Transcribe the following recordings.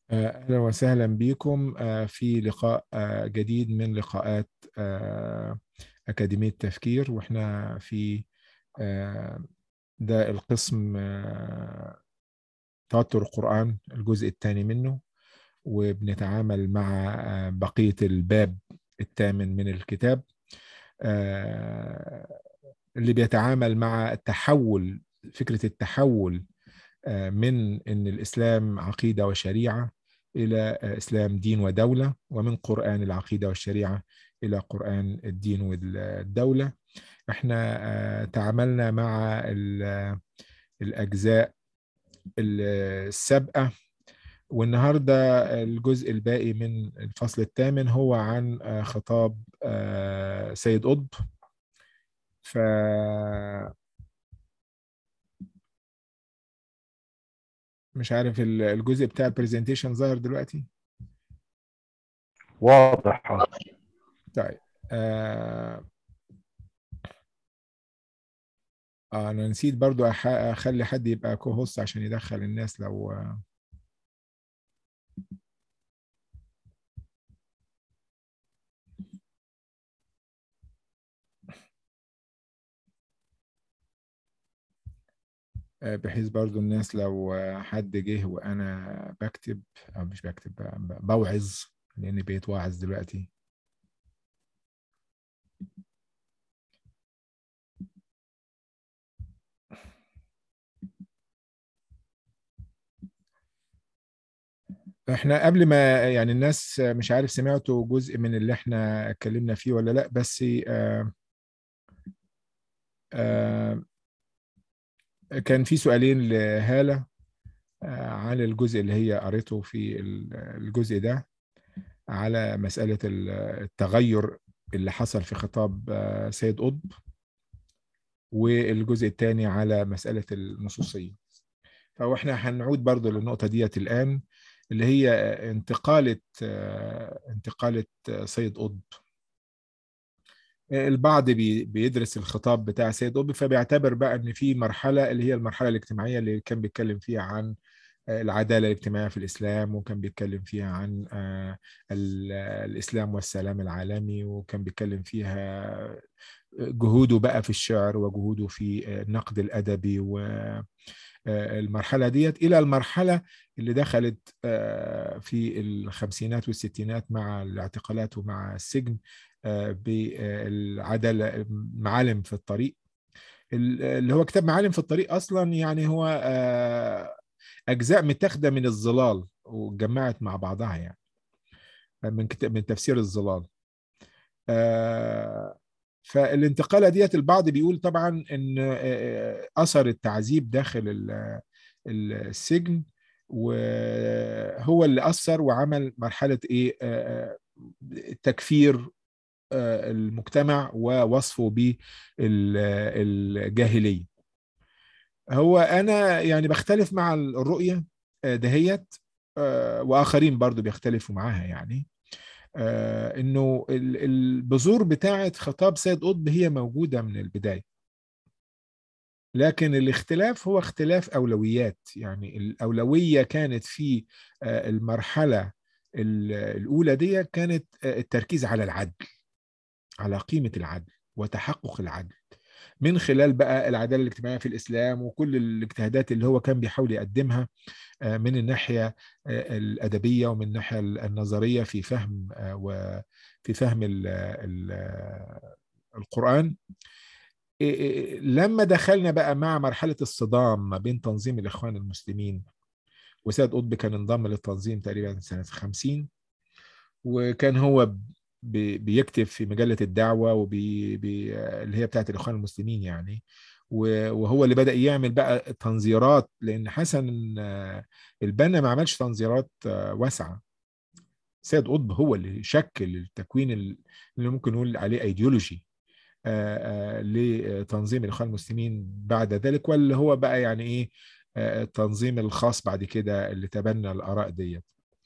أهلا وسهلا بكم في لقاء جديد من لقاءات أكاديمية تفكير وإحنا في ده القسم توتر القرآن الجزء الثاني منه وبنتعامل مع بقية الباب الثامن من الكتاب اللي بيتعامل مع التحول فكرة التحول من ان الاسلام عقيده وشريعه الى اسلام دين ودوله ومن قران العقيده والشريعه الى قران الدين والدوله احنا تعاملنا مع الاجزاء السابقه والنهارده الجزء الباقي من الفصل الثامن هو عن خطاب سيد قطب ف مش عارف الجزء بتاع البرزنتيشن ظاهر دلوقتي واضح طيب آه آه انا نسيت برضو اخلي حد يبقى كو هوست عشان يدخل الناس لو بحيث برضو الناس لو حد جه وانا بكتب او مش بكتب بوعظ لاني بقيت واعظ دلوقتي احنا قبل ما يعني الناس مش عارف سمعتوا جزء من اللي احنا اتكلمنا فيه ولا لا بس آه آه كان في سؤالين لهالة عن الجزء اللي هي قريته في الجزء ده على مسألة التغير اللي حصل في خطاب سيد قطب والجزء الثاني على مسألة النصوصية فهو احنا هنعود برضو للنقطة ديت الآن اللي هي انتقالة انتقالة سيد قطب البعض بيدرس الخطاب بتاع سيد قطب فبيعتبر بقى ان في مرحله اللي هي المرحله الاجتماعيه اللي كان بيتكلم فيها عن العداله الاجتماعيه في الاسلام وكان بيتكلم فيها عن الاسلام والسلام العالمي وكان بيتكلم فيها جهوده بقى في الشعر وجهوده في النقد الادبي و المرحلة ديت إلى المرحلة اللي دخلت في الخمسينات والستينات مع الاعتقالات ومع السجن بالعدالة معالم في الطريق اللي هو كتاب معالم في الطريق أصلا يعني هو أجزاء متاخدة من الظلال وجمعت مع بعضها يعني من كتاب من تفسير الظلال فالانتقالة ديت البعض بيقول طبعا ان اثر التعذيب داخل السجن وهو اللي اثر وعمل مرحله ايه تكفير المجتمع ووصفه بالجاهليه هو انا يعني بختلف مع الرؤيه دهيت واخرين برضو بيختلفوا معاها يعني آه انه البذور بتاعه خطاب سيد قطب هي موجوده من البدايه لكن الاختلاف هو اختلاف اولويات يعني الاولويه كانت في آه المرحله الاولى دي كانت آه التركيز على العدل على قيمه العدل وتحقق العدل من خلال بقى العداله الاجتماعيه في الاسلام وكل الاجتهادات اللي هو كان بيحاول يقدمها من الناحيه الادبيه ومن الناحيه النظريه في فهم وفي فهم ال ال القران لما دخلنا بقى مع مرحله الصدام ما بين تنظيم الاخوان المسلمين وسيد قطب كان انضم للتنظيم تقريبا سنه 50 وكان هو بيكتب في مجله الدعوه وبي بي اللي هي بتاعت الاخوان المسلمين يعني وهو اللي بدا يعمل بقى تنظيرات لان حسن البنا ما عملش تنظيرات واسعه سيد قطب هو اللي شكل التكوين اللي ممكن نقول عليه ايديولوجي لتنظيم الاخوان المسلمين بعد ذلك واللي هو بقى يعني ايه التنظيم الخاص بعد كده اللي تبنى الاراء ديت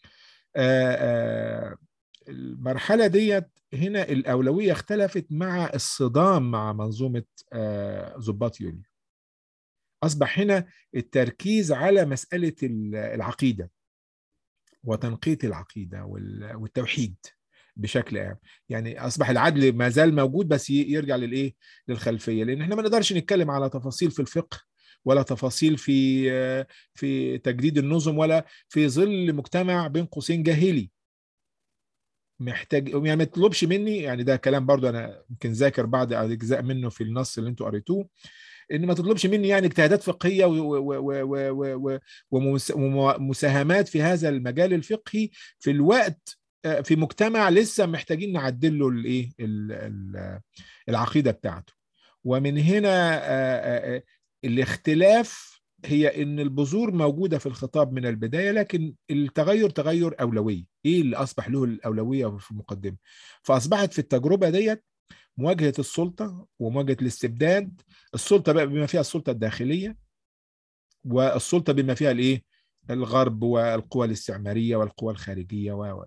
المرحله ديت هنا الاولويه اختلفت مع الصدام مع منظومه ضباط يوليو اصبح هنا التركيز على مساله العقيده وتنقية العقيدة والتوحيد بشكل عام يعني اصبح العدل ما زال موجود بس يرجع للايه للخلفيه لان احنا ما نقدرش نتكلم على تفاصيل في الفقه ولا تفاصيل في في تجديد النظم ولا في ظل مجتمع بين قوسين جاهلي محتاج يعني ما تطلبش مني يعني ده كلام برضو انا يمكن ذاكر بعض اجزاء منه في النص اللي انتوا قريتوه ان ما تطلبش مني يعني اجتهادات فقهيه ومساهمات في هذا المجال الفقهي في الوقت في مجتمع لسه محتاجين نعدل له الايه العقيده بتاعته ومن هنا الاختلاف هي ان البذور موجوده في الخطاب من البدايه لكن التغير تغير اولويه ايه اللي اصبح له الاولويه في المقدمه فاصبحت في التجربه ديت مواجهه السلطه ومواجهه الاستبداد السلطه بقى بما فيها السلطه الداخليه والسلطه بما فيها الايه الغرب والقوى الاستعماريه والقوى الخارجيه و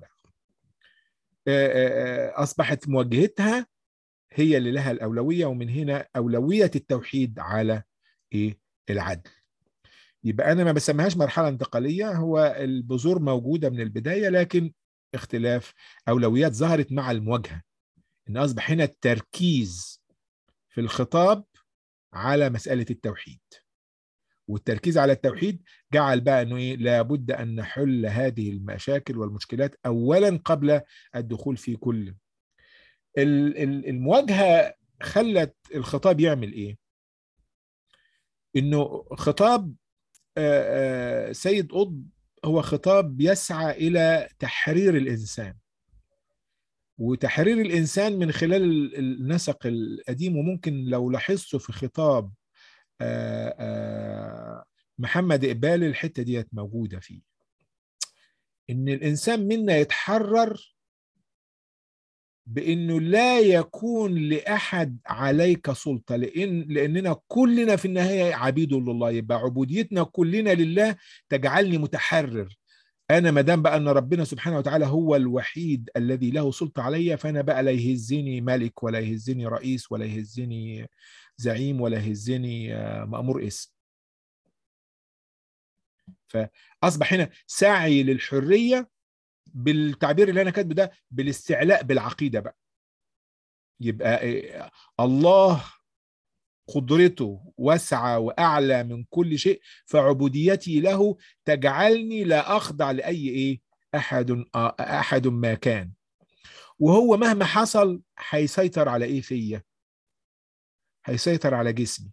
اصبحت مواجهتها هي اللي لها الاولويه ومن هنا اولويه التوحيد على ايه العدل يبقى انا ما بسميهاش مرحله انتقاليه هو البذور موجوده من البدايه لكن اختلاف اولويات ظهرت مع المواجهه ان اصبح هنا التركيز في الخطاب على مساله التوحيد والتركيز على التوحيد جعل بقى انه ايه لابد ان نحل هذه المشاكل والمشكلات اولا قبل الدخول في كل المواجهه خلت الخطاب يعمل ايه انه خطاب سيد قطب هو خطاب يسعى الى تحرير الانسان وتحرير الانسان من خلال النسق القديم وممكن لو لاحظته في خطاب محمد إقبال الحتة ديت موجودة فيه إن الإنسان منا يتحرر بإنه لا يكون لأحد عليك سلطة لأن لأننا كلنا في النهاية عبيد لله يبقى عبوديتنا كلنا لله تجعلني متحرر أنا ما دام بقى أن ربنا سبحانه وتعالى هو الوحيد الذي له سلطة عليا فأنا بقى لا يهزني ملك ولا يهزني رئيس ولا يهزني زعيم ولا يهزني مأمور اسم فأصبح هنا سعي للحرية بالتعبير اللي أنا كاتبه ده بالاستعلاء بالعقيدة بقى يبقى الله قدرته واسعة وأعلى من كل شيء فعبوديتي له تجعلني لا أخضع لأي إيه أحد أحد ما كان وهو مهما حصل هيسيطر على إيه فيا هيسيطر على جسمي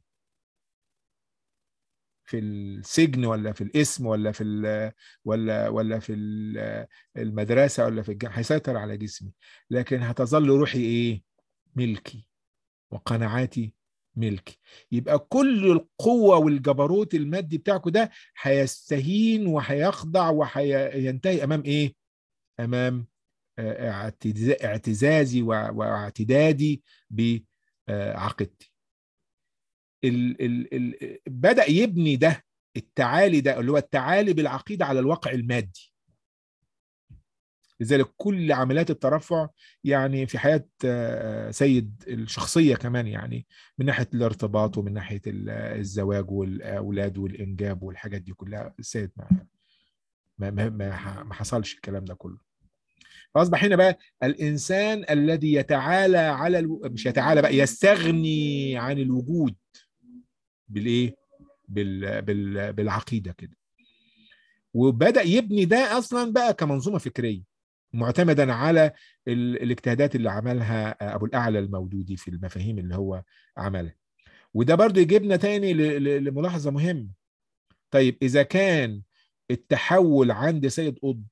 في السجن ولا في الاسم ولا في ولا ولا في المدرسه ولا في الجامعه هيسيطر على جسمي لكن هتظل روحي ايه ملكي وقناعاتي ملكي يبقى كل القوة والجبروت المادي بتاعكم ده هيستهين وهيخضع وهينتهي أمام إيه؟ أمام اعتزازي واعتدادي بعقيدتي ال ال ال بدأ يبني ده التعالي ده اللي هو التعالي بالعقيدة على الواقع المادي لذلك كل عمليات الترفع يعني في حياة سيد الشخصية كمان يعني من ناحية الارتباط ومن ناحية الزواج والأولاد والإنجاب والحاجات دي كلها السيد ما ما ما, ما حصلش الكلام ده كله فأصبح هنا بقى الإنسان الذي يتعالى على الو... مش يتعالى بقى يستغني عن الوجود بالايه بال... بال... بالعقيده كده وبدا يبني ده اصلا بقى كمنظومه فكريه معتمدا على ال... الاجتهادات اللي عملها ابو الاعلى المودودي في المفاهيم اللي هو عملها وده برضو يجيبنا تاني ل... لملاحظه مهمه طيب اذا كان التحول عند سيد قطب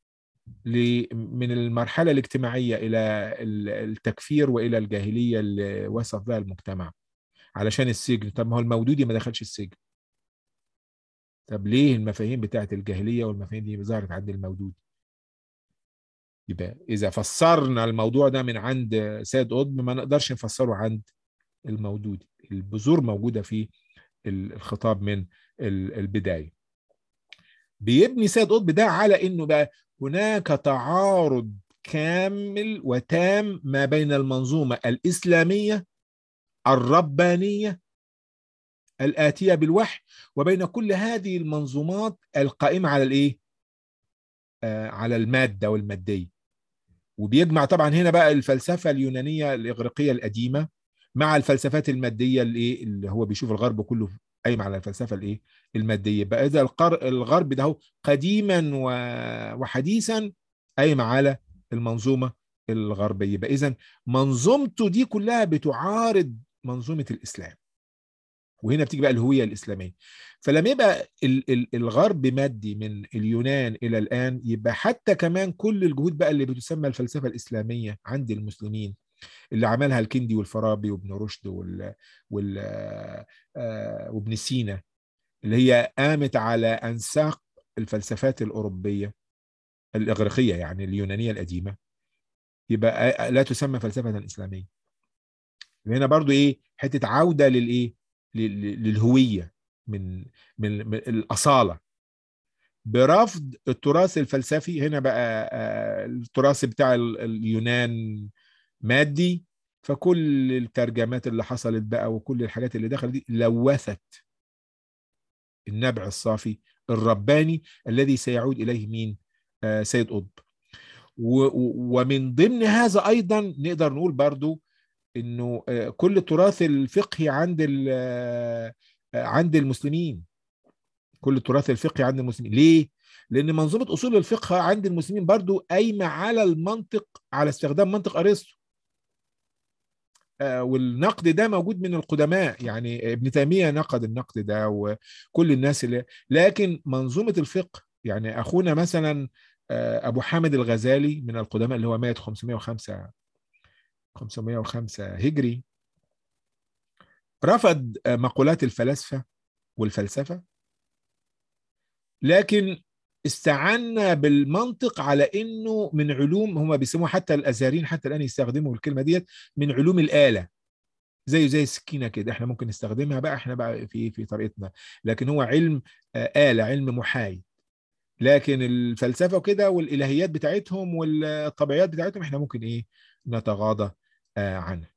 من المرحله الاجتماعيه الى التكفير والى الجاهليه اللي وصف بها المجتمع علشان السجن طب ما هو المودودي ما دخلش السجن طب ليه المفاهيم بتاعت الجاهليه والمفاهيم دي ظهرت عند المودودي يبقى اذا فسرنا الموضوع ده من عند سيد قطب ما نقدرش نفسره عند المودودي البذور موجوده في الخطاب من البدايه بيبني سيد قطب ده على انه بقى هناك تعارض كامل وتام ما بين المنظومه الاسلاميه الربانيه الاتيه بالوحي وبين كل هذه المنظومات القائمه على الايه على الماده والماديه وبيجمع طبعا هنا بقى الفلسفه اليونانيه الاغريقيه القديمه مع الفلسفات الماديه اللي ايه اللي هو بيشوف الغرب كله قايم على الفلسفه الايه الماديه بقى اذا الغرب ده هو قديما وحديثا قايم على المنظومه الغربيه يبقى اذا منظومته دي كلها بتعارض منظومه الاسلام وهنا بتيجي بقى الهويه الاسلاميه فلما يبقى الغرب مادي من اليونان الى الان يبقى حتى كمان كل الجهود بقى اللي بتسمى الفلسفه الاسلاميه عند المسلمين اللي عملها الكندي والفارابي وابن رشد وال, وال... آه وابن سينا اللي هي قامت على انساق الفلسفات الاوروبيه الاغريقيه يعني اليونانيه القديمه يبقى لا تسمى فلسفه اسلاميه هنا برضو ايه حته عوده للايه للهويه من من, من الاصاله برفض التراث الفلسفي هنا بقى التراث بتاع اليونان مادي فكل الترجمات اللي حصلت بقى وكل الحاجات اللي دخلت دي لوثت النبع الصافي الرباني الذي سيعود اليه مين آه سيد قطب ومن ضمن هذا ايضا نقدر نقول برضو انه آه كل التراث الفقهي عند آه عند المسلمين كل التراث الفقهي عند المسلمين ليه لان منظومه اصول الفقه عند المسلمين برضو قايمه على المنطق على استخدام منطق ارسطو والنقد ده موجود من القدماء يعني ابن تيميه نقد النقد ده وكل الناس اللي لكن منظومه الفقه يعني اخونا مثلا ابو حامد الغزالي من القدماء اللي هو مات 505 505 هجري رفض مقولات الفلاسفه والفلسفه لكن استعنا بالمنطق على انه من علوم هم بيسموها حتى الازهريين حتى الان يستخدموا الكلمه ديت من علوم الاله زي زي السكينه كده احنا ممكن نستخدمها بقى احنا بقى في في طريقتنا لكن هو علم آلة علم محايد لكن الفلسفه وكده والالهيات بتاعتهم والطبيعيات بتاعتهم احنا ممكن ايه نتغاضى آه عنها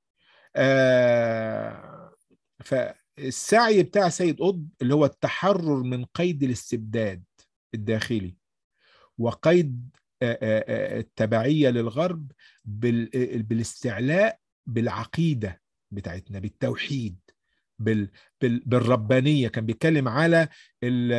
آه فالسعي بتاع سيد قطب اللي هو التحرر من قيد الاستبداد الداخلي وقيد التبعيه للغرب بالاستعلاء بالعقيده بتاعتنا بالتوحيد بالربانيه كان بيتكلم على ال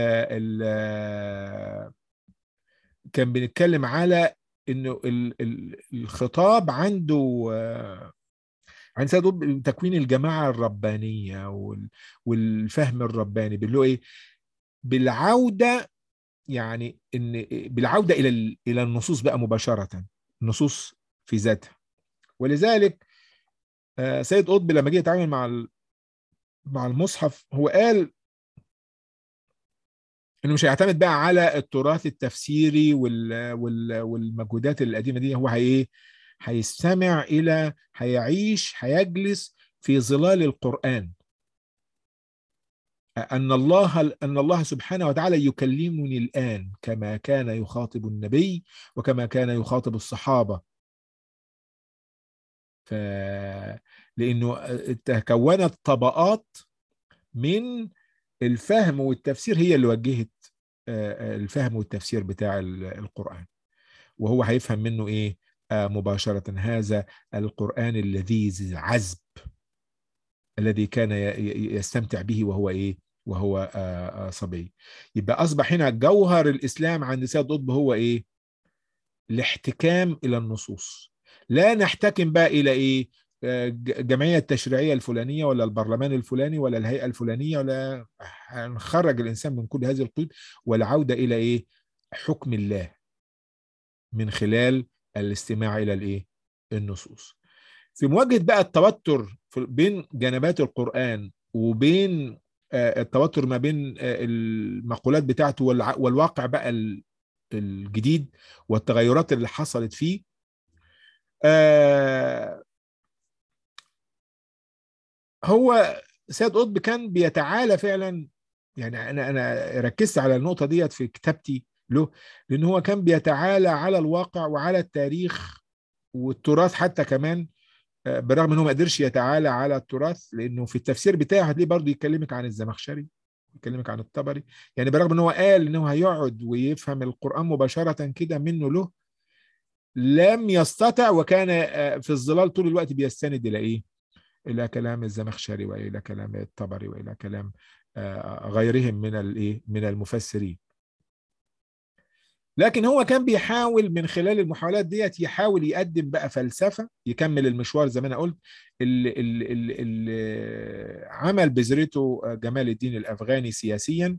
ال كان بنتكلم على انه الخطاب عنده عن سيد تكوين الجماعه الربانيه والفهم الرباني باللي ايه بالعوده يعني ان بالعوده الى الى النصوص بقى مباشره النصوص في ذاتها ولذلك سيد قطب لما جه يتعامل مع مع المصحف هو قال انه مش هيعتمد بقى على التراث التفسيري وال وال والمجهودات القديمه دي هو هي هيستمع الى هيعيش هيجلس في ظلال القران أن الله أن الله سبحانه وتعالى يكلمني الآن كما كان يخاطب النبي وكما كان يخاطب الصحابة ف... لأنه تكونت طبقات من الفهم والتفسير هي اللي وجهت الفهم والتفسير بتاع القرآن وهو هيفهم منه إيه مباشرة هذا القرآن الذي عذب الذي كان يستمتع به وهو ايه وهو صبي يبقى اصبح هنا جوهر الاسلام عند سيد قطب هو ايه الاحتكام الى النصوص لا نحتكم بقى الى ايه الجمعيه التشريعيه الفلانيه ولا البرلمان الفلاني ولا الهيئه الفلانيه ولا هنخرج الانسان من كل هذه القيود والعوده الى ايه حكم الله من خلال الاستماع الى الايه النصوص في مواجهه بقى التوتر بين جنبات القران وبين التوتر ما بين المقولات بتاعته والواقع بقى الجديد والتغيرات اللي حصلت فيه هو سيد قطب كان بيتعالى فعلا يعني انا انا ركزت على النقطه ديت في كتابتي له لان هو كان بيتعالى على الواقع وعلى التاريخ والتراث حتى كمان بالرغم ان هو ما قدرش يتعالى على التراث لانه في التفسير بتاعه هتلاقيه برضه يكلمك عن الزمخشري يكلمك عن الطبري يعني برغم ان هو قال ان هو هيقعد ويفهم القرآن مباشرة كده منه له لم يستطع وكان في الظلال طول الوقت بيستند الى ايه؟ الى كلام الزمخشري والى كلام الطبري والى كلام غيرهم من الايه؟ من المفسرين. لكن هو كان بيحاول من خلال المحاولات ديت يحاول يقدم بقى فلسفه يكمل المشوار زي ما انا قلت اللي, اللي, اللي عمل بذرته جمال الدين الافغاني سياسيا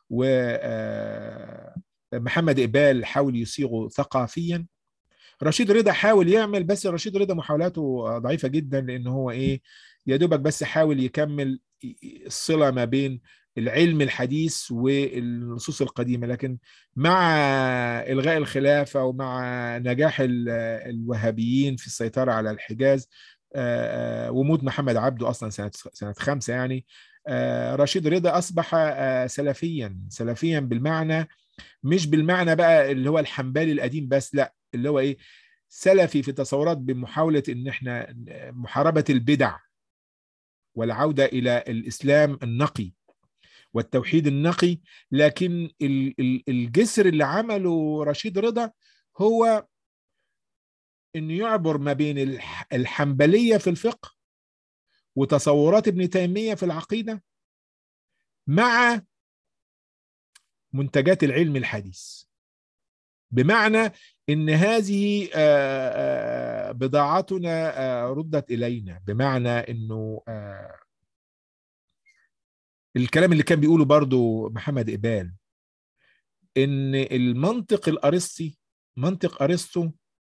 ومحمد اقبال حاول يصيغه ثقافيا رشيد رضا حاول يعمل بس رشيد رضا محاولاته ضعيفه جدا لان هو ايه يا دوبك بس حاول يكمل الصله ما بين العلم الحديث والنصوص القديمه لكن مع الغاء الخلافه ومع نجاح الوهابيين في السيطره على الحجاز وموت محمد عبده اصلا سنه سنه خمسه يعني رشيد رضا اصبح سلفيا سلفيا بالمعنى مش بالمعنى بقى اللي هو الحنبلي القديم بس لا اللي هو ايه سلفي في تصورات بمحاوله ان احنا محاربه البدع والعوده الى الاسلام النقي والتوحيد النقي لكن الجسر اللي عمله رشيد رضا هو انه يعبر ما بين الحنبليه في الفقه وتصورات ابن تيميه في العقيده مع منتجات العلم الحديث بمعنى ان هذه بضاعتنا ردت الينا بمعنى انه الكلام اللي كان بيقوله برضو محمد إقبال إن المنطق الأرسطي منطق أرسطو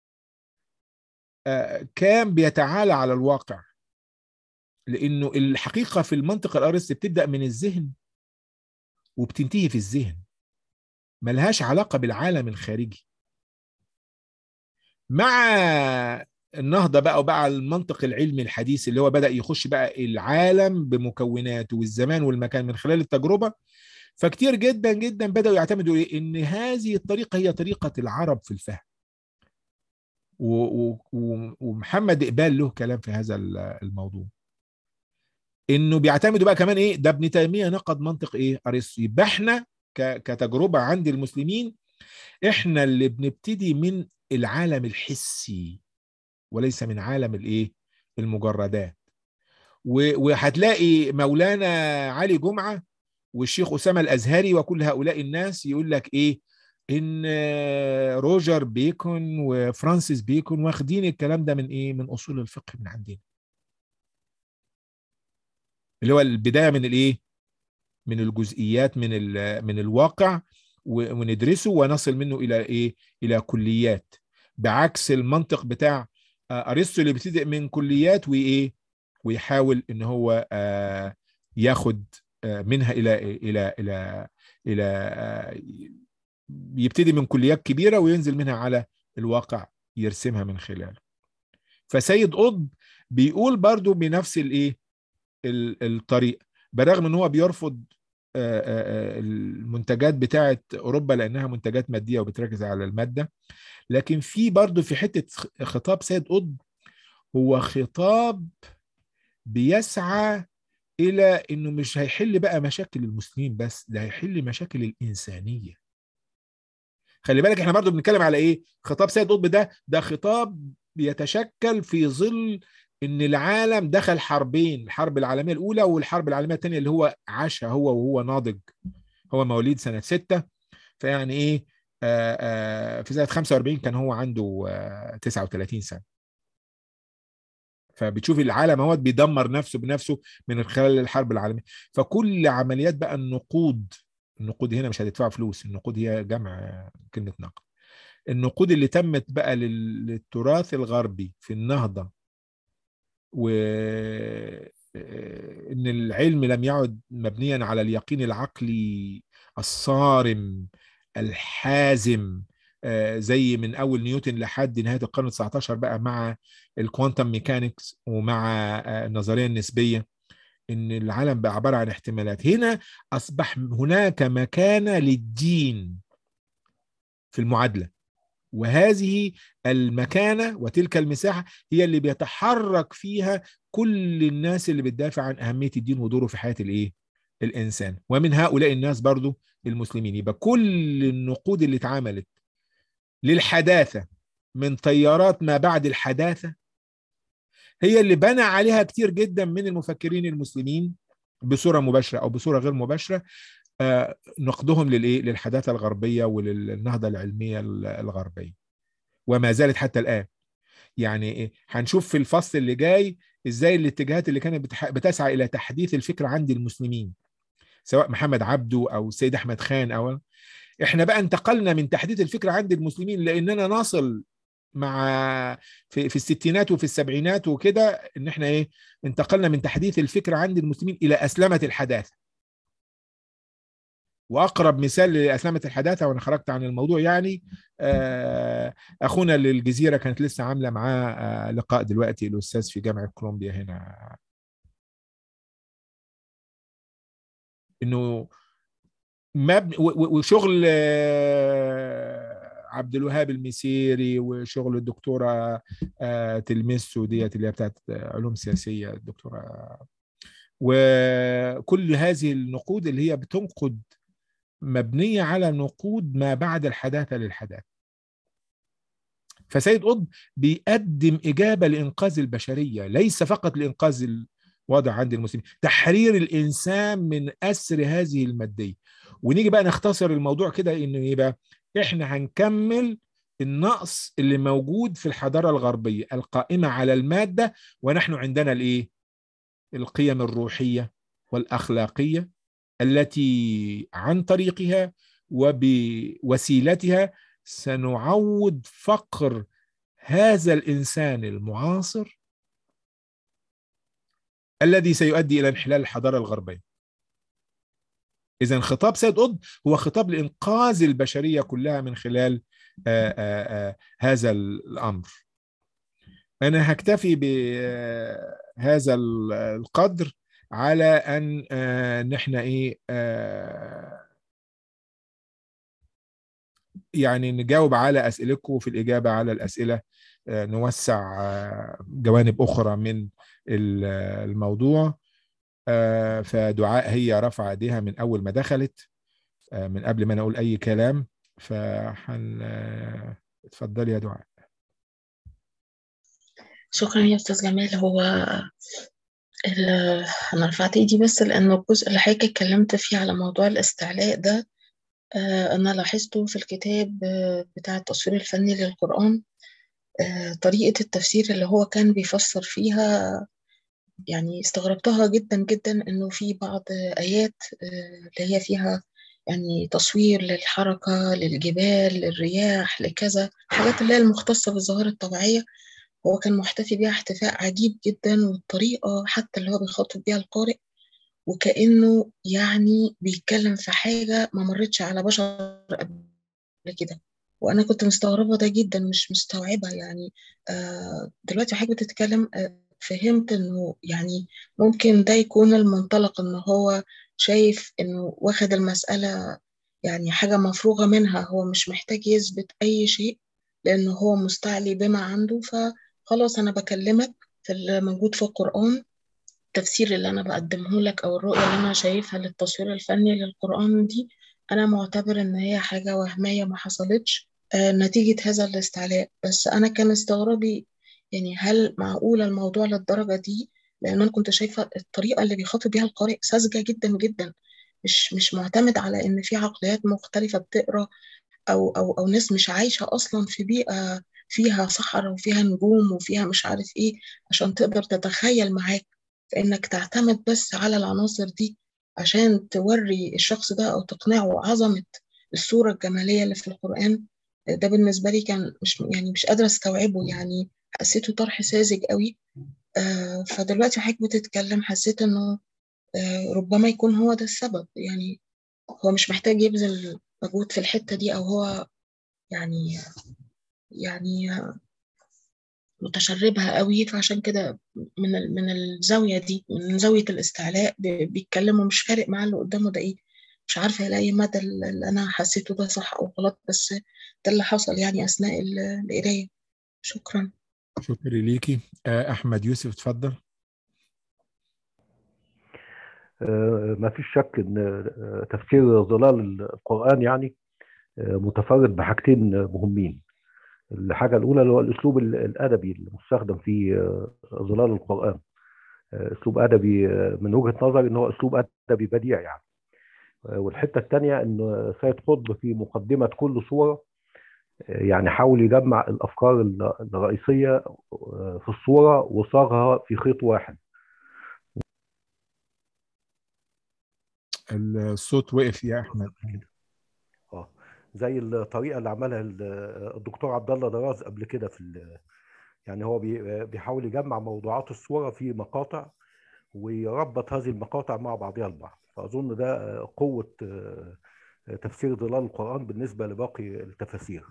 كان بيتعالى على الواقع لأنه الحقيقة في المنطق الأرسطي بتبدأ من الذهن وبتنتهي في الذهن ملهاش علاقة بالعالم الخارجي مع النهضه بقى وبقى المنطق العلمي الحديث اللي هو بدا يخش بقى العالم بمكوناته والزمان والمكان من خلال التجربه فكتير جدا جدا بداوا يعتمدوا ايه ان هذه الطريقه هي طريقه العرب في الفهم ومحمد اقبال له كلام في هذا الموضوع انه بيعتمدوا بقى كمان ايه ده ابن تيميه نقد منطق ايه ارسطو يبقى احنا كتجربه عند المسلمين احنا اللي بنبتدي من العالم الحسي وليس من عالم الايه المجردات وهتلاقي مولانا علي جمعه والشيخ اسامه الازهري وكل هؤلاء الناس يقول لك ايه ان روجر بيكون وفرانسيس بيكون واخدين الكلام ده من ايه من اصول الفقه من عندنا اللي هو البدايه من الايه من الجزئيات من من الواقع وندرسه ونصل منه الى ايه الى كليات بعكس المنطق بتاع ارسطو اللي بيبتدئ من كليات وايه ويحاول ان هو ياخد منها الى الى الى الى يبتدي من كليات كبيره وينزل منها على الواقع يرسمها من خلاله فسيد قطب بيقول برضو بنفس الايه الطريق برغم ان هو بيرفض المنتجات بتاعه اوروبا لانها منتجات ماديه وبتركز على الماده لكن في برضه في حته خطاب سيد قطب هو خطاب بيسعى الى انه مش هيحل بقى مشاكل المسلمين بس ده هيحل مشاكل الانسانيه خلي بالك احنا برضه بنتكلم على ايه خطاب سيد قطب ده ده خطاب بيتشكل في ظل ان العالم دخل حربين الحرب العالميه الاولى والحرب العالميه الثانيه اللي هو عاشها هو وهو ناضج هو مواليد سنه ستة فيعني ايه آآ آآ في سنه 45 كان هو عنده 39 سنه فبتشوف العالم اهوت بيدمر نفسه بنفسه من خلال الحرب العالميه فكل عمليات بقى النقود النقود هنا مش هتدفع فلوس النقود هي جمع كلمه نقد النقود اللي تمت بقى للتراث الغربي في النهضه و ان العلم لم يعد مبنيا على اليقين العقلي الصارم الحازم زي من اول نيوتن لحد نهايه القرن ال19 بقى مع الكوانتم ميكانكس ومع النظريه النسبيه ان العالم بقى عباره عن احتمالات هنا اصبح هناك مكانه للدين في المعادله وهذه المكانة وتلك المساحة هي اللي بيتحرك فيها كل الناس اللي بتدافع عن أهمية الدين ودوره في حياة الإيه؟ الإنسان ومن هؤلاء الناس برضو المسلمين يبقى كل النقود اللي اتعملت للحداثة من تيارات ما بعد الحداثة هي اللي بنى عليها كتير جدا من المفكرين المسلمين بصورة مباشرة أو بصورة غير مباشرة آه، نقدهم للإيه؟ للحداثة الغربية وللنهضة العلمية الغربية وما زالت حتى الآن يعني إيه؟ هنشوف في الفصل اللي جاي ازاي الاتجاهات اللي كانت بتسعى الى تحديث الفكر عند المسلمين سواء محمد عبده او السيد احمد خان او احنا بقى انتقلنا من تحديث الفكر عند المسلمين لاننا نصل مع في, في الستينات وفي السبعينات وكده ان احنا ايه انتقلنا من تحديث الفكر عند المسلمين الى اسلمه الحداثه واقرب مثال لاسلمه الحداثه وانا خرجت عن الموضوع يعني آه، اخونا للجزيره كانت لسه عامله معاه آه، لقاء دلوقتي الاستاذ في جامعه كولومبيا هنا انه مبني وشغل آه، عبد الوهاب المسيري وشغل الدكتوره تلمسو ديت اللي هي بتاعت علوم سياسيه الدكتوره وكل هذه النقود اللي هي بتنقد مبنية على نقود ما بعد الحداثة للحداثة فسيد قطب بيقدم إجابة لإنقاذ البشرية ليس فقط لإنقاذ الوضع عند المسلمين تحرير الإنسان من أسر هذه المادية ونيجي بقى نختصر الموضوع كده إنه يبقى إحنا هنكمل النقص اللي موجود في الحضارة الغربية القائمة على المادة ونحن عندنا الإيه؟ القيم الروحية والأخلاقية التي عن طريقها وبوسيلتها سنعوض فقر هذا الانسان المعاصر الذي سيؤدي الى انحلال الحضاره الغربيه. اذا خطاب سيد قطب هو خطاب لانقاذ البشريه كلها من خلال آآ آآ هذا الامر. انا هكتفي بهذا القدر على ان آه، نحن ايه آه، يعني نجاوب على اسئلتكم في الاجابه على الاسئله آه، نوسع جوانب اخرى من الموضوع فدعاء هي رفع ايديها من اول ما دخلت من قبل ما انا اقول اي كلام فحن اتفضلي يا دعاء شكرا يا استاذ جمال هو أنا رفعت إيدي بس لأن الجزء اللي حضرتك اتكلمت فيه على موضوع الاستعلاء ده آه، أنا لاحظته في الكتاب آه، بتاع التصوير الفني للقرآن آه، طريقة التفسير اللي هو كان بيفسر فيها يعني استغربتها جدا جدا إنه في بعض آيات اللي هي فيها يعني تصوير للحركة للجبال للرياح لكذا حاجات اللي هي المختصة بالظواهر الطبيعية هو كان محتفي بيها احتفاء عجيب جدا والطريقة حتى اللي هو بيخاطب بيها القارئ وكأنه يعني بيتكلم في حاجة ما مرتش على بشر قبل كده وأنا كنت مستغربة ده جدا مش مستوعبة يعني آه دلوقتي حاجة بتتكلم آه فهمت إنه يعني ممكن ده يكون المنطلق إن هو شايف إنه واخد المسألة يعني حاجة مفروغة منها هو مش محتاج يثبت أي شيء لأنه هو مستعلي بما عنده ف خلاص أنا بكلمك في اللي موجود في القرآن التفسير اللي أنا بقدمه لك أو الرؤية اللي أنا شايفها للتصوير الفني للقرآن دي أنا معتبر إن هي حاجة وهمية ما حصلتش آه نتيجة هذا الاستعلاء بس أنا كان استغرابي يعني هل معقولة الموضوع للدرجة دي لأن أنا كنت شايفة الطريقة اللي بيخاطب بيها القارئ ساذجة جدا جدا مش مش معتمد على إن في عقليات مختلفة بتقرأ أو أو أو ناس مش عايشة أصلا في بيئة فيها صحراء وفيها نجوم وفيها مش عارف ايه عشان تقدر تتخيل معاك فانك تعتمد بس على العناصر دي عشان توري الشخص ده او تقنعه عظمة الصورة الجمالية اللي في القرآن ده بالنسبة لي كان مش يعني مش قادرة استوعبه يعني حسيته طرح ساذج قوي آه فدلوقتي حضرتك بتتكلم حسيت انه آه ربما يكون هو ده السبب يعني هو مش محتاج يبذل مجهود في الحتة دي او هو يعني يعني متشربها قوي فعشان كده من من الزاويه دي من زاويه الاستعلاء بيتكلموا مش فارق معاه اللي قدامه ده ايه مش عارفه لاي مدى اللي انا حسيته ده صح او غلط بس ده اللي حصل يعني اثناء القرايه شكرا شكرا ليكي آه، احمد يوسف اتفضل ما فيش شك ان تفسير ظلال القرآن يعني متفرد بحاجتين مهمين الحاجة الأولى اللي هو الأسلوب الأدبي المستخدم في ظلال القرآن أسلوب أدبي من وجهة نظري إن هو أسلوب أدبي بديع يعني والحتة الثانية إن سيد قطب في مقدمة كل صورة يعني حاول يجمع الأفكار الرئيسية في الصورة وصاغها في خيط واحد الصوت وقف يا احمد اه زي الطريقه اللي عملها الدكتور عبد الله دراز قبل كده في يعني هو بيحاول يجمع موضوعات الصوره في مقاطع ويربط هذه المقاطع مع بعضها البعض فاظن ده قوه تفسير ظلال القران بالنسبه لباقي التفاسير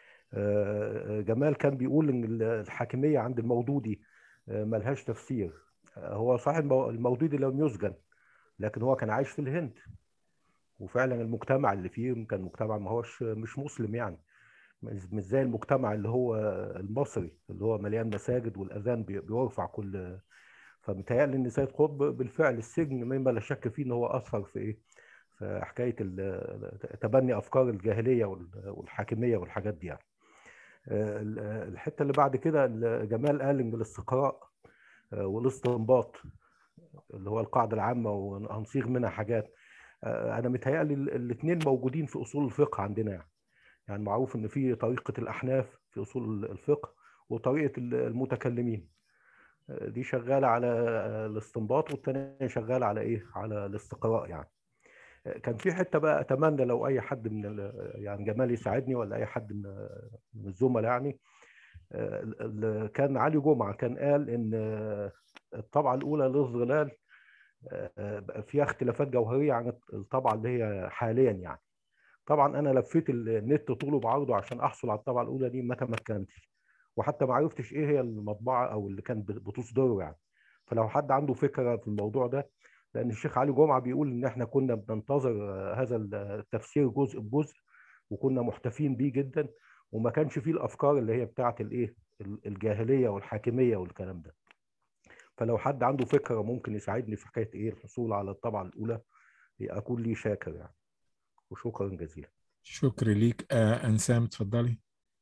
جمال كان بيقول ان الحاكميه عند المودودي ملهاش تفسير هو صحيح المودودي لم يسجن لكن هو كان عايش في الهند وفعلا المجتمع اللي فيه كان مجتمع ما هوش مش مسلم يعني مش زي المجتمع اللي هو المصري اللي هو مليان مساجد والاذان بيرفع كل فمتهيألي ان سيد قطب بالفعل السجن مما لا شك فيه ان هو اثر في ايه؟ في حكايه تبني افكار الجاهليه والحاكميه والحاجات دي يعني. الحته اللي بعد كده جمال قال ان الاستقراء والاستنباط اللي هو القاعده العامه وهنصيغ منها حاجات انا متهيألي الاثنين موجودين في اصول الفقه عندنا يعني يعني معروف ان في طريقه الاحناف في اصول الفقه وطريقه المتكلمين دي شغاله على الاستنباط والثانيه شغاله على ايه على الاستقراء يعني كان في حته بقى اتمنى لو اي حد من يعني جمال يساعدني ولا اي حد من الزملاء يعني كان علي جمعه كان قال ان الطبعه الاولى للظلال فيها اختلافات جوهريه عن الطبعه اللي هي حاليا يعني طبعا انا لفيت النت طوله بعرضه عشان احصل على الطبعه الاولى دي ما تمكنتش وحتى ما عرفتش ايه هي المطبعه او اللي كانت بتصدره يعني فلو حد عنده فكره في الموضوع ده لان الشيخ علي جمعه بيقول ان احنا كنا بننتظر هذا التفسير جزء بجزء وكنا محتفين بيه جدا وما كانش فيه الافكار اللي هي بتاعه الايه الجاهليه والحاكميه والكلام ده فلو حد عنده فكره ممكن يساعدني في حكايه ايه الحصول على الطبعه الاولى اكون لي شاكر يعني وشكرا جزيلا شكرا ليك آه انسام اتفضلي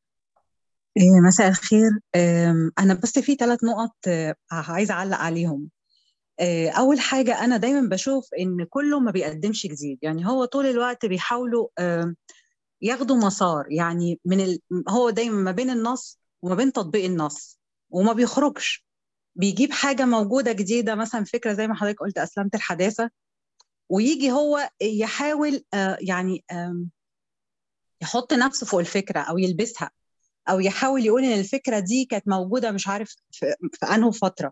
مساء الخير انا بس في ثلاث نقط عايزه اعلق عليهم اول حاجه انا دايما بشوف ان كله ما بيقدمش جديد يعني هو طول الوقت بيحاولوا ياخدوا مسار يعني من ال... هو دايما ما بين النص وما بين تطبيق النص وما بيخرجش بيجيب حاجه موجوده جديده مثلا فكره زي ما حضرتك قلت اسلمه الحداثه ويجي هو يحاول يعني يحط نفسه فوق الفكره او يلبسها او يحاول يقول ان الفكره دي كانت موجوده مش عارف في, في انه فتره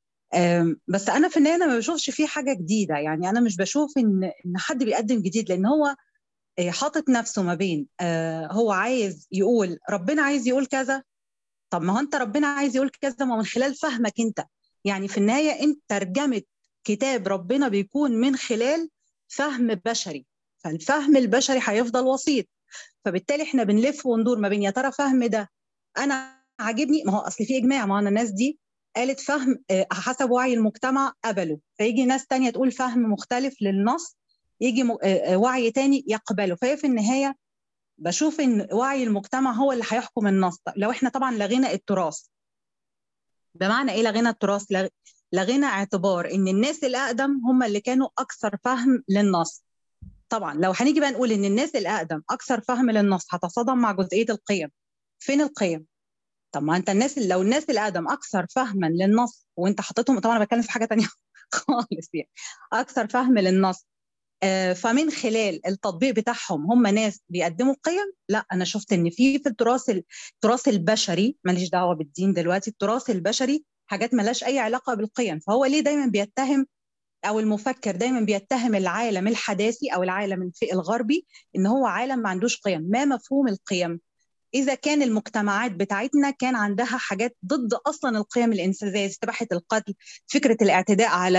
بس انا في النهايه انا ما بشوفش فيه حاجه جديده يعني انا مش بشوف ان ان حد بيقدم جديد لان هو حاطط نفسه ما بين هو عايز يقول ربنا عايز يقول كذا طب ما هو انت ربنا عايز يقول كذا ما من خلال فهمك انت يعني في النهايه انت ترجمه كتاب ربنا بيكون من خلال فهم بشري فالفهم البشري هيفضل وسيط فبالتالي احنا بنلف وندور ما بين يا ترى فهم ده انا عاجبني ما هو اصل في اجماع ما انا الناس دي قالت فهم حسب وعي المجتمع قبله فيجي ناس تانية تقول فهم مختلف للنص يجي وعي تاني يقبله فهي في النهاية بشوف ان وعي المجتمع هو اللي هيحكم النص لو احنا طبعا لغينا التراث بمعنى ايه لغينا التراث لغينا اعتبار ان الناس الاقدم هم اللي كانوا اكثر فهم للنص طبعا لو هنيجي بقى نقول ان الناس الاقدم اكثر فهم للنص هتصادم مع جزئيه القيم فين القيم طب ما انت الناس لو الناس الاقدم اكثر فهما للنص وانت حطيتهم طبعا انا بتكلم في حاجه تانية خالص يعني اكثر فهم للنص آه فمن خلال التطبيق بتاعهم هم ناس بيقدموا قيم لا انا شفت ان في في التراث التراث البشري ماليش دعوه بالدين دلوقتي التراث البشري حاجات ملاش اي علاقه بالقيم فهو ليه دايما بيتهم او المفكر دايما بيتهم العالم الحداثي او العالم الغربي ان هو عالم ما عندوش قيم ما مفهوم القيم اذا كان المجتمعات بتاعتنا كان عندها حاجات ضد اصلا القيم الانسانيه استباحه القتل فكره الاعتداء على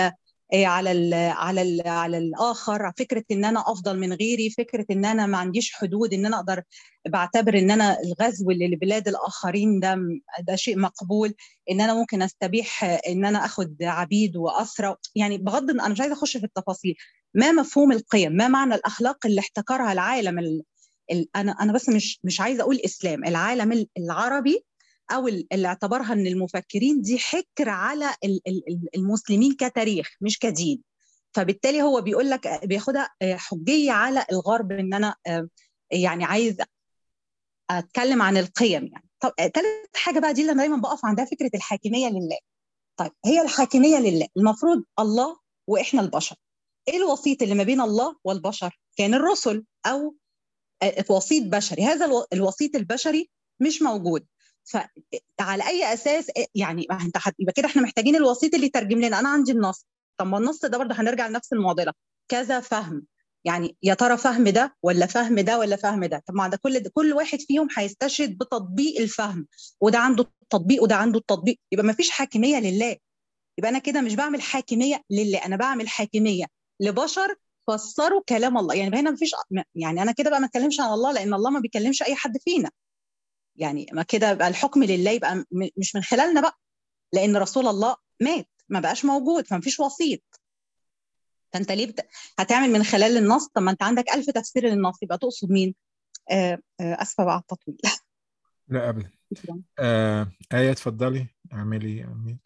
على ال على ال على الاخر فكره ان انا افضل من غيري فكره ان انا ما عنديش حدود ان انا اقدر بعتبر ان انا الغزو لبلاد الاخرين ده ده شيء مقبول ان انا ممكن استبيح ان انا اخد عبيد واسرى يعني بغض انا مش عايزه اخش في التفاصيل ما مفهوم القيم ما معنى الاخلاق اللي احتكرها العالم ال... ال... انا انا بس مش مش عايزه اقول اسلام العالم العربي او اللي اعتبرها ان المفكرين دي حكر على المسلمين كتاريخ مش كدين فبالتالي هو بيقول لك بياخدها حجيه على الغرب ان انا يعني عايز اتكلم عن القيم يعني طب ثالث حاجه بقى دي اللي انا دايما بقف عندها فكره الحاكميه لله طيب هي الحاكميه لله المفروض الله واحنا البشر ايه الوسيط اللي ما بين الله والبشر كان الرسل او وسيط بشري هذا الوسيط البشري مش موجود فعلى اي اساس يعني انت يبقى كده احنا محتاجين الوسيط اللي يترجم لنا انا عندي النص طب ما النص ده برضه هنرجع لنفس المعضله كذا فهم يعني يا ترى فهم ده ولا فهم ده ولا فهم ده طب ما ده كل ده كل واحد فيهم هيستشهد بتطبيق الفهم وده عنده التطبيق وده عنده التطبيق يبقى ما فيش حاكميه لله يبقى انا كده مش بعمل حاكميه لله انا بعمل حاكميه لبشر فسروا كلام الله يعني هنا ما فيش يعني انا كده بقى ما اتكلمش عن الله لان الله ما بيكلمش اي حد فينا يعني ما كده يبقى الحكم لله يبقى مش من خلالنا بقى لان رسول الله مات ما بقاش موجود فما فيش وسيط فانت ليه بت... هتعمل من خلال النص طب ما انت عندك ألف تفسير للنص يبقى تقصد مين آه آه اسفه بقى على التطويل لا ابدا آه ايه اتفضلي اعملي اميت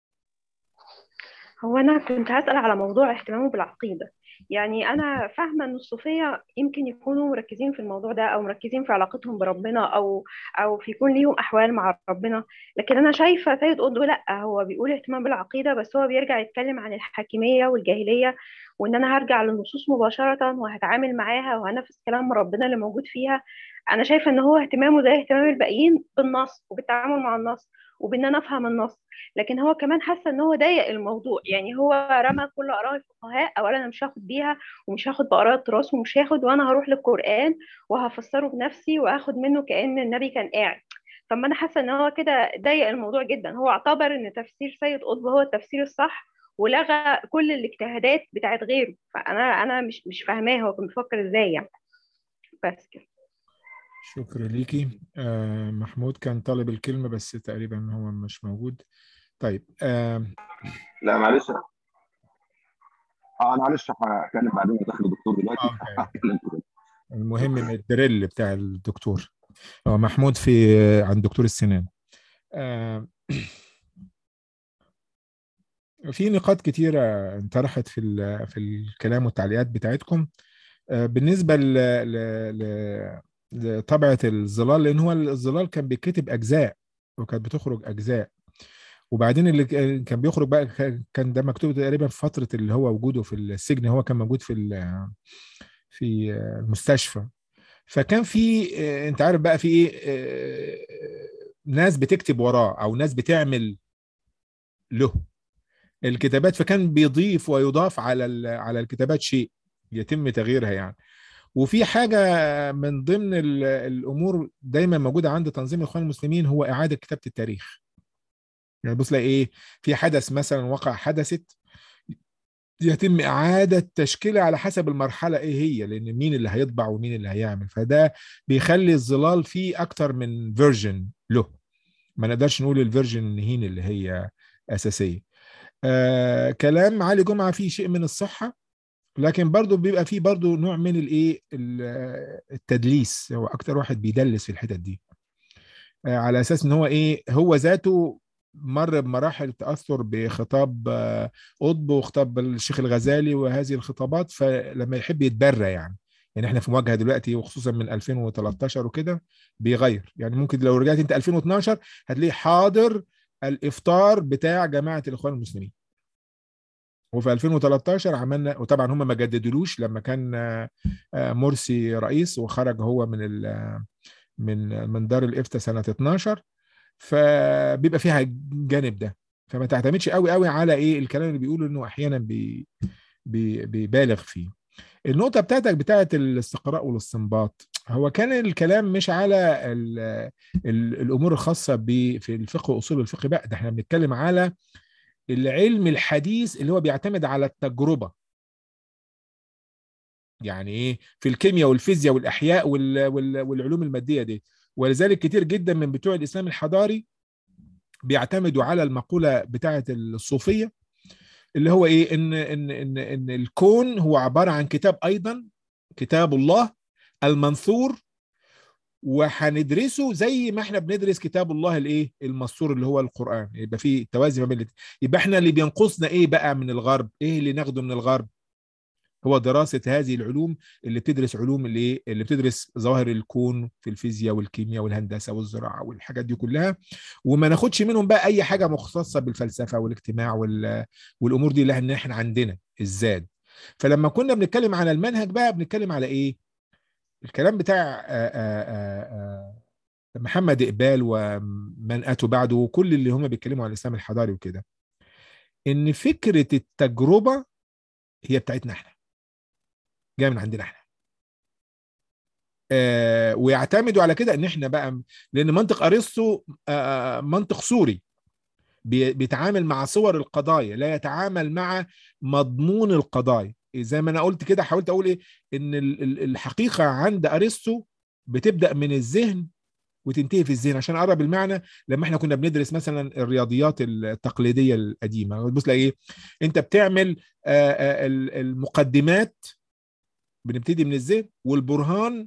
هو انا كنت هسال على موضوع اهتمامه بالعقيده يعني انا فاهمه ان الصوفيه يمكن يكونوا مركزين في الموضوع ده او مركزين في علاقتهم بربنا او او في يكون ليهم احوال مع ربنا لكن انا شايفه سيد قطب لا هو بيقول اهتمام بالعقيده بس هو بيرجع يتكلم عن الحاكميه والجاهليه وان انا هرجع للنصوص مباشره وهتعامل معاها وهنفذ كلام ربنا اللي موجود فيها انا شايفه ان هو اهتمامه زي اهتمام الباقيين بالنص وبالتعامل مع النص وبان انا افهم النص لكن هو كمان حاسه ان هو ضيق الموضوع يعني هو رمى كل اراء الفقهاء اولا انا مش هاخد بيها ومش هاخد باراء التراث ومش هاخد وانا هروح للقران وهفسره بنفسي واخد منه كان النبي كان قاعد فما انا حاسه ان هو كده ضيق الموضوع جدا هو اعتبر ان تفسير سيد قطب هو التفسير الصح ولغى كل الاجتهادات بتاعت غيره فانا انا مش مش فاهماه هو كان بيفكر ازاي يعني بس كده شكرا ليكي آه محمود كان طالب الكلمة بس تقريبا هو مش موجود طيب آه لا معلش اه انا معلش هتكلم بعدين داخل الدكتور دلوقتي أوكي. المهم من الدريل بتاع الدكتور هو محمود في عند دكتور السنان آه في نقاط كتيرة انطرحت في في الكلام والتعليقات بتاعتكم آه بالنسبة ل, ل... لطبعة الظلال لأن هو الظلال كان بيتكتب أجزاء وكانت بتخرج أجزاء وبعدين اللي كان بيخرج بقى كان ده مكتوب تقريبا في فترة اللي هو وجوده في السجن هو كان موجود في في المستشفى فكان في انت عارف بقى في ايه ناس بتكتب وراه او ناس بتعمل له الكتابات فكان بيضيف ويضاف على على الكتابات شيء يتم تغييرها يعني وفي حاجة من ضمن الأمور دايما موجودة عند تنظيم الإخوان المسلمين هو إعادة كتابة التاريخ يعني بص إيه في حدث مثلا وقع حدثت يتم إعادة تشكيلها على حسب المرحلة إيه هي لأن مين اللي هيطبع ومين اللي هيعمل فده بيخلي الظلال فيه أكتر من فيرجن له ما نقدرش نقول الفيرجن النهين اللي هي أساسية آه كلام علي جمعة فيه شيء من الصحة لكن برضه بيبقى فيه برضه نوع من الايه التدليس هو اكتر واحد بيدلس في الحتت دي على اساس ان هو ايه هو ذاته مر بمراحل تاثر بخطاب قطب وخطاب الشيخ الغزالي وهذه الخطابات فلما يحب يتبرى يعني يعني احنا في مواجهه دلوقتي وخصوصا من 2013 وكده بيغير يعني ممكن لو رجعت انت 2012 هتلاقيه حاضر الافطار بتاع جماعه الاخوان المسلمين وفي 2013 عملنا وطبعا هم ما جددولوش لما كان مرسي رئيس وخرج هو من من من دار الافتاء سنه 12 فبيبقى فيها الجانب ده فما تعتمدش قوي قوي على ايه الكلام اللي بيقوله انه احيانا بي بي بيبالغ فيه النقطه بتاعتك بتاعت الاستقراء والاستنباط هو كان الكلام مش على ال ال الامور الخاصه في الفقه واصول الفقه بقى ده احنا بنتكلم على العلم الحديث اللي هو بيعتمد على التجربه يعني ايه في الكيمياء والفيزياء والاحياء وال... وال... والعلوم الماديه دي ولذلك كتير جدا من بتوع الاسلام الحضاري بيعتمدوا على المقوله بتاعه الصوفيه اللي هو ايه ان ان ان ان الكون هو عباره عن كتاب ايضا كتاب الله المنثور وهندرسه زي ما احنا بندرس كتاب الله الايه المسطور اللي هو القران يبقى في توازي ما بين يبقى احنا اللي بينقصنا ايه بقى من الغرب ايه اللي ناخده من الغرب هو دراسة هذه العلوم اللي بتدرس علوم اللي اللي بتدرس ظواهر الكون في الفيزياء والكيمياء والهندسة والزراعة والحاجات دي كلها وما ناخدش منهم بقى أي حاجة مختصة بالفلسفة والاجتماع وال... والأمور دي اللي احنا عندنا الزاد فلما كنا بنتكلم على المنهج بقى بنتكلم على إيه؟ الكلام بتاع آآ آآ محمد إقبال ومن أتوا بعده وكل اللي هم بيتكلموا عن الإسلام الحضاري وكده إن فكرة التجربة هي بتاعتنا احنا جايه من عندنا احنا آه ويعتمدوا على كده ان احنا بقى لان منطق ارسطو آه منطق سوري بيتعامل مع صور القضايا لا يتعامل مع مضمون القضايا زي ما انا قلت كده حاولت اقول ايه ان الحقيقه عند ارسطو بتبدا من الذهن وتنتهي في الذهن عشان اقرب المعنى لما احنا كنا بندرس مثلا الرياضيات التقليديه القديمه بص ايه انت بتعمل آه المقدمات بنبتدي من الذهن والبرهان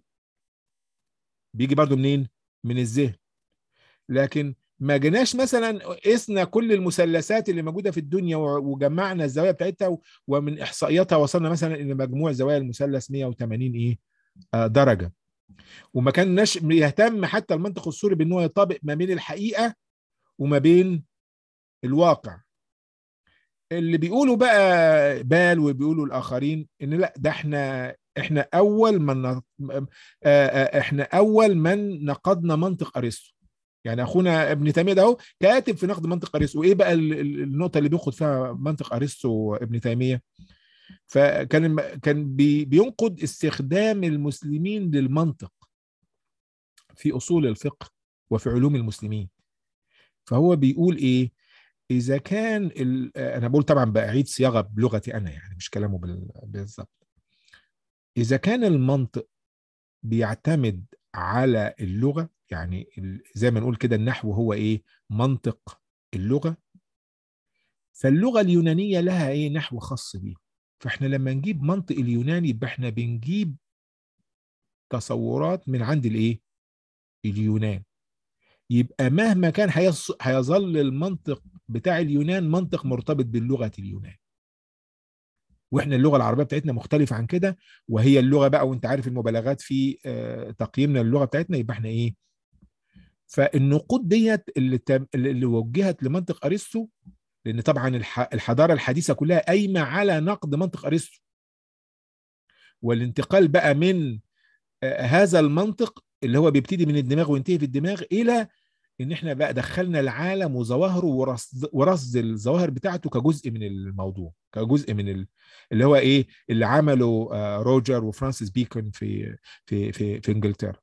بيجي برضو منين من الذهن لكن ما جيناش مثلا قسنا كل المثلثات اللي موجوده في الدنيا وجمعنا الزوايا بتاعتها ومن احصائياتها وصلنا مثلا ان مجموع زوايا المثلث 180 ايه آه درجه وما كانش يهتم حتى المنطق السوري بان هو يطابق ما بين الحقيقه وما بين الواقع اللي بيقولوا بقى بال وبيقولوا الاخرين ان لا ده احنا احنا اول من احنا اول من نقدنا منطق ارسطو يعني اخونا ابن تيميه ده اهو كاتب في نقد منطق ارسطو وايه بقى النقطه اللي بياخد فيها منطق ارسطو ابن تيميه فكان كان بي بينقد استخدام المسلمين للمنطق في اصول الفقه وفي علوم المسلمين فهو بيقول ايه اذا كان انا بقول طبعا باعيد صياغه بلغتي انا يعني مش كلامه بالظبط اذا كان المنطق بيعتمد على اللغه يعني زي ما نقول كده النحو هو ايه منطق اللغه فاللغه اليونانيه لها ايه نحو خاص بيه فاحنا لما نجيب منطق اليوناني يبقى احنا بنجيب تصورات من عند الايه اليونان يبقى مهما كان هيظل المنطق بتاع اليونان منطق مرتبط باللغه اليونان واحنا اللغه العربيه بتاعتنا مختلفه عن كده وهي اللغه بقى وانت عارف المبالغات في تقييمنا للغه بتاعتنا يبقى احنا ايه فالنقود ديت اللي اللي وجهت لمنطق ارسطو لان طبعا الحضاره الحديثه كلها قايمه على نقد منطق ارسطو والانتقال بقى من هذا المنطق اللي هو بيبتدي من الدماغ وينتهي في الدماغ الى ان احنا بقى دخلنا العالم وظواهره ورصد ورصد الظواهر بتاعته كجزء من الموضوع كجزء من ال... اللي هو ايه اللي عمله روجر وفرانسيس بيكون في في في في انجلترا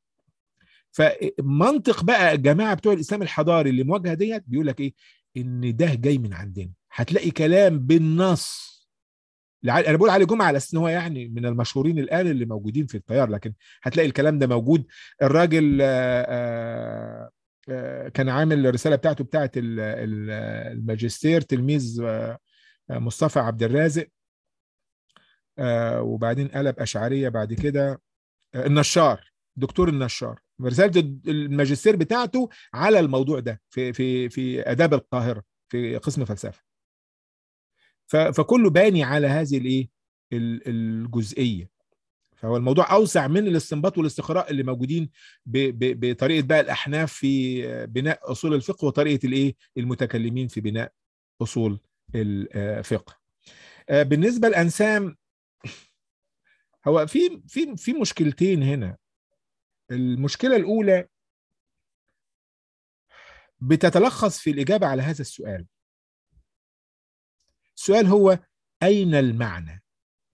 فمنطق بقى الجماعه بتوع الاسلام الحضاري اللي مواجهه ديت بيقول لك ايه ان ده جاي من عندنا هتلاقي كلام بالنص انا بقول علي جمعه على اساس ان هو يعني من المشهورين الان اللي موجودين في التيار لكن هتلاقي الكلام ده موجود الراجل آآ آآ كان عامل الرساله بتاعته بتاعه الماجستير تلميذ مصطفى عبد الرازق وبعدين قلب اشعريه بعد كده النشار دكتور النشار رساله الماجستير بتاعته على الموضوع ده في في في اداب القاهره في قسم فلسفه فكله باني على هذه الايه الجزئيه فهو الموضوع اوسع من الاستنباط والاستقراء اللي موجودين بطريقه بقى الاحناف في بناء اصول الفقه وطريقه الايه المتكلمين في بناء اصول الفقه بالنسبه لانسام هو في في في مشكلتين هنا المشكله الاولى بتتلخص في الاجابه على هذا السؤال السؤال هو اين المعنى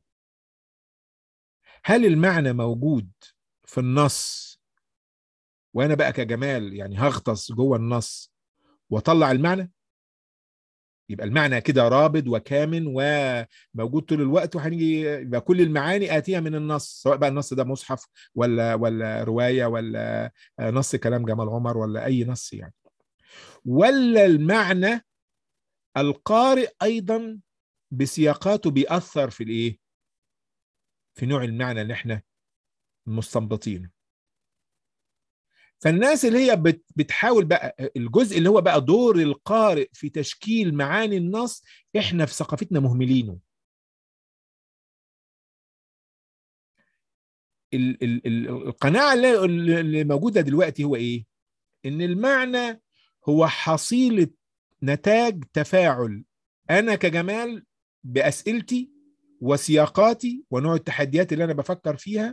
هل المعنى موجود في النص وانا بقى كجمال يعني هغطس جوه النص واطلع المعنى يبقى المعنى كده رابط وكامن وموجود طول الوقت وهنيجي يبقى كل المعاني آتية من النص سواء بقى النص ده مصحف ولا ولا رواية ولا نص كلام جمال عمر ولا أي نص يعني ولا المعنى القارئ أيضا بسياقاته بيأثر في الإيه؟ في نوع المعنى اللي احنا مستنبطينه فالناس اللي هي بتحاول بقى الجزء اللي هو بقى دور القارئ في تشكيل معاني النص احنا في ثقافتنا مهملينه ال ال ال القناعة اللي, اللي موجودة دلوقتي هو ايه ان المعنى هو حصيلة نتاج تفاعل انا كجمال بأسئلتي وسياقاتي ونوع التحديات اللي انا بفكر فيها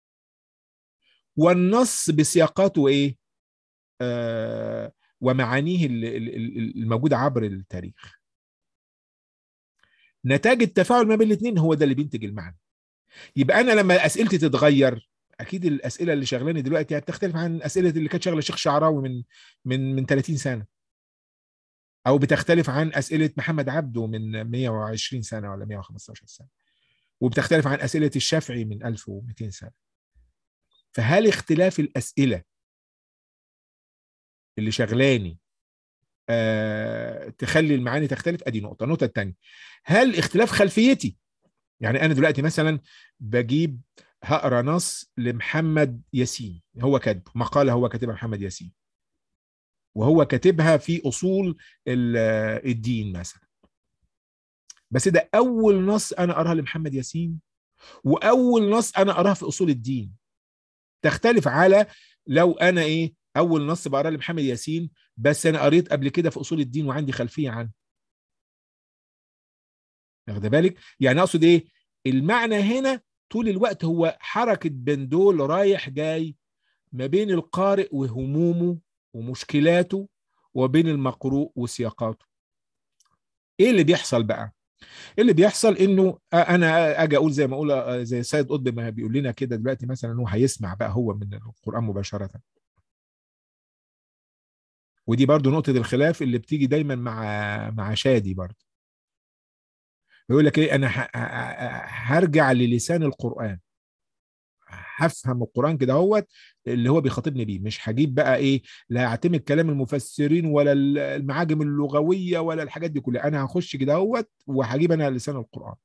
والنص بسياقاته ايه آه ومعانيه الموجوده عبر التاريخ نتاج التفاعل ما بين الاثنين هو ده اللي بينتج المعنى يبقى انا لما اسئلتي تتغير اكيد الاسئله اللي شغلاني دلوقتي هتختلف عن الاسئله اللي كانت شغله الشيخ شعراوي من من من 30 سنه او بتختلف عن اسئله محمد عبده من 120 سنه ولا 115 سنه وبتختلف عن اسئله الشافعي من 1200 سنه فهل اختلاف الاسئله اللي شغلاني أه تخلي المعاني تختلف ادي نقطه النقطه الثانيه هل اختلاف خلفيتي يعني انا دلوقتي مثلا بجيب هقرا نص لمحمد ياسين هو كاتبه مقاله هو كاتبها محمد ياسين وهو كاتبها في اصول الدين مثلا بس ده اول نص انا اقراها لمحمد ياسين واول نص انا اقراها في اصول الدين تختلف على لو انا ايه اول نص بقراه لمحمد ياسين بس انا قريت قبل كده في اصول الدين وعندي خلفيه عنه واخد بالك يعني اقصد ايه المعنى هنا طول الوقت هو حركه بندول رايح جاي ما بين القارئ وهمومه ومشكلاته وبين المقروء وسياقاته ايه اللي بيحصل بقى اللي بيحصل انه انا اجي اقول زي ما اقول زي السيد قطب ما بيقول لنا كده دلوقتي مثلا انه هيسمع بقى هو من القران مباشره ودي برضو نقطه الخلاف اللي بتيجي دايما مع مع شادي برضو بيقول لك ايه انا هرجع للسان القران هفهم القران كده هوت اللي هو بيخاطبني بيه مش هجيب بقى ايه لا اعتمد كلام المفسرين ولا المعاجم اللغويه ولا الحاجات دي كلها انا هخش كده هوت وهجيب انا لسان القران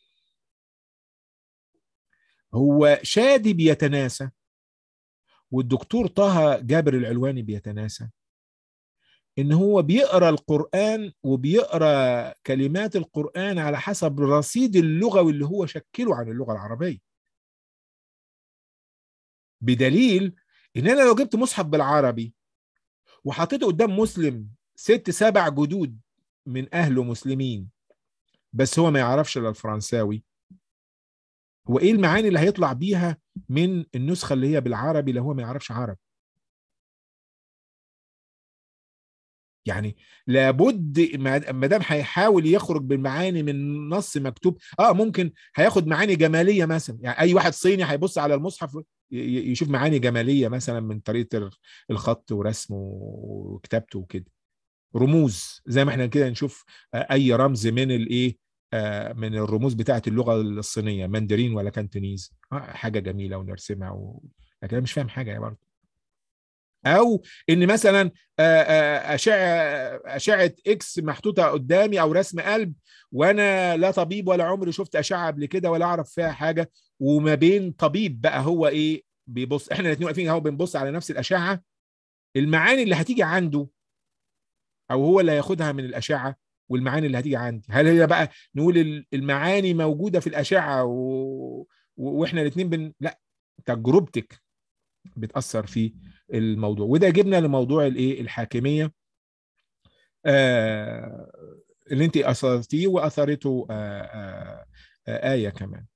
هو شادي بيتناسى والدكتور طه جابر العلواني بيتناسى ان هو بيقرا القران وبيقرا كلمات القران على حسب الرصيد اللغوي اللي هو شكله عن اللغه العربيه بدليل ان انا لو جبت مصحف بالعربي وحطيته قدام مسلم ست سبع جدود من اهله مسلمين بس هو ما يعرفش الا الفرنساوي هو ايه المعاني اللي هيطلع بيها من النسخه اللي هي بالعربي اللي هو ما يعرفش عربي يعني لابد ما دام هيحاول يخرج بالمعاني من نص مكتوب اه ممكن هياخد معاني جماليه مثلا يعني اي واحد صيني هيبص على المصحف يشوف معاني جماليه مثلا من طريقه الخط ورسمه وكتابته وكده رموز زي ما احنا كده نشوف اي رمز من الايه من الرموز بتاعه اللغه الصينيه ماندرين ولا كانتونيز حاجه جميله ونرسمها و... لكن انا مش فاهم حاجه يا برضه او ان مثلا اشعه اشعه اكس محطوطه قدامي او رسم قلب وانا لا طبيب ولا عمري شفت اشعه قبل كده ولا اعرف فيها حاجه وما بين طبيب بقى هو ايه بيبص احنا الاثنين واقفين اهو بنبص على نفس الاشعه المعاني اللي هتيجي عنده او هو اللي هياخدها من الاشعه والمعاني اللي هتيجي عندي هل هي بقى نقول المعاني موجوده في الاشعه و... واحنا الاثنين بن لا تجربتك بتاثر في الموضوع وده جبنا لموضوع الايه الحاكميه آه اللي انت اثرتيه واثرته آه آه آه ايه كمان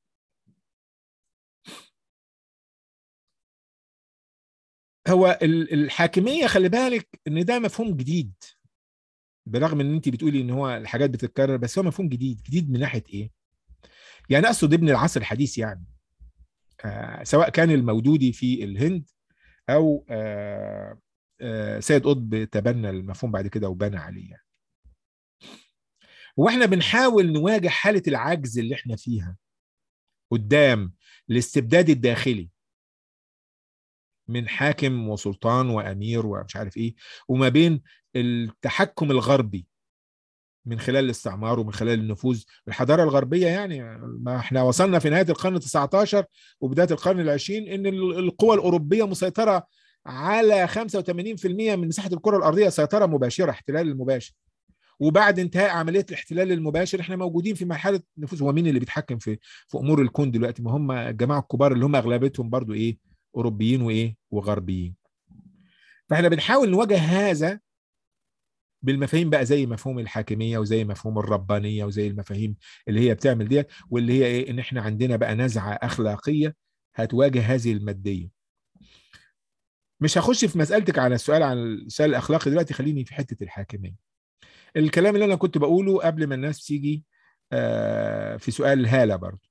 هو الحاكميه خلي بالك ان ده مفهوم جديد برغم ان انت بتقولي ان هو الحاجات بتتكرر بس هو مفهوم جديد جديد من ناحيه ايه يعني اقصد ابن العصر الحديث يعني آه سواء كان المودودي في الهند او آه آه سيد قطب تبنى المفهوم بعد كده وبنى عليه يعني. هو احنا بنحاول نواجه حاله العجز اللي احنا فيها قدام الاستبداد الداخلي من حاكم وسلطان وامير ومش عارف ايه وما بين التحكم الغربي من خلال الاستعمار ومن خلال النفوذ الحضاره الغربيه يعني ما احنا وصلنا في نهايه القرن ال 19 وبدايه القرن العشرين ان القوى الاوروبيه مسيطره على 85% من مساحه الكره الارضيه سيطره مباشره احتلال المباشر وبعد انتهاء عمليه الاحتلال المباشر احنا موجودين في مرحله نفوذ هو مين اللي بيتحكم في في امور الكون دلوقتي ما هم الجماعه الكبار اللي هم اغلبيتهم برضو ايه اوروبيين وايه وغربيين فاحنا بنحاول نواجه هذا بالمفاهيم بقى زي مفهوم الحاكميه وزي مفهوم الربانيه وزي المفاهيم اللي هي بتعمل ديت واللي هي ايه ان احنا عندنا بقى نزعه اخلاقيه هتواجه هذه الماديه مش هخش في مسألتك على السؤال عن السؤال الأخلاقي دلوقتي خليني في حتة الحاكمية الكلام اللي أنا كنت بقوله قبل ما الناس تيجي في سؤال هالة برضو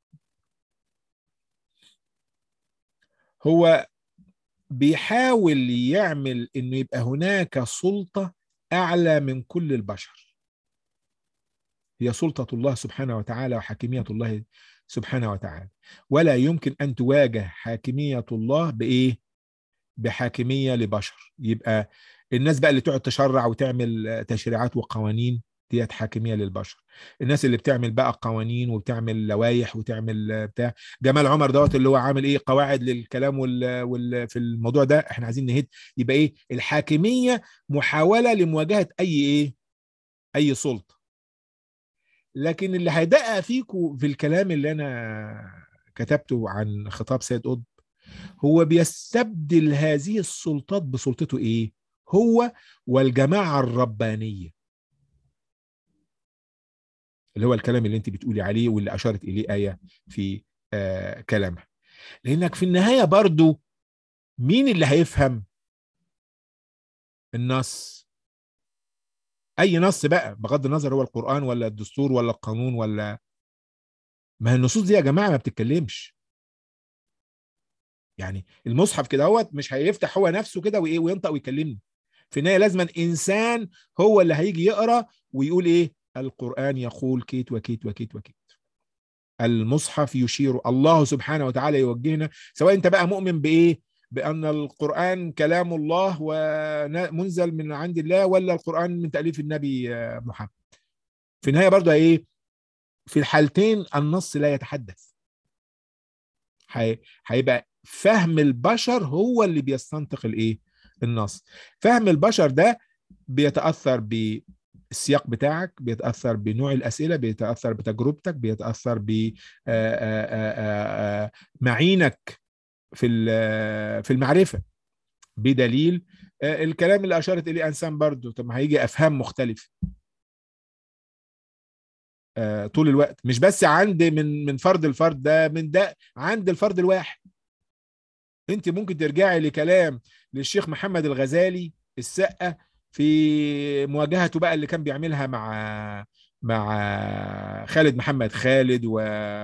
هو بيحاول يعمل إنه يبقى هناك سلطة أعلى من كل البشر هي سلطة الله سبحانه وتعالى وحاكمية الله سبحانه وتعالى ولا يمكن أن تواجه حاكمية الله بإيه؟ بحاكميه لبشر يبقى الناس بقى اللي تقعد تشرع وتعمل تشريعات وقوانين ديت حاكميه للبشر الناس اللي بتعمل بقى قوانين وبتعمل لوائح وتعمل بتاع جمال عمر دوت اللي هو عامل ايه قواعد للكلام وال... وال... في الموضوع ده احنا عايزين نهد يبقى ايه الحاكميه محاوله لمواجهه اي ايه اي سلطه لكن اللي هيدقق فيكم في الكلام اللي انا كتبته عن خطاب سيد قطب هو بيستبدل هذه السلطات بسلطته ايه هو والجماعه الربانيه اللي هو الكلام اللي انت بتقولي عليه واللي اشارت اليه ايه في آه كلامها لانك في النهايه برضو مين اللي هيفهم النص اي نص بقى بغض النظر هو القران ولا الدستور ولا القانون ولا ما هي النصوص دي يا جماعه ما بتتكلمش يعني المصحف كده هوت مش هيفتح هو نفسه كده وايه وينطق ويكلمني في النهايه لازما انسان هو اللي هيجي يقرا ويقول ايه القران يقول كيت وكيت وكيت وكيت المصحف يشير الله سبحانه وتعالى يوجهنا سواء انت بقى مؤمن بايه بان القران كلام الله ومنزل من عند الله ولا القران من تاليف النبي محمد في النهايه برضه ايه في الحالتين النص لا يتحدث هيبقى فهم البشر هو اللي بيستنطق الايه النص فهم البشر ده بيتاثر بالسياق بتاعك بيتاثر بنوع الاسئله بيتاثر بتجربتك بيتاثر بمعينك في في المعرفه بدليل الكلام اللي اشارت اليه انسان برضو طب ما هيجي افهام مختلفه طول الوقت مش بس عند من من فرد الفرد ده من ده عند الفرد الواحد انت ممكن ترجعي لكلام للشيخ محمد الغزالي السقه في مواجهته بقى اللي كان بيعملها مع مع خالد محمد خالد و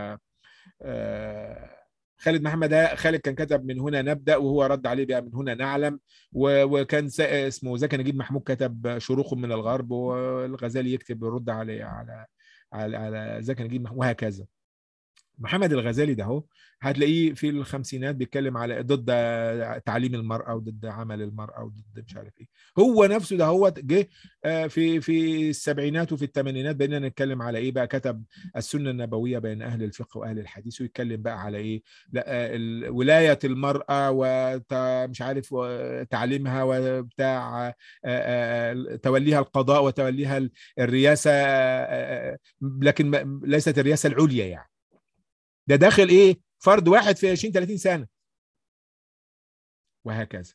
خالد محمد ده خالد كان كتب من هنا نبدا وهو رد عليه بقى من هنا نعلم وكان اسمه زكي نجيب محمود كتب شروق من الغرب والغزالي يكتب يرد عليه على على على زكي نجيب محمود وهكذا محمد الغزالي ده هو هتلاقيه في الخمسينات بيتكلم على ضد تعليم المرأة وضد عمل المرأة وضد مش عارف ايه هو نفسه ده هو جه في في السبعينات وفي الثمانينات بقينا نتكلم على ايه بقى كتب السنة النبوية بين أهل الفقه وأهل الحديث ويتكلم بقى على ايه لا ولاية المرأة ومش عارف تعليمها وبتاع توليها القضاء وتوليها الرياسة لكن ليست الرياسة العليا يعني ده داخل ايه فرد واحد في 20 30 سنه وهكذا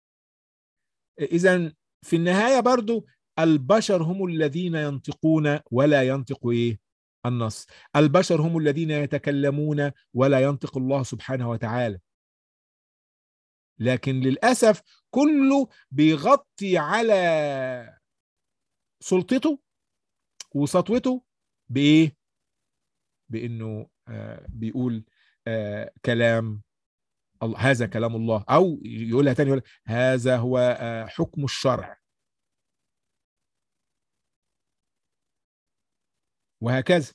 اذا في النهايه برضو البشر هم الذين ينطقون ولا ينطق ايه النص البشر هم الذين يتكلمون ولا ينطق الله سبحانه وتعالى لكن للاسف كله بيغطي على سلطته وسطوته بايه بانه بيقول كلام الله هذا كلام الله او يقولها تاني يقول هذا هو حكم الشرع وهكذا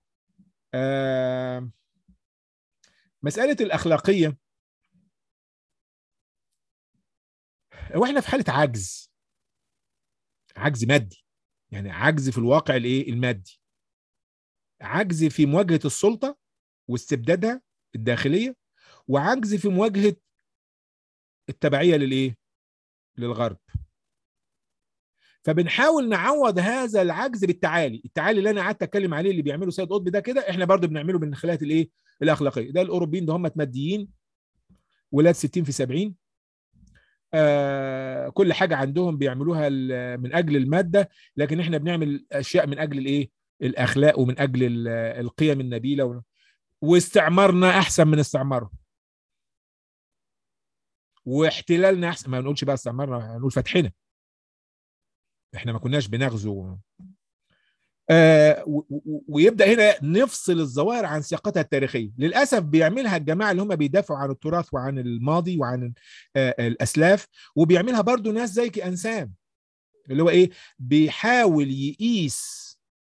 آه مسألة الأخلاقية واحنا في حالة عجز عجز مادي يعني عجز في الواقع الايه المادي عجز في مواجهة السلطة واستبدادها الداخلية وعجز في مواجهة التبعية للايه للغرب فبنحاول نعوض هذا العجز بالتعالي التعالي اللي انا قعدت اتكلم عليه اللي بيعمله سيد قطب ده كده احنا برضو بنعمله من خلال الايه الاخلاقيه ده الاوروبيين ده هم ماديين ولاد 60 في 70 آه كل حاجه عندهم بيعملوها من اجل الماده لكن احنا بنعمل اشياء من اجل الايه الاخلاق ومن اجل القيم النبيله واستعمارنا احسن من استعمارهم واحتلالنا احسن ما نقولش بقى استعمارنا هنقول فتحنا احنا ما كناش بنغزو آه ويبدا هنا نفصل الظواهر عن سياقتها التاريخيه للاسف بيعملها الجماعه اللي هم بيدافعوا عن التراث وعن الماضي وعن آه الاسلاف وبيعملها برضو ناس زي انسان اللي هو ايه بيحاول يقيس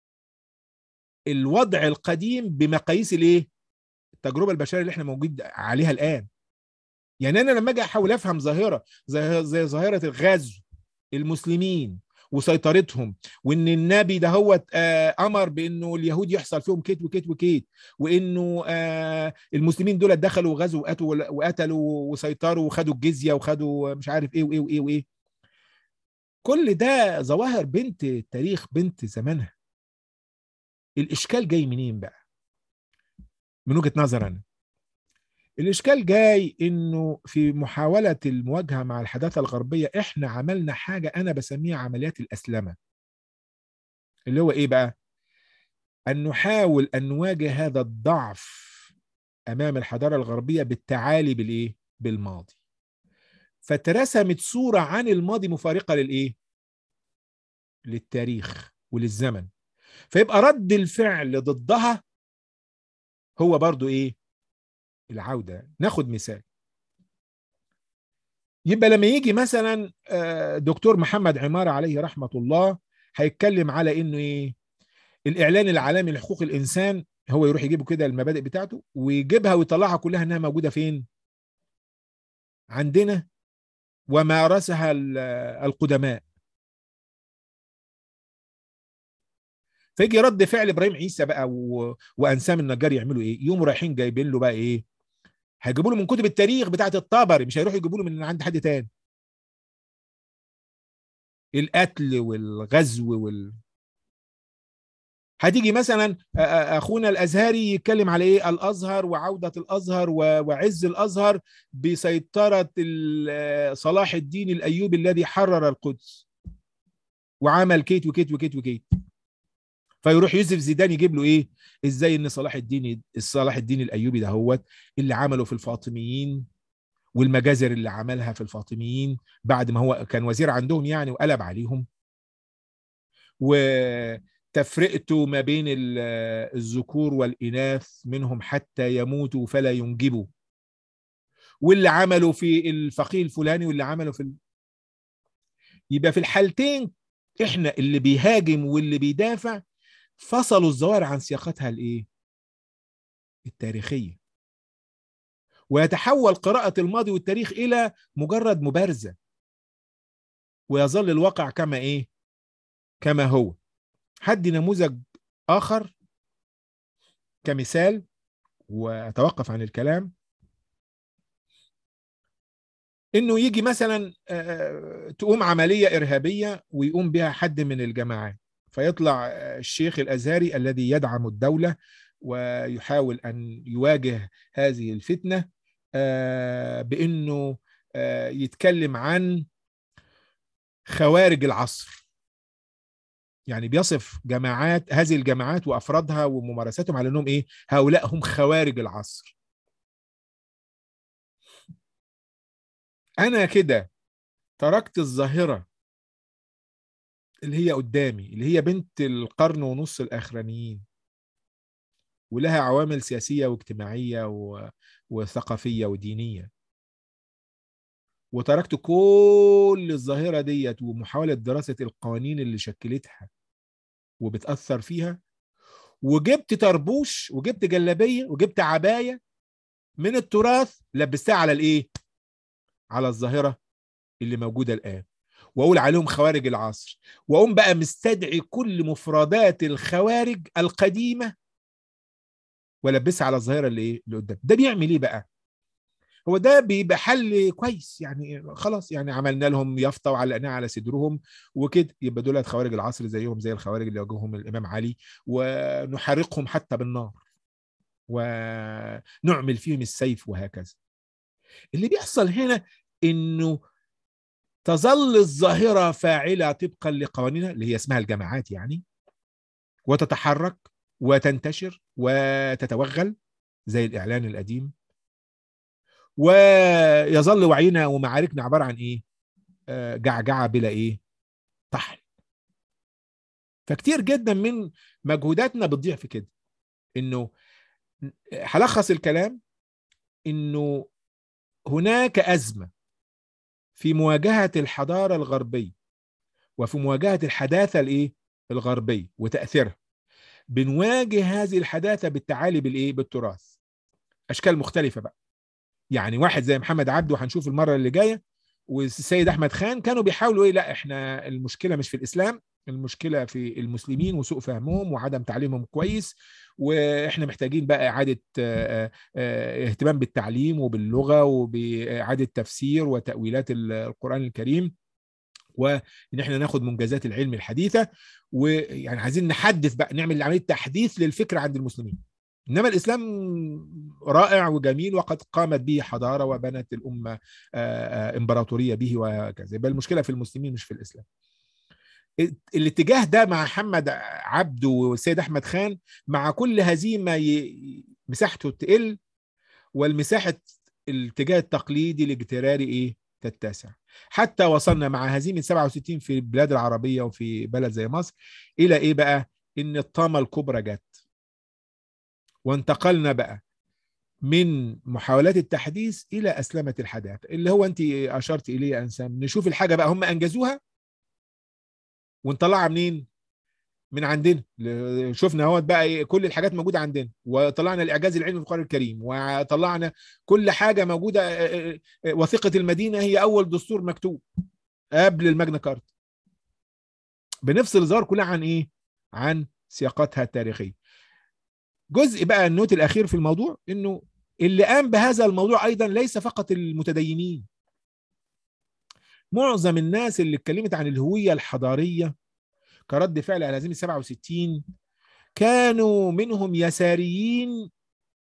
الوضع القديم بمقاييس الايه التجربه البشريه اللي احنا موجود عليها الان يعني انا لما اجي احاول افهم ظاهره زي زي ظاهره الغزو المسلمين وسيطرتهم وان النبي ده هو آه امر بانه اليهود يحصل فيهم كيت وكيت وكيت وانه آه المسلمين دول دخلوا وغزوا وقتلوا وقتلوا وسيطروا وخدوا الجزيه وخدوا مش عارف ايه وايه وايه وايه كل ده ظواهر بنت تاريخ بنت زمانها الاشكال جاي منين بقى من وجهه نظر انا الاشكال جاي انه في محاوله المواجهه مع الحداثه الغربيه احنا عملنا حاجه انا بسميها عمليات الاسلمه اللي هو ايه بقى ان نحاول ان نواجه هذا الضعف امام الحضاره الغربيه بالتعالي بالايه بالماضي فترسمت صوره عن الماضي مفارقه للايه للتاريخ وللزمن فيبقى رد الفعل ضدها هو برضو ايه العودة ناخد مثال يبقى لما يجي مثلا دكتور محمد عمارة عليه رحمة الله هيتكلم على انه ايه الاعلان العالمي لحقوق الانسان هو يروح يجيبه كده المبادئ بتاعته ويجيبها ويطلعها كلها انها موجودة فين عندنا ومارسها القدماء فيجي رد فعل ابراهيم عيسى بقى و... وانسام النجار يعملوا ايه يقوموا رايحين جايبين له بقى ايه هيجيبوا له من كتب التاريخ بتاعه الطبري مش هيروحوا يجيبوا له من عند حد تاني القتل والغزو وال هتيجي مثلا اخونا الازهري يتكلم على ايه الازهر وعوده الازهر وعز الازهر بسيطره صلاح الدين الايوبي الذي حرر القدس وعمل كيت وكيت وكيت وكيت فيروح يوسف زيدان يجيب له ايه ازاي ان صلاح الدين صلاح الدين الايوبي ده هو اللي عمله في الفاطميين والمجازر اللي عملها في الفاطميين بعد ما هو كان وزير عندهم يعني وقلب عليهم وتفرقته ما بين الذكور والاناث منهم حتى يموتوا فلا ينجبوا واللي عمله في الفقيه الفلاني واللي عمله في ال... يبقى في الحالتين احنا اللي بيهاجم واللي بيدافع فصلوا الظواهر عن سياقتها الايه التاريخيه ويتحول قراءه الماضي والتاريخ الى مجرد مبارزه ويظل الواقع كما ايه كما هو حد نموذج اخر كمثال واتوقف عن الكلام انه يجي مثلا تقوم عمليه ارهابيه ويقوم بها حد من الجماعات فيطلع الشيخ الازهري الذي يدعم الدوله ويحاول ان يواجه هذه الفتنه بانه يتكلم عن خوارج العصر يعني بيصف جماعات هذه الجماعات وافرادها وممارساتهم على انهم ايه هؤلاء هم خوارج العصر انا كده تركت الظاهره اللي هي قدامي اللي هي بنت القرن ونص الاخرانيين ولها عوامل سياسيه واجتماعيه و... وثقافيه ودينيه وتركت كل الظاهره ديت ومحاوله دراسه القوانين اللي شكلتها وبتاثر فيها وجبت طربوش وجبت جلابيه وجبت عبايه من التراث لبستها على الايه على الظاهره اللي موجوده الان واقول عليهم خوارج العصر واقوم بقى مستدعي كل مفردات الخوارج القديمه والبسها على الظاهره اللي ايه اللي قدام ده بيعمل ايه بقى هو ده بيبقى حل كويس يعني خلاص يعني عملنا لهم يافطه وعلقناها على صدرهم وكده يبقى دول خوارج العصر زيهم زي الخوارج اللي واجههم الامام علي ونحرقهم حتى بالنار ونعمل فيهم السيف وهكذا اللي بيحصل هنا انه تظل الظاهره فاعله طبقا لقوانينها اللي هي اسمها الجماعات يعني وتتحرك وتنتشر وتتوغل زي الاعلان القديم ويظل وعينا ومعاركنا عباره عن ايه آه، جعجعه بلا ايه طحن فكتير جدا من مجهوداتنا بتضيع في كده انه هلخص الكلام انه هناك ازمه في مواجهه الحضاره الغربيه وفي مواجهه الحداثه الايه الغربيه وتاثيرها بنواجه هذه الحداثه بالتعالي بالايه بالتراث اشكال مختلفه بقى يعني واحد زي محمد عبده هنشوف المره اللي جايه والسيد احمد خان كانوا بيحاولوا ايه لا احنا المشكله مش في الاسلام المشكله في المسلمين وسوء فهمهم وعدم تعليمهم كويس واحنا محتاجين بقى اعاده آه، آه، اهتمام بالتعليم وباللغه وباعاده تفسير وتاويلات القران الكريم وان احنا ناخد منجزات العلم الحديثه ويعني عايزين نحدث بقى نعمل عمليه تحديث للفكر عند المسلمين انما الاسلام رائع وجميل وقد قامت به حضاره وبنت الامه آه، آه، امبراطوريه به وهكذا يبقى المشكله في المسلمين مش في الاسلام الاتجاه ده مع محمد عبده والسيد احمد خان مع كل هزيمه ي- مساحته تقل والمساحه الاتجاه التقليدي الاجتراري ايه تتسع حتى وصلنا مع هزيمه 67 في البلاد العربيه وفي بلد زي مصر الى ايه بقى ان الطامه الكبرى جت وانتقلنا بقى من محاولات التحديث الى اسلمه الحداثه اللي هو انت اشرت اليه يا انسان نشوف الحاجه بقى هم انجزوها ونطلعها منين من عندنا ل- شفنا اهوت بقى إيه، كل الحاجات موجوده عندنا وطلعنا الاعجاز العلمي في القران الكريم وطلعنا كل حاجه موجوده آه، آه، آه، وثيقه المدينه هي اول دستور مكتوب قبل الماجنا كارتا بنفصل الظاهر كلها عن ايه عن سياقاتها التاريخيه جزء بقى النوت الاخير في الموضوع انه اللي قام بهذا الموضوع ايضا ليس فقط المتدينين معظم الناس اللي اتكلمت عن الهويه الحضاريه كرد فعل على هزيمه 67 كانوا منهم يساريين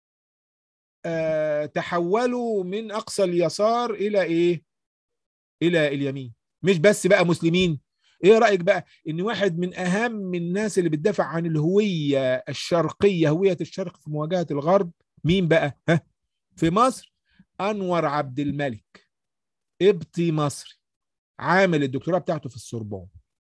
آه تحولوا من اقصى اليسار الى ايه؟ الى اليمين مش بس بقى مسلمين ايه رايك بقى ان واحد من اهم الناس اللي بتدافع عن الهويه الشرقيه هويه الشرق في مواجهه الغرب مين بقى ها في مصر انور عبد الملك قبطي مصري عامل الدكتوراه بتاعته في السوربون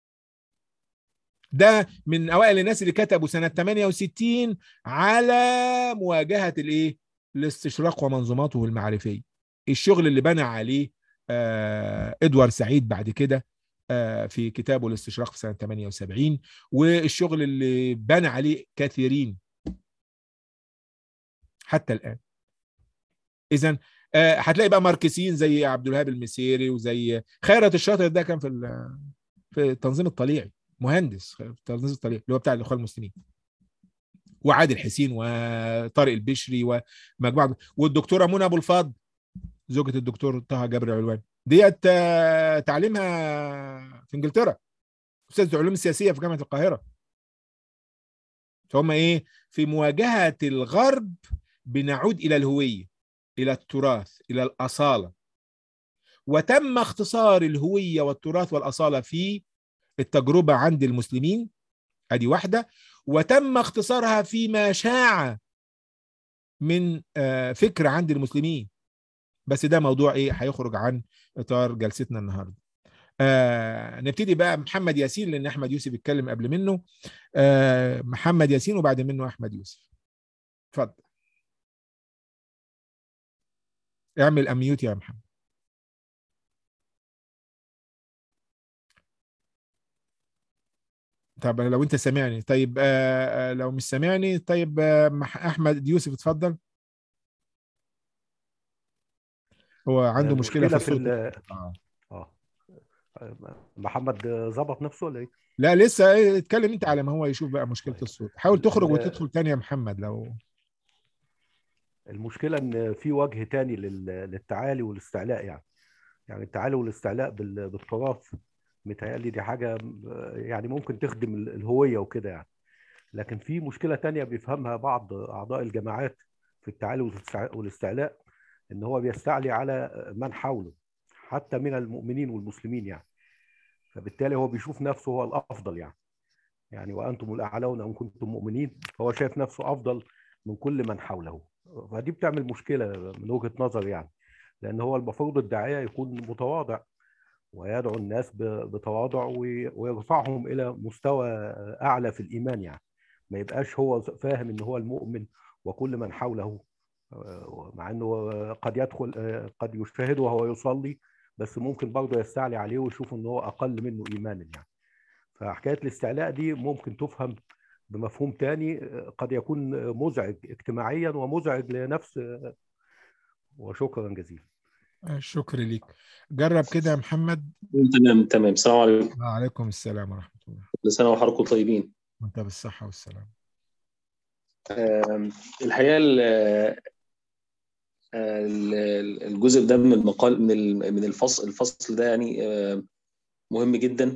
ده من اوائل الناس اللي كتبوا سنه 68 على مواجهه الايه الاستشراق ومنظوماته المعرفيه الشغل اللي بنى عليه آه ادوار سعيد بعد كده آه في كتابه الاستشراق في سنه 78 والشغل اللي بنى عليه كثيرين حتى الان اذا آه هتلاقي بقى ماركسيين زي عبد الوهاب المسيري وزي خيرت الشاطر ده كان في ال- في التنظيم الطليعي مهندس في التنظيم الطليعي اللي هو بتاع الاخوان المسلمين وعادل حسين وطارق البشري ومجموعه والدكتوره منى ابو الفضل زوجة الدكتور طه جابر علوان ديت آه، تعليمها في انجلترا استاذ العلوم السياسيه في جامعه القاهره فهم ايه في مواجهه الغرب بنعود الى الهويه الى التراث الى الاصاله وتم اختصار الهويه والتراث والاصاله في التجربه عند المسلمين ادي واحده وتم اختصارها فيما شاع من آه، فكر عند المسلمين بس ده موضوع ايه هيخرج عن اطار جلستنا النهارده آه نبتدي بقى محمد ياسين لان احمد يوسف اتكلم قبل منه آه محمد ياسين وبعد منه احمد يوسف اتفضل اعمل اميوت يا محمد طب لو انت سامعني طيب آه آه، لو مش سامعني طيب آه مح- احمد يوسف اتفضل هو عنده مشكله في المشكلة في الصوت ال- آه. اه محمد ظبط نفسه ولا ايه؟ لا لسه إيه، اتكلم انت على ما هو يشوف بقى مشكله طيب. الصوت حاول تخرج ال- وتدخل تاني يا محمد لو المشكلة إن في وجه تاني لل- للتعالي والاستعلاء يعني يعني التعالي والاستعلاء بال- بالتراث متهيألي دي حاجة آه، يعني ممكن تخدم ال- الهوية وكده يعني لكن في مشكلة تانية بيفهمها بعض أعضاء الجماعات في التعالي والاستع- والاستعلاء إن هو بيستعلي على من حوله حتى من المؤمنين والمسلمين يعني فبالتالي هو بيشوف نفسه هو الأفضل يعني يعني وأنتم الأعلون إن كنتم مؤمنين فهو شايف نفسه أفضل من كل من حوله فدي بتعمل مشكلة من وجهة نظري يعني لأن هو المفروض الداعية يكون متواضع ويدعو الناس ب- بتواضع وي- ويرفعهم إلى مستوى أعلى في الإيمان يعني ما يبقاش هو فاهم إن هو المؤمن وكل من حوله آه، مع إنه قد يدخل آه، قد يشاهد وهو يصلي بس ممكن برضه يستعلي عليه ويشوف إن هو أقل منه إيمانا يعني فحكاية الاستعلاء دي ممكن تفهم بمفهوم تاني آه، قد يكون مزعج اجتماعيا ومزعج لنفس آه، وشكرا جزيلا آه، شكر ليك جرب كده يا محمد تمام تمام السلام عليكم وعليكم السلام ورحمه الله كل سنة وحضراتكم طيبين وانت بالصحه والسلام آم، الحقيقة ال- ال- الجزء ده من المقال من ال- من الفصل الفصل ده يعني آم، مهم جدا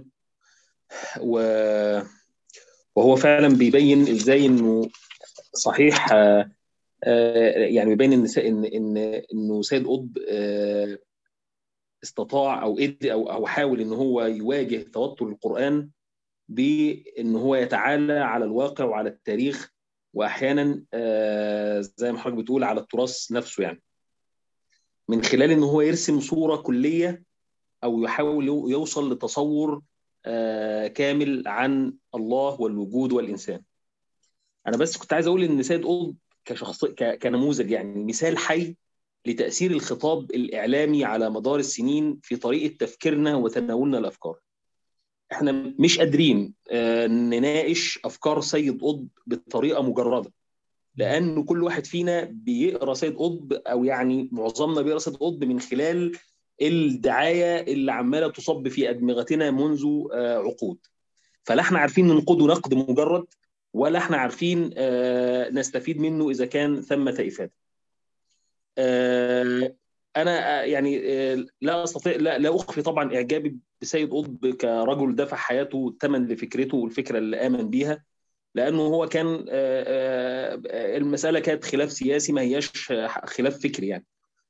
و- وهو فعلا بيبين ازاي انه صحيح آه، آه، يعني بيبين ان س- ان ان انه سيد قطب آه، استطاع او قدر او او حاول ان هو يواجه توتر القرآن بان هو يتعالى على الواقع وعلى التاريخ واحيانا آه، زي ما حضرتك بتقول على التراث نفسه يعني من خلال ان هو يرسم صوره كليه او يحاول يو- يوصل لتصور آه، كامل عن الله والوجود والانسان. انا بس كنت عايز اقول ان سيد قطب كشخص ك- كنموذج يعني مثال حي لتاثير الخطاب الاعلامي على مدار السنين في طريقه تفكيرنا وتناولنا الافكار. احنا مش قادرين آه، نناقش افكار سيد قطب بطريقه مجرده لان كل واحد فينا بيقرا سيد قطب او يعني معظمنا بيقرا سيد قطب من خلال الدعايه اللي عماله تصب في ادمغتنا منذ آه، عقود فلا احنا عارفين ننقده نقد مجرد ولا احنا عارفين آه، نستفيد منه اذا كان ثمه افاده آه، انا آه، يعني آه، لا استطيع لا, لا اخفي طبعا اعجابي بسيد قطب كرجل دفع حياته ثمن لفكرته والفكره اللي امن بيها لانه هو كان آه، آه، المساله كانت خلاف سياسي ما هياش خلاف فكري يعني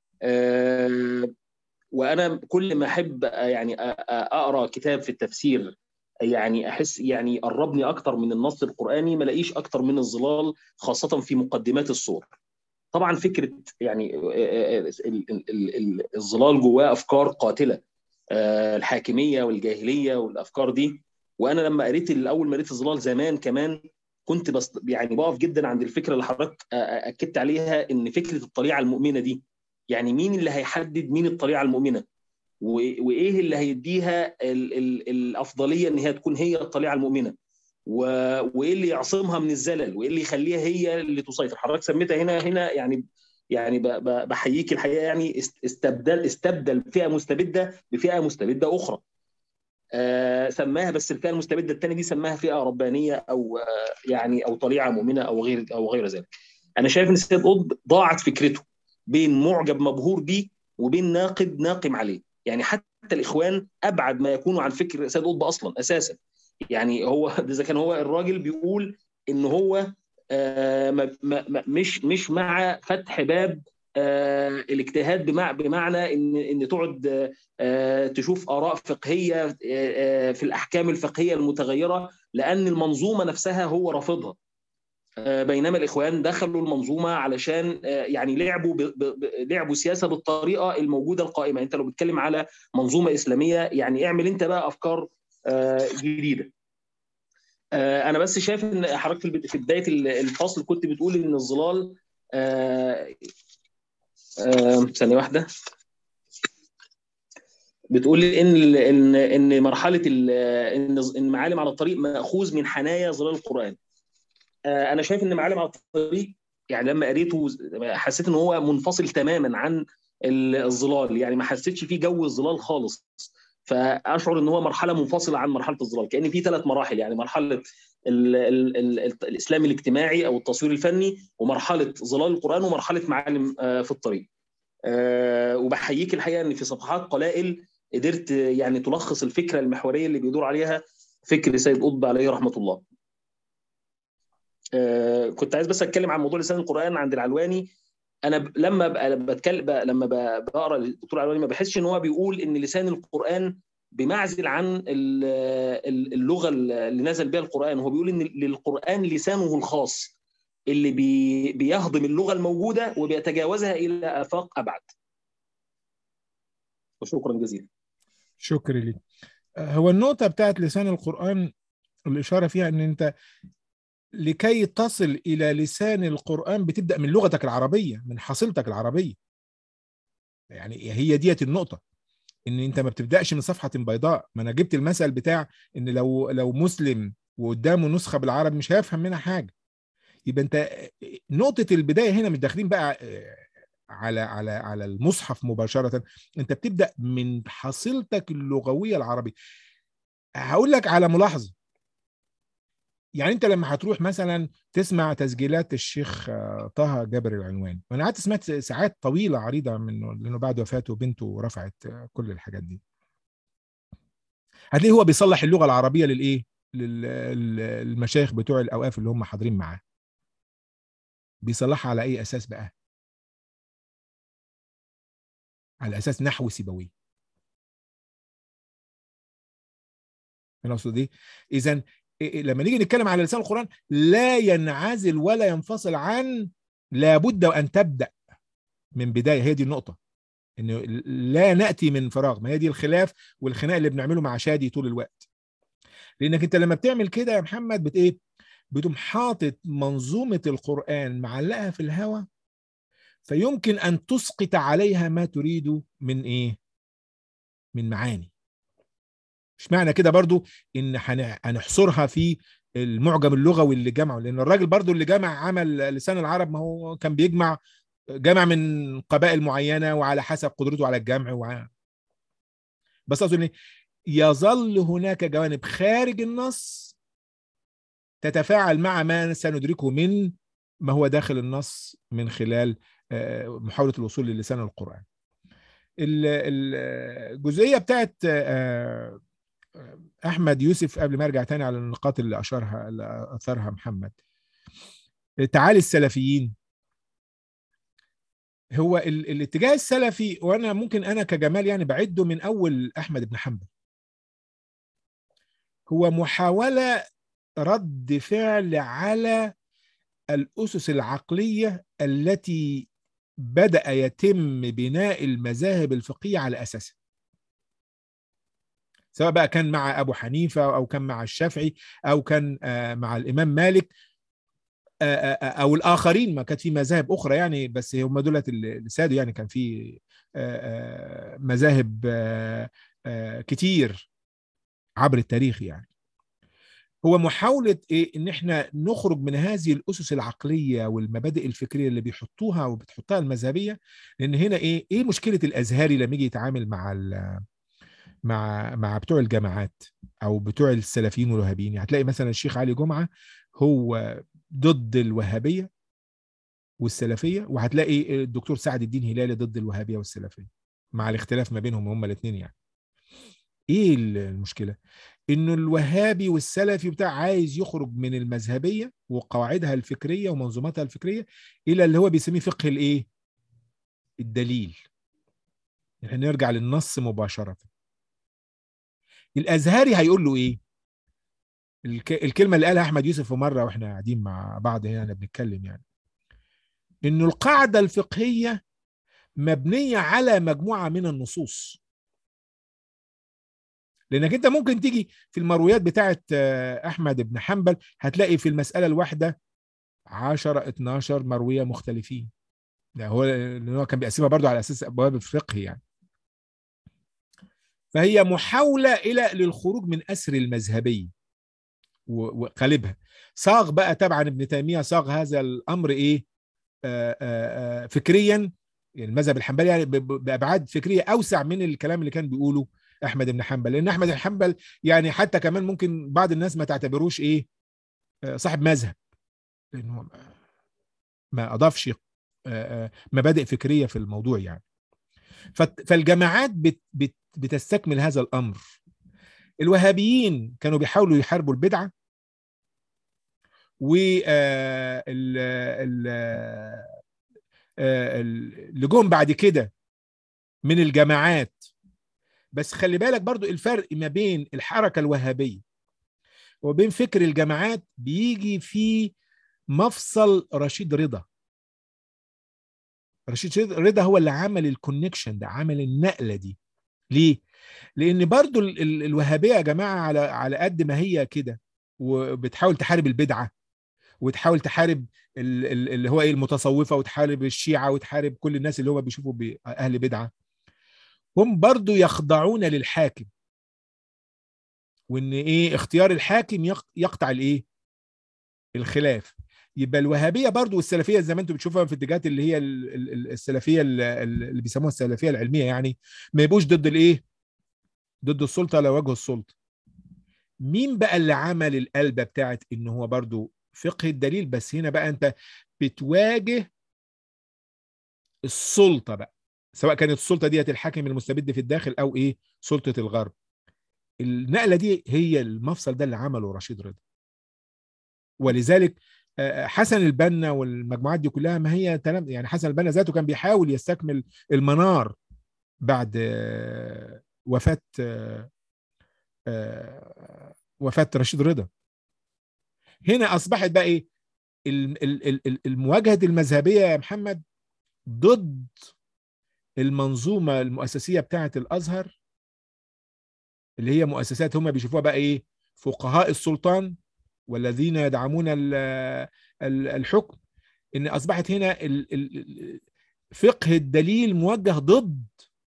آه، وانا كل ما احب يعني أ- أ- اقرا كتاب في التفسير يعني احس يعني قربني اكتر من النص القراني ما الاقيش اكتر من الظلال خاصه في مقدمات السور طبعا فكره يعني ال- ال- ال- الظلال جواه افكار قاتله آه، الحاكميه والجاهليه والافكار دي وانا لما قريت اول ما قريت الظلال زمان كمان كنت بس يعني بقف جدا عند الفكره اللي حضرتك آه، آه، اكدت عليها ان فكره الطليعه المؤمنه دي يعني مين اللي هيحدد مين الطليعه المؤمنه و- وايه اللي هيديها ال ال الافضليه ان هي تكون هي الطليعه المؤمنه و- وايه اللي يعصمها من الزلل وايه اللي يخليها هي اللي تسيطر حضرتك سميتها هنا هنا يعني يعني ب- ب- بحييك الحقيقه يعني است- استبدل استبدل فئه مستبده بفئه مستبده اخرى آه سماها بس الفئه المستبده الثانيه دي سماها فئه ربانيه او آه يعني او طليعه مؤمنه او غير او غير ذلك انا شايف ان السيد قطب ضاعت فكرته بين معجب مبهور بيه وبين ناقد ناقم عليه يعني حتى الاخوان ابعد ما يكونوا عن فكر سيد قطب اصلا اساسا يعني هو اذا كان هو الراجل بيقول ان هو آه ما ما ما مش مش مع فتح باب آه الاجتهاد بمع بمعنى ان ان تقعد آه تشوف اراء فقهيه آه آه في الاحكام الفقهيه المتغيره لان المنظومه نفسها هو رافضها آه، بينما الاخوان دخلوا المنظومه علشان آه، يعني لعبوا ب... ب... ب- لعبوا سياسه بالطريقه الموجوده القائمه انت لو بتتكلم على منظومه اسلاميه يعني اعمل انت بقى افكار آه، جديده آه، انا بس شايف ان حضرتك في الب- في بدايه ال- الفصل كنت بتقول ان الظلال آه، آه، ثانيه واحده بتقول ان ان ان مرحله ان ان معالم على الطريق ماخوذ من حنايا ظلال القران انا شايف ان معالم على الطريق يعني لما قريته حسيت ان هو منفصل تماما عن الظلال يعني ما حسيتش فيه جو الظلال خالص فاشعر ان هو مرحله منفصله عن مرحله الظلال كان في ثلاث مراحل يعني مرحله ال ال ال الاسلام الاجتماعي او التصوير الفني ومرحله ظلال القران ومرحله معالم في الطريق وبحييك الحقيقه ان في صفحات قلائل قدرت يعني تلخص الفكره المحوريه اللي بيدور عليها فكر سيد قطب عليه رحمه الله كنت عايز بس اتكلم عن موضوع لسان القران عند العلواني انا لما بقى بتكلم لما بقرا الدكتور علواني ما بحسش ان هو بيقول ان لسان القران بمعزل عن اللغه اللي نزل بها القران هو بيقول ان للقران لسانه الخاص اللي بي بيهضم اللغه الموجوده وبيتجاوزها الى افاق ابعد وشكرا جزيلا شكرا لك هو النقطه بتاعت لسان القران الاشاره فيها ان انت لكي تصل الى لسان القران بتبدا من لغتك العربيه من حصيلتك العربيه يعني هي ديت النقطه ان انت ما بتبداش من صفحه بيضاء ما انا جبت المثل بتاع ان لو لو مسلم وقدامه نسخه بالعربي مش هيفهم منها حاجه يبقى انت نقطه البدايه هنا مش داخلين بقى على على على المصحف مباشره انت بتبدا من حصيلتك اللغويه العربيه هقول لك على ملاحظه يعني انت لما هتروح مثلا تسمع تسجيلات الشيخ طه جابر العنواني وانا قعدت سمعت ساعات طويله عريضه منه لانه بعد وفاته بنته رفعت كل الحاجات دي هتلاقيه هو بيصلح اللغه العربيه للايه للمشايخ بتوع الاوقاف اللي هم حاضرين معاه بيصلحها على اي اساس بقى على اساس نحو سيبوي انا اقصد ايه اذا لما نيجي نتكلم على لسان القرآن لا ينعزل ولا ينفصل عن لابد أن تبدأ من بداية هي دي النقطة إنه لا نأتي من فراغ ما هي دي الخلاف والخناق اللي بنعمله مع شادي طول الوقت لأنك أنت لما بتعمل كده يا محمد بت إيه؟ بتقوم حاطط منظومة القرآن معلقها في الهواء فيمكن أن تسقط عليها ما تريد من إيه؟ من معاني مش معنى كده برضو ان هنحصرها في المعجم اللغوي اللي جمعه لان الراجل برضو اللي جمع عمل لسان العرب ما هو كان بيجمع جمع من قبائل معينه وعلى حسب قدرته على الجمع وع... بس اظن يظل هناك جوانب خارج النص تتفاعل مع ما سندركه من ما هو داخل النص من خلال محاوله الوصول للسان القران الجزئيه بتاعت احمد يوسف قبل ما ارجع تاني على النقاط اللي اشارها اللي اثرها محمد تعالي السلفيين هو ال... الاتجاه السلفي وانا ممكن انا كجمال يعني بعده من اول احمد بن حنبل هو محاوله رد فعل على الاسس العقليه التي بدا يتم بناء المذاهب الفقهيه على اساسها سواء بقى كان مع ابو حنيفه او كان مع الشافعي او كان مع الامام مالك او الاخرين ما كانت في مذاهب اخرى يعني بس هم دولت اللي سادوا يعني كان في مذاهب كتير عبر التاريخ يعني هو محاولة إيه إن إحنا نخرج من هذه الأسس العقلية والمبادئ الفكرية اللي بيحطوها وبتحطها المذهبية لأن هنا إيه إيه مشكلة الأزهري لما يجي يتعامل مع مع مع بتوع الجامعات او بتوع السلفيين والوهابيين هتلاقي مثلا الشيخ علي جمعه هو ضد الوهابيه والسلفيه وهتلاقي الدكتور سعد الدين هلالي ضد الوهابيه والسلفيه مع الاختلاف ما بينهم هما الاثنين يعني ايه المشكله انه الوهابي والسلفي بتاع عايز يخرج من المذهبيه وقواعدها الفكريه ومنظوماتها الفكريه الى اللي هو بيسميه فقه الايه الدليل يعني نرجع للنص مباشره الازهري هيقول له ايه الكلمه اللي قالها احمد يوسف في مره واحنا قاعدين مع بعض هنا بنتكلم يعني انه القاعده الفقهيه مبنيه على مجموعه من النصوص لانك انت ممكن تيجي في المرويات بتاعه احمد بن حنبل هتلاقي في المساله الواحده 10 12 مرويه مختلفين ده هو لان هو كان بيقسمها برضه على اساس ابواب الفقه يعني فهي محاوله الى للخروج من اسر المذهبيه و- وقالبها صاغ بقى طبعا ابن تيميه صاغ هذا الامر ايه آه، آه، آه، فكريا يعني المذهب الحنبلي يعني ب- ب- بابعاد فكريه اوسع من الكلام اللي كان بيقوله احمد بن حنبل لان احمد بن حنبل يعني حتى كمان ممكن بعض الناس ما تعتبروش ايه آه، صاحب مذهب لانه ما- ما اضافش آه، آه، مبادئ فكريه في الموضوع يعني فت- فالجماعات بت بت بتستكمل هذا الامر الوهابيين كانوا بيحاولوا يحاربوا البدعه و آه، ال- ال- آه، ال- اللي جم بعد كده من الجماعات بس خلي بالك برضو الفرق ما بين الحركه الوهابيه وبين فكر الجماعات بيجي في مفصل رشيد رضا رشيد رضا هو اللي عمل الكونكشن ده عمل النقله دي ليه لان برضو ال- ال- الوهابيه يا جماعه على على قد ما هي كده وبتحاول تحارب البدعه وتحاول تحارب ال- ال- اللي هو ايه المتصوفه وتحارب الشيعه وتحارب كل الناس اللي هم بيشوفوا باهل بدعه هم برضو يخضعون للحاكم وان ايه اختيار الحاكم يق- يقطع الايه الخلاف يبقى الوهابيه برضو والسلفيه زي ما انتم بتشوفوها في الاتجاهات اللي هي ال- ال- ال- السلفيه ال- ال- اللي بيسموها السلفيه العلميه يعني ما يبقوش ضد الايه ضد السلطه على وجه السلطه مين بقى اللي عمل القلبه بتاعت ان هو برضو فقه الدليل بس هنا بقى انت بتواجه السلطه بقى سواء كانت السلطه ديت الحاكم المستبد في الداخل او ايه سلطه الغرب النقله دي هي المفصل ده اللي عمله رشيد رضا ولذلك آه، حسن البنا والمجموعات دي كلها ما هي تلام يعني حسن البنا ذاته كان بيحاول يستكمل المنار بعد آه، وفاه آه، آه، وفاه رشيد رضا هنا اصبحت بقى ايه ال- ال- ال- ال- المواجهه المذهبيه يا محمد ضد المنظومه المؤسسيه بتاعه الازهر اللي هي مؤسسات هم بيشوفوها بقى ايه فقهاء السلطان والذين يدعمون ال- ال- الحكم ان اصبحت هنا ال- ال- ال- فقه الدليل موجه ضد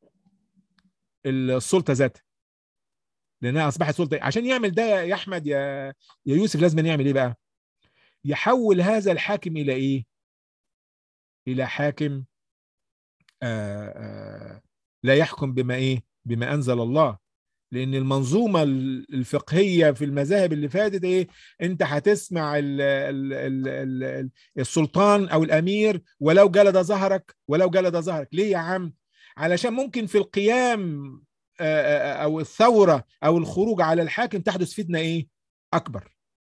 السلطه ذاتها لانها اصبحت سلطه عشان يعمل ده يا احمد يا يا يوسف لازم يعمل ايه بقى يحول هذا الحاكم الى ايه الى حاكم آآ آآ لا يحكم بما ايه بما انزل الله لان المنظومه الفقهيه في المذاهب اللي فاتت ايه انت هتسمع ال ال ال ال السلطان او الامير ولو جلد ظهرك ولو جلد ظهرك ليه يا عم علشان ممكن في القيام آآ او الثوره او الخروج على الحاكم تحدث فتنه ايه اكبر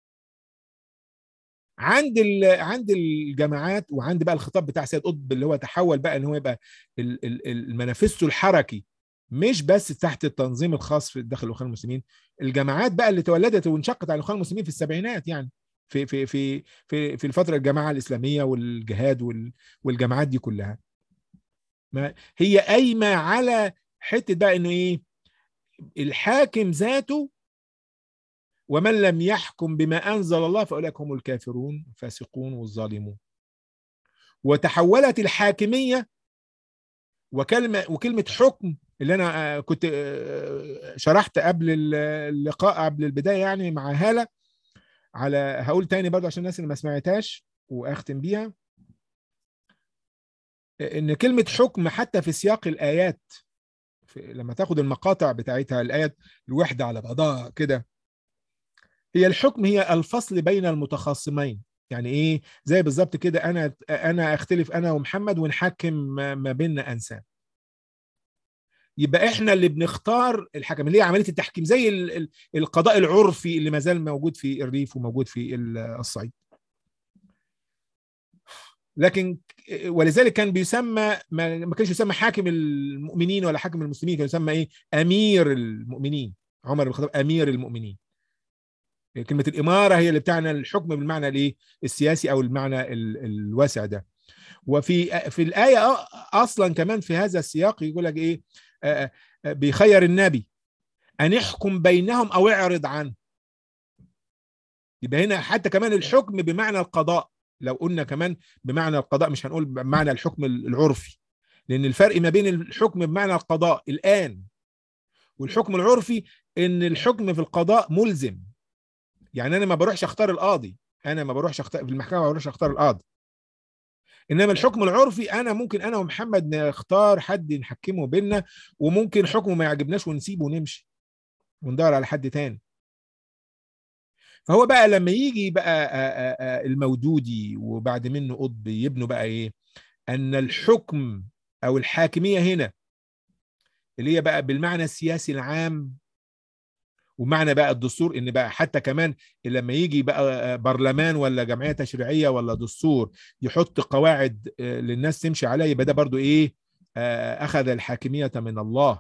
عند عند الجماعات وعند بقى الخطاب بتاع سيد قطب اللي هو تحول بقى ان هو يبقى المانيفستو الحركي مش بس تحت التنظيم الخاص في داخل الاخوان المسلمين الجماعات بقى اللي تولدت وانشقت على الاخوان المسلمين في السبعينات يعني في في في في في الفتره الجماعه الاسلاميه والجهاد والجماعات دي كلها ما هي قايمه على حته بقى انه ايه الحاكم ذاته ومن لم يحكم بما انزل الله فاولئك هم الكافرون الفاسقون والظالمون وتحولت الحاكميه وكلمه وكلمه حكم اللي انا كنت شرحت قبل اللقاء قبل البدايه يعني مع هاله على هقول تاني برضه عشان الناس اللي ما سمعتهاش واختم بيها ان كلمه حكم حتى في سياق الايات في لما تاخد المقاطع بتاعتها الايات الوحده على بعضها كده هي الحكم هي الفصل بين المتخاصمين يعني ايه زي بالظبط كده انا انا اختلف انا ومحمد ونحكم ما بيننا انسان يبقى احنا اللي بنختار الحكم اللي هي عمليه التحكيم زي القضاء العرفي اللي ما زال موجود في الريف وموجود في الصعيد لكن ولذلك كان بيسمى ما كانش يسمى حاكم المؤمنين ولا حاكم المسلمين كان يسمى ايه امير المؤمنين عمر بن الخطاب امير المؤمنين كلمه الاماره هي اللي بتعني الحكم بالمعنى الايه السياسي او المعنى الواسع ده وفي في الايه اصلا كمان في هذا السياق يقول لك ايه بيخير النبي ان يحكم بينهم او اعرض عنه يبقى هنا حتى كمان الحكم بمعنى القضاء لو قلنا كمان بمعنى القضاء مش هنقول بمعنى الحكم العرفي لان الفرق ما بين الحكم بمعنى القضاء الان والحكم العرفي ان الحكم في القضاء ملزم يعني انا ما بروحش اختار القاضي انا ما بروحش اختار في المحكمه ما بروحش اختار القاضي انما الحكم العرفي انا ممكن انا ومحمد نختار حد نحكمه بينا وممكن حكمه ما يعجبناش ونسيبه ونمشي وندور على حد تاني فهو بقى لما يجي بقى آآ آآ المودودي وبعد منه قطب يبنوا بقى ايه ان الحكم او الحاكميه هنا اللي هي بقى بالمعنى السياسي العام ومعنى بقى الدستور ان بقى حتى كمان لما يجي بقى برلمان ولا جمعيه تشريعيه ولا دستور يحط قواعد للناس تمشي عليها يبقى ده برضو ايه اخذ الحاكميه من الله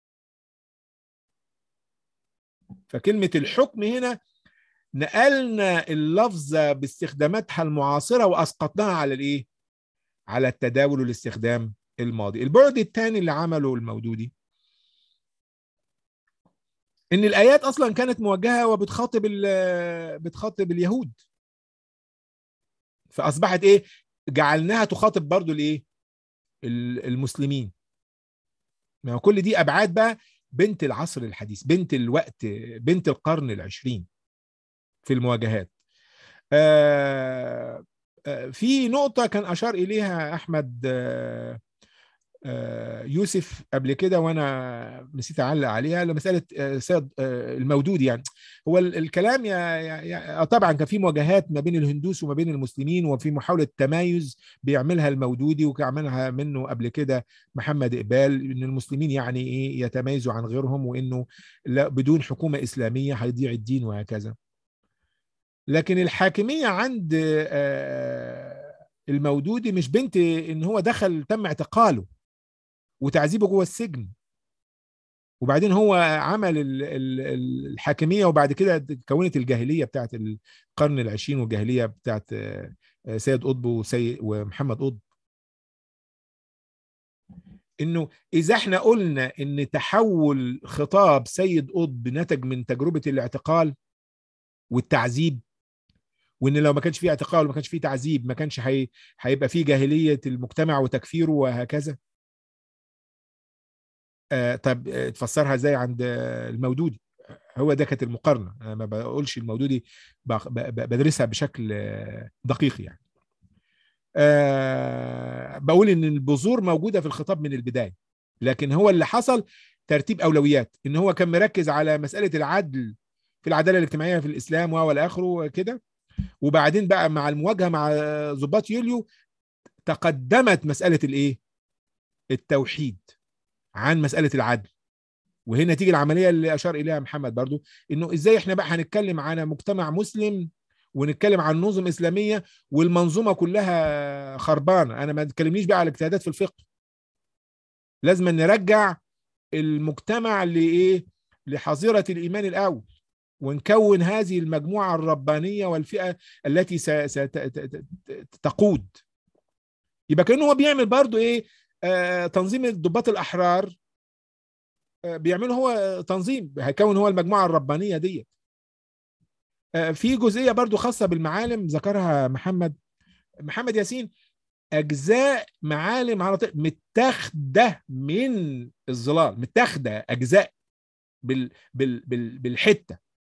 فكلمه الحكم هنا نقلنا اللفظه باستخداماتها المعاصره واسقطناها على الايه على التداول والاستخدام الماضي البعد الثاني اللي عمله المودودي ان الايات اصلا كانت موجهه وبتخاطب بتخاطب اليهود فاصبحت ايه جعلناها تخاطب برضو الايه المسلمين ما هو كل دي ابعاد بقى بنت العصر الحديث بنت الوقت بنت القرن العشرين في المواجهات آه في نقطة كان أشار إليها أحمد آه يوسف قبل كده وانا نسيت اعلق عليها لمساله سيد المودود يعني هو الكلام يا, يا طبعا كان في مواجهات ما بين الهندوس وما بين المسلمين وفي محاوله تمايز بيعملها المودودي وعملها منه قبل كده محمد اقبال ان المسلمين يعني ايه يتميزوا عن غيرهم وانه لا بدون حكومه اسلاميه هيضيع الدين وهكذا لكن الحاكميه عند المودودي مش بنت ان هو دخل تم اعتقاله وتعذيبه جوه السجن وبعدين هو عمل الحاكميه وبعد كده كونت الجاهليه بتاعت القرن العشرين والجاهليه بتاعت سيد قطب وسيد ومحمد قطب انه اذا احنا قلنا ان تحول خطاب سيد قطب نتج من تجربه الاعتقال والتعذيب وان لو ما كانش فيه اعتقال وما كانش فيه تعذيب ما كانش هي... هيبقى فيه جاهليه المجتمع وتكفيره وهكذا آه طب تفسرها ازاي عند المودودي هو ده كانت المقارنه انا ما بقولش المودودي بدرسها بشكل دقيق يعني آه بقول ان البذور موجوده في الخطاب من البدايه لكن هو اللي حصل ترتيب اولويات ان هو كان مركز على مساله العدل في العداله الاجتماعيه في الاسلام والى اخره كده وبعدين بقى مع المواجهه مع ضباط يوليو تقدمت مساله الايه التوحيد عن مساله العدل وهنا تيجي العمليه اللي اشار اليها محمد برضو انه ازاي احنا بقى هنتكلم عن مجتمع مسلم ونتكلم عن نظم اسلاميه والمنظومه كلها خربانه انا ما تكلمنيش بقى على اجتهادات في الفقه لازم نرجع المجتمع لايه لحظيره الايمان الاول ونكون هذه المجموعه الربانيه والفئه التي ستقود يبقى كانه هو بيعمل برضو ايه آه تنظيم الضباط الاحرار آه بيعمله هو تنظيم هيكون هو المجموعه الربانيه ديت آه في جزئيه برضو خاصه بالمعالم ذكرها محمد محمد ياسين اجزاء معالم على طيب متاخده من الظلال متاخده اجزاء بال بال بال بالحته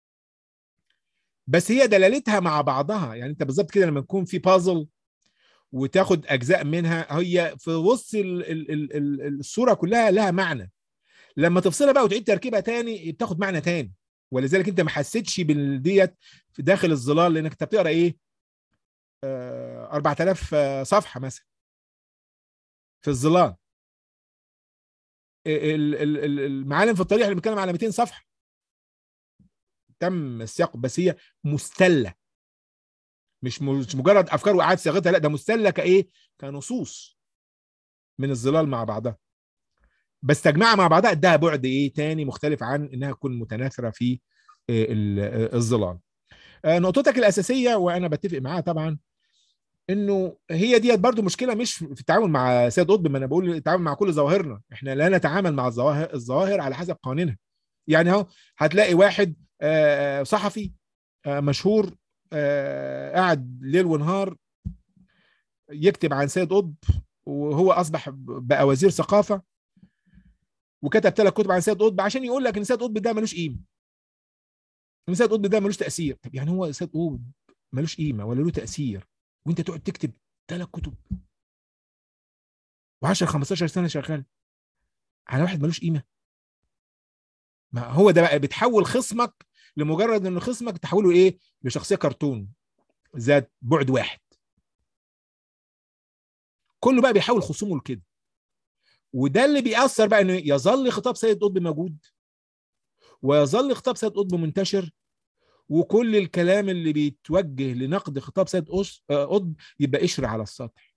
بس هي دلالتها مع بعضها يعني انت بالظبط كده لما يكون في بازل وتاخد اجزاء منها هي في وسط ال ال ال ال الصوره كلها لها معنى لما تفصلها بقى وتعيد تركيبها تاني بتاخد معنى تاني ولذلك انت ما حسيتش بالديت في داخل الظلال لانك انت بتقرا ايه آه 4000 صفحه مثلا في الظلال المعالم في الطريق اللي بنتكلم على 200 صفحه تم السياق بس هي مستله مش مش مجرد افكار واعاده صياغتها لا ده مستله كايه كنصوص من الظلال مع بعضها بس تجمعها مع بعضها ادها بعد ايه تاني مختلف عن انها تكون متناثره في الظلال نقطتك الاساسيه وانا بتفق معاها طبعا انه هي ديت برضو مشكله مش في التعامل مع سيد قطب ما انا بقول التعامل مع كل ظواهرنا احنا لا نتعامل مع الظواهر الظواهر على حسب قوانينها يعني اهو هتلاقي واحد صحفي مشهور قاعد ليل ونهار يكتب عن سيد قطب وهو اصبح بقى وزير ثقافه وكتب ثلاث كتب عن سيد قطب عشان يقول لك ان سيد قطب ده ملوش قيمه ان سيد قطب ده ملوش تاثير طب يعني هو سيد قطب ملوش قيمه ولا له تاثير وانت تقعد تكتب ثلاث كتب و10 15 سنه شغال على واحد ملوش قيمه ما هو ده بقى بتحول خصمك لمجرد ان خصمك تحوله ايه لشخصيه كرتون ذات بعد واحد كله بقى بيحاول خصومه لكده وده اللي بيأثر بقى انه يظل خطاب سيد قطب موجود ويظل خطاب سيد قطب منتشر وكل الكلام اللي بيتوجه لنقد خطاب سيد أس- آه، قطب يبقى قشر على السطح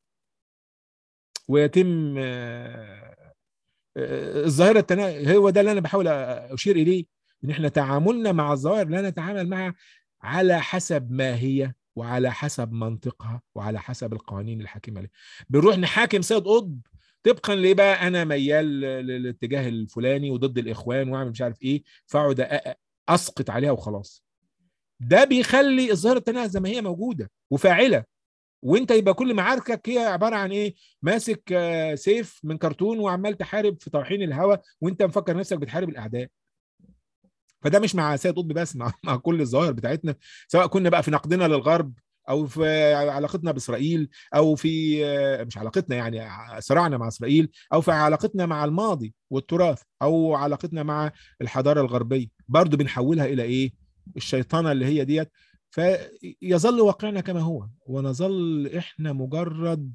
ويتم آه، آه، الظاهره التنا... هو ده اللي انا بحاول اشير اليه ان احنا تعاملنا مع الظواهر لا نتعامل معها على حسب ما هي وعلى حسب منطقها وعلى حسب القوانين الحاكمه لها بنروح نحاكم سيد قطب طبقا ليه بقى انا ميال ل- للاتجاه الفلاني وضد الاخوان واعمل مش عارف ايه فاقعد أ- اسقط عليها وخلاص ده بيخلي الظاهره التانية زي ما هي موجوده وفاعله وانت يبقى كل معاركك هي عباره عن ايه ماسك آه، سيف من كرتون وعمال تحارب في طوحين الهواء وانت مفكر نفسك بتحارب الاعداء فده مش مع سيد قطب بس مع, مع كل الظواهر بتاعتنا سواء كنا بقى في نقدنا للغرب او في علاقتنا باسرائيل او في آه، مش علاقتنا يعني صراعنا مع اسرائيل او في علاقتنا مع الماضي والتراث او علاقتنا مع الحضاره الغربيه برضو بنحولها الى ايه الشيطانه اللي هي ديت فيظل واقعنا كما هو ونظل احنا مجرد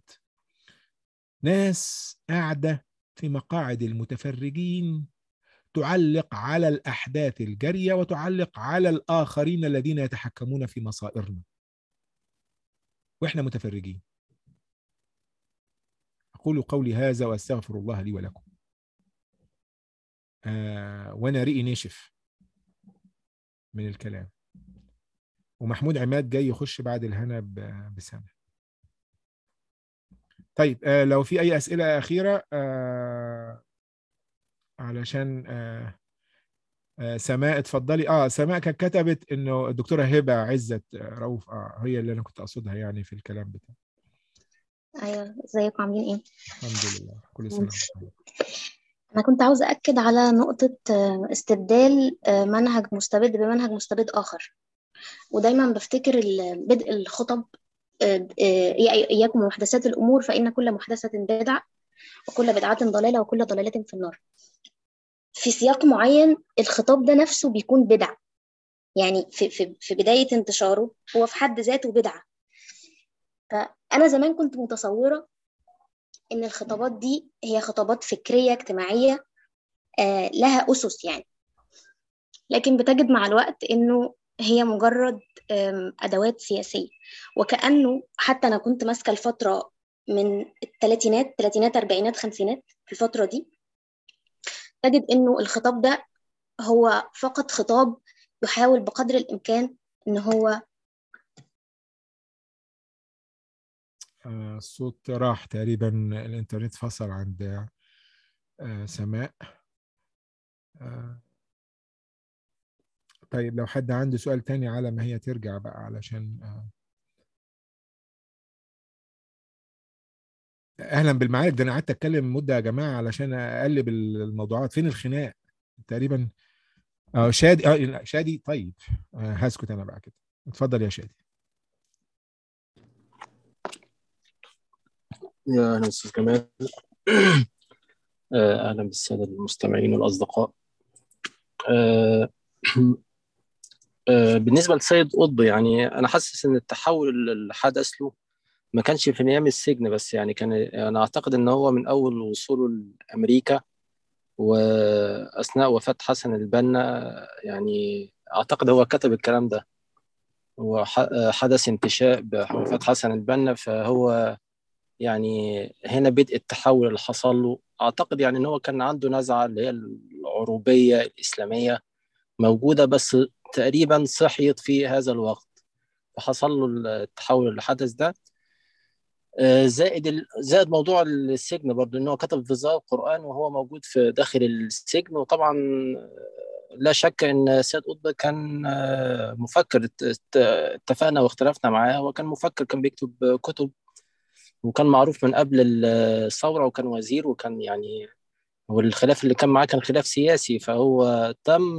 ناس قاعده في مقاعد المتفرجين تعلق على الاحداث الجاريه وتعلق على الاخرين الذين يتحكمون في مصائرنا واحنا متفرجين اقول قولي هذا واستغفر الله لي ولكم آه وانا ريقي نشف من الكلام ومحمود عماد جاي يخش بعد الهنا ب- بسنه طيب آه لو في اي اسئله اخيره آه علشان آه آه سماء اتفضلي اه سماء كانت كتبت انه الدكتوره هبه عزت آه، رؤوف اه هي اللي انا كنت اقصدها يعني في الكلام بتاعي ايوه ازيكم عاملين ايه الحمد لله كل سنه وانتم طيب. انا كنت عاوزه اكد على نقطه آه، استبدال آه، منهج مستبد بمنهج مستبد اخر ودايما بفتكر ال- بدء الخطب آه، آه، إيا- اياكم ومحدثات الامور فان كل محدثه بدعه وكل بدعه ضلاله وكل ضلاله في النار في سياق معين الخطاب ده نفسه بيكون بدعه يعني في في في بدايه انتشاره هو في حد ذاته بدعه فانا زمان كنت متصوره ان الخطابات دي هي خطابات فكريه اجتماعيه آه، لها اسس يعني لكن بتجد مع الوقت انه هي مجرد آم، ادوات سياسيه وكانه حتى انا كنت ماسكه الفتره من الثلاثينات ثلاثينات اربعينات خمسينات في الفتره دي تجد انه الخطاب ده هو فقط خطاب يحاول بقدر الامكان ان هو آه الصوت راح تقريبا الانترنت فصل عند آه سماء آه طيب لو حد عنده سؤال تاني على ما هي ترجع بقى علشان آه اهلا بالمعارك ده انا قعدت اتكلم مده يا جماعه علشان اقلب الموضوعات فين الخناق تقريبا اه شادي اه لا، شادي طيب آه هسكت انا بقى كده اتفضل يا شادي يا أهلا أستاذ جمال آه، أهلا بالسادة المستمعين والأصدقاء آه، آه، بالنسبة لسيد قطب يعني أنا حاسس إن التحول اللي حدث له ما كانش في أيام السجن بس يعني كان أنا أعتقد إن هو من أول وصوله لأمريكا وأثناء وفاة حسن البنا يعني أعتقد هو كتب الكلام ده وحدث انتشاء بوفاة حسن البنا فهو يعني هنا بدء التحول اللي حصل له اعتقد يعني ان هو كان عنده نزعه اللي هي العروبيه الاسلاميه موجوده بس تقريبا صحيت في هذا الوقت فحصل له التحول اللي حدث ده آه، زائد ال- زائد موضوع السجن برضه ان هو كتب في ظاهر القران وهو موجود في داخل السجن وطبعا آه، لا شك ان سيد قطب كان آه، مفكر ات- ات- اتفقنا واختلفنا معاه هو كان مفكر كان بيكتب كتب وكان معروف من قبل الثورة وكان وزير وكان يعني والخلاف اللي كان معاه كان خلاف سياسي فهو تم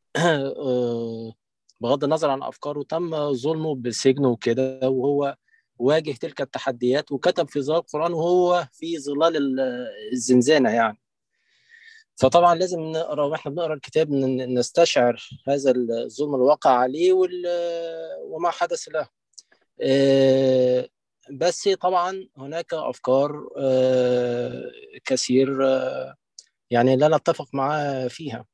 بغض النظر عن افكاره تم ظلمه بالسجن وكده وهو واجه تلك التحديات وكتب في ظلال القرآن وهو في ظلال الزنزانة يعني فطبعا لازم نقرا واحنا بنقرا الكتاب نستشعر هذا الظلم الواقع عليه وما حدث له بس طبعا هناك افكار كثير يعني لا نتفق معاه فيها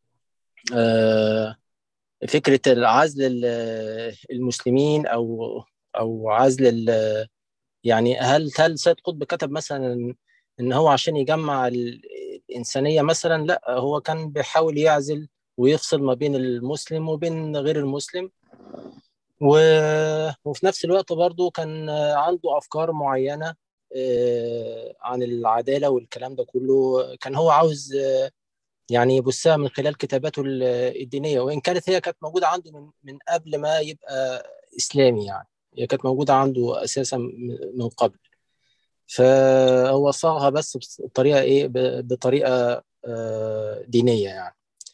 فكره عزل المسلمين او او عزل يعني هل هل سيد قطب كتب مثلا ان هو عشان يجمع الانسانيه مثلا لا هو كان بيحاول يعزل ويفصل ما بين المسلم وبين غير المسلم و... وفي نفس الوقت برضه كان عنده افكار معينه عن العداله والكلام ده كله كان هو عاوز يعني يبثها من خلال كتاباته الدينيه وان كانت هي كانت موجوده عنده من, من قبل ما يبقى اسلامي يعني هي كانت موجوده عنده اساسا من قبل فهو صاغها بس بطريقه ايه بطريقه دينيه يعني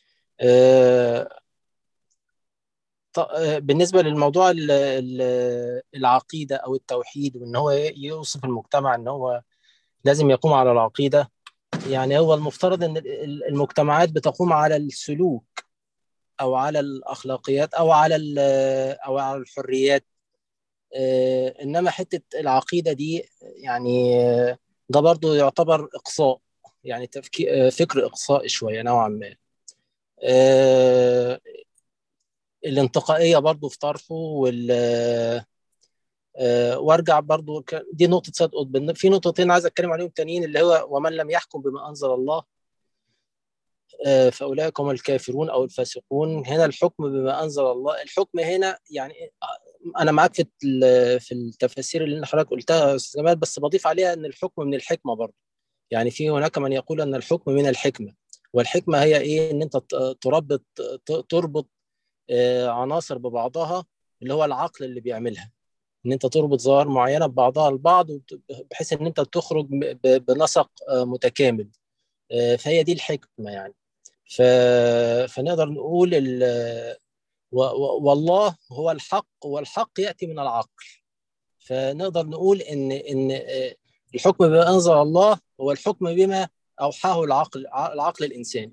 بالنسبه للموضوع العقيده او التوحيد وان هو يوصف المجتمع ان هو لازم يقوم على العقيده يعني هو المفترض ان المجتمعات بتقوم على السلوك او على الاخلاقيات او على او على الحريات انما حته العقيده دي يعني ده برضو يعتبر اقصاء يعني تفكير فكر اقصائي شويه نوعا ما الانتقائيه برضو في طرحه وال وارجع برضو دي نقطه سيد قطب في نقطتين عايز اتكلم عليهم تانيين اللي هو ومن لم يحكم بما انزل الله فاولئك هم الكافرون او الفاسقون هنا الحكم بما انزل الله الحكم هنا يعني انا معاك في في التفاسير اللي حضرتك قلتها يا استاذ جمال بس بضيف عليها ان الحكم من الحكمه برضه يعني في هناك من يقول ان الحكم من الحكمه والحكمه هي ايه ان انت تربط تربط عناصر ببعضها اللي هو العقل اللي بيعملها ان انت تربط ظواهر معينه ببعضها البعض بحيث ان انت تخرج بنسق متكامل فهي دي الحكمه يعني ف... فنقدر نقول ال... و... و... والله هو الحق والحق ياتي من العقل فنقدر نقول ان ان الحكم بما انزل الله هو الحكم بما اوحاه العقل العقل الانساني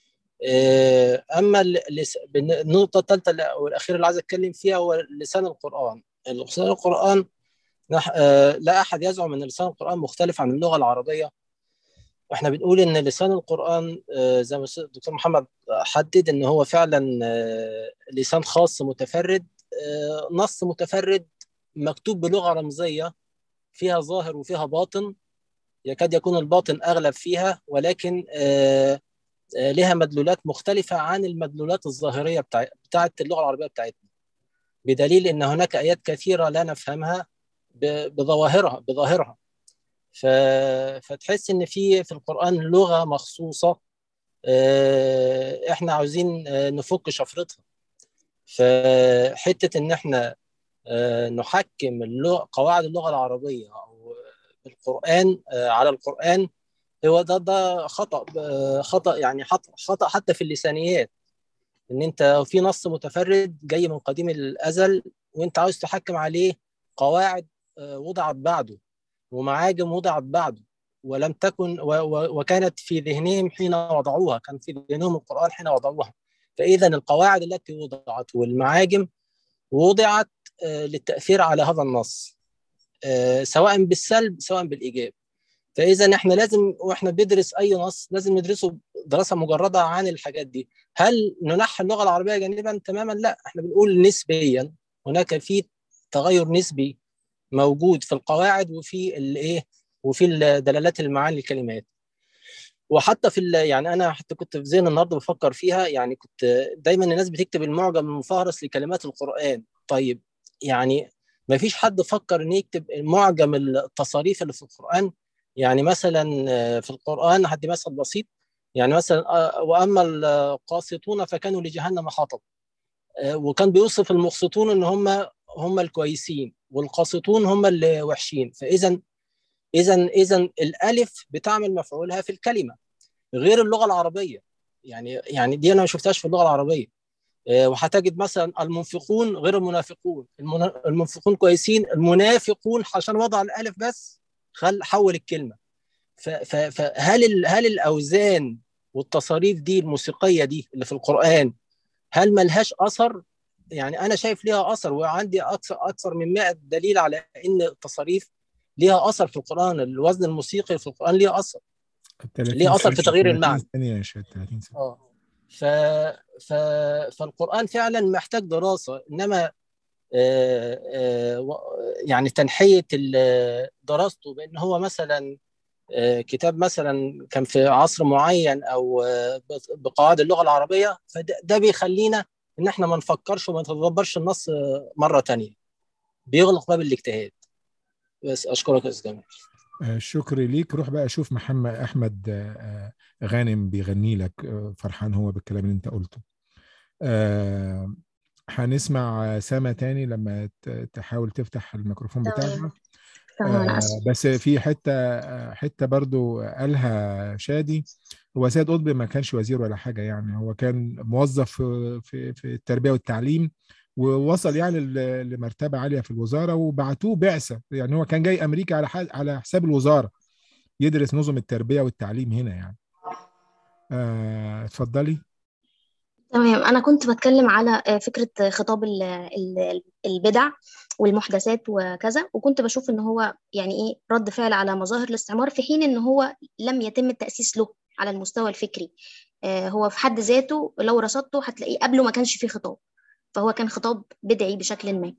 اما النقطه الثالثه والاخيره اللي عايز اتكلم فيها هو لسان القران لسان القران لا احد يزعم ان لسان القران مختلف عن اللغه العربيه واحنا بنقول ان لسان القران زي ما الدكتور محمد حدد ان هو فعلا لسان خاص متفرد نص متفرد مكتوب بلغه رمزيه فيها ظاهر وفيها باطن يكاد يكون الباطن اغلب فيها ولكن لها مدلولات مختلفه عن المدلولات الظاهريه بتاع بتاعت اللغه العربيه بتاعتنا بدليل ان هناك ايات كثيره لا نفهمها بظواهرها بظاهرها ف... فتحس ان في في القران لغه مخصوصه احنا عاوزين نفك شفرتها فحته ان احنا نحكم اللغة قواعد اللغه العربيه او القران على القران هو ده ده خطا خطا يعني خطا حتى في اللسانيات ان انت في نص متفرد جاي من قديم الازل وانت عاوز تحكم عليه قواعد وضعت بعده ومعاجم وضعت بعده ولم تكن و و وكانت في ذهنهم حين وضعوها كان في ذهنهم القرآن حين وضعوها فإذا القواعد التي وضعت والمعاجم وضعت للتأثير على هذا النص سواء بالسلب سواء بالإيجاب فإذا إحنا لازم وإحنا بندرس أي نص لازم ندرسه دراسة مجردة عن الحاجات دي هل ننحي اللغة العربية جانبا تماما لا إحنا بنقول نسبيا هناك في تغير نسبي موجود في القواعد وفي الايه وفي دلالات المعاني الكلمات وحتى في يعني انا حتى كنت في ذهن النهارده بفكر فيها يعني كنت دايما الناس بتكتب المعجم المفهرس لكلمات القران طيب يعني ما فيش حد فكر ان يكتب معجم التصاريف اللي في القران يعني مثلا في القران هدي مثل بسيط يعني مثلا واما القاسطون فكانوا لجهنم حطب وكان بيوصف المقسطون ان هم هم الكويسين والقاسطون هم اللي وحشين فاذا اذا اذا الالف بتعمل مفعولها في الكلمه غير اللغه العربيه يعني يعني دي انا ما شفتهاش في اللغه العربيه وهتجد مثلا المنفقون غير المنافقون المنفقون كويسين المنافقون عشان وضع الالف بس خل حول الكلمه فهل هل الاوزان والتصاريف دي الموسيقيه دي اللي في القران هل ملهاش اثر يعني انا شايف ليها اثر وعندي اكثر اكثر من 100 دليل على ان التصاريف ليها اثر في القران الوزن الموسيقي في القران ليه اثر ليه اثر في تغيير المعنى ثانيه 30 سنه اه ف... ف... فالقرآن فعلا محتاج دراسة إنما آه آه يعني تنحية دراسته بأن هو مثلا آه كتاب مثلا كان في عصر معين أو بقواعد اللغة العربية فده بيخلينا إن إحنا ما نفكرش وما نتدبرش النص مرة تانية بيغلق باب الاجتهاد بس أشكرك يا أستاذ جمال شكري ليك روح بقى شوف محمد احمد غانم بيغني لك فرحان هو بالكلام اللي انت قلته أه هنسمع سما تاني لما تحاول تفتح الميكروفون بتاعها أه بس في حته حته برضو قالها شادي هو سيد قطب ما كانش وزير ولا حاجه يعني هو كان موظف في في التربيه والتعليم ووصل يعني لمرتبه عاليه في الوزاره وبعتوه بعثه يعني هو كان جاي امريكا على على حساب الوزاره يدرس نظم التربيه والتعليم هنا يعني آه، اتفضلي تمام انا كنت بتكلم على فكره خطاب البدع والمحدثات وكذا وكنت بشوف ان هو يعني ايه رد فعل على مظاهر الاستعمار في حين ان هو لم يتم التاسيس له على المستوى الفكري هو في حد ذاته لو رصدته هتلاقيه قبله ما كانش فيه خطاب فهو كان خطاب بدعي بشكل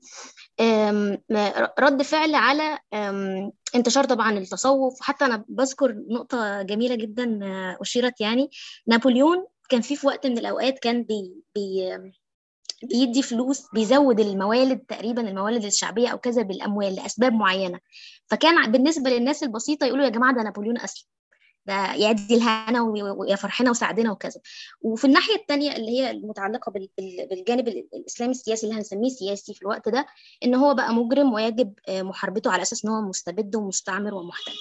ما رد فعل على انتشار طبعا التصوف وحتى انا بذكر نقطه جميله جدا اشيرت يعني نابليون كان في في وقت من الاوقات كان بي بي بيدي فلوس بيزود الموالد تقريبا الموالد الشعبيه او كذا بالاموال لاسباب معينه فكان بالنسبه للناس البسيطه يقولوا يا جماعه ده نابليون اسلم ده يدي الهنا ويا فرحنا وسعدنا وكذا وفي الناحيه الثانيه اللي هي المتعلقه بالجانب الاسلامي السياسي اللي هنسميه سياسي في الوقت ده ان هو بقى مجرم ويجب محاربته على اساس ان هو مستبد ومستعمر ومحتل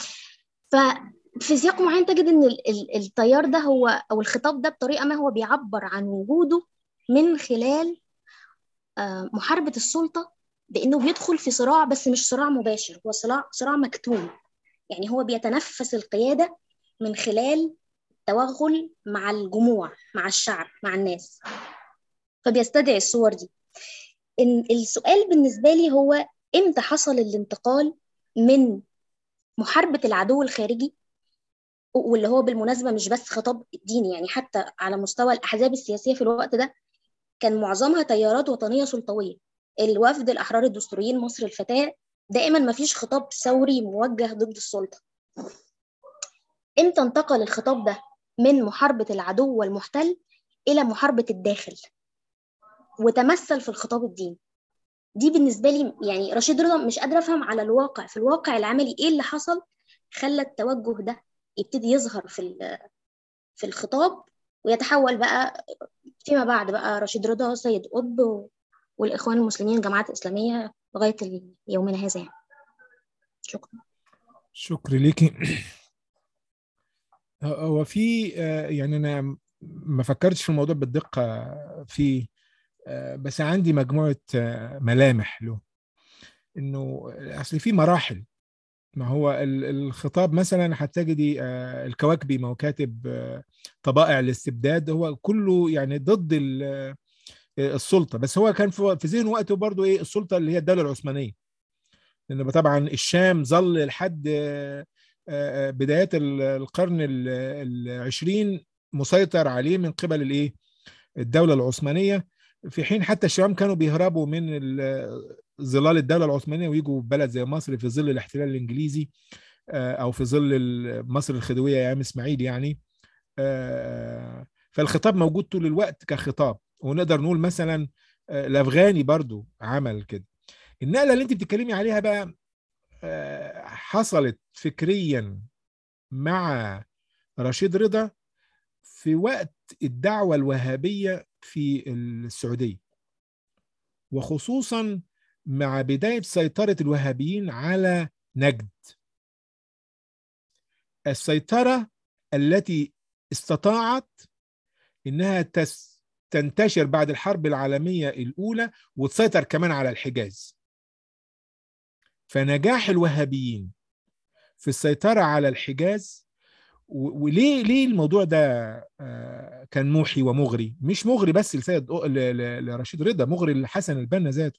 ففي سياق معين تجد ان التيار ده هو او الخطاب ده بطريقه ما هو بيعبر عن وجوده من خلال محاربه السلطه بانه بيدخل في صراع بس مش صراع مباشر هو صراع صراع مكتوم يعني هو بيتنفس القيادة من خلال التوغل مع الجموع مع الشعب مع الناس فبيستدعي الصور دي إن السؤال بالنسبة لي هو إمتى حصل الانتقال من محاربة العدو الخارجي واللي هو بالمناسبة مش بس خطاب ديني يعني حتى على مستوى الأحزاب السياسية في الوقت ده كان معظمها تيارات وطنية سلطوية الوفد الأحرار الدستوريين مصر الفتاة دائما ما فيش خطاب ثوري موجه ضد السلطة امتى انتقل الخطاب ده من محاربة العدو والمحتل إلى محاربة الداخل وتمثل في الخطاب الديني دي بالنسبة لي يعني رشيد رضا مش قادرة أفهم على الواقع في الواقع العملي إيه اللي حصل خلى التوجه ده يبتدي يظهر في في الخطاب ويتحول بقى فيما بعد بقى رشيد رضا سيد قطب والإخوان المسلمين الجماعات الإسلامية لغاية يومنا هذا يعني شكرا شكرا ليكي هو في يعني أنا ما فكرتش في الموضوع بالدقة فيه بس عندي مجموعة ملامح له إنه أصل في مراحل ما هو الخطاب مثلا هتجدي الكواكبي ما هو كاتب طبائع الاستبداد هو كله يعني ضد السلطه بس هو كان في ذهن وقته برضه ايه السلطه اللي هي الدوله العثمانيه لان طبعا الشام ظل لحد بدايات القرن العشرين مسيطر عليه من قبل الايه الدوله العثمانيه في حين حتى الشام كانوا بيهربوا من ظلال الدوله العثمانيه ويجوا بلد زي مصر في ظل الاحتلال الانجليزي او في ظل مصر الخديويه ايام اسماعيل يعني فالخطاب موجود طول الوقت كخطاب ونقدر نقول مثلا الافغاني برضو عمل كده النقله اللي انت بتتكلمي عليها بقى حصلت فكريا مع رشيد رضا في وقت الدعوه الوهابيه في السعوديه وخصوصا مع بدايه سيطره الوهابيين على نجد السيطره التي استطاعت انها تس تنتشر بعد الحرب العالميه الاولى وتسيطر كمان على الحجاز فنجاح الوهابيين في السيطره على الحجاز و- وليه ليه الموضوع ده آه، كان موحي ومغري مش مغري بس لسيد ل- ل- لرشيد رضا مغري لحسن البنا ذاته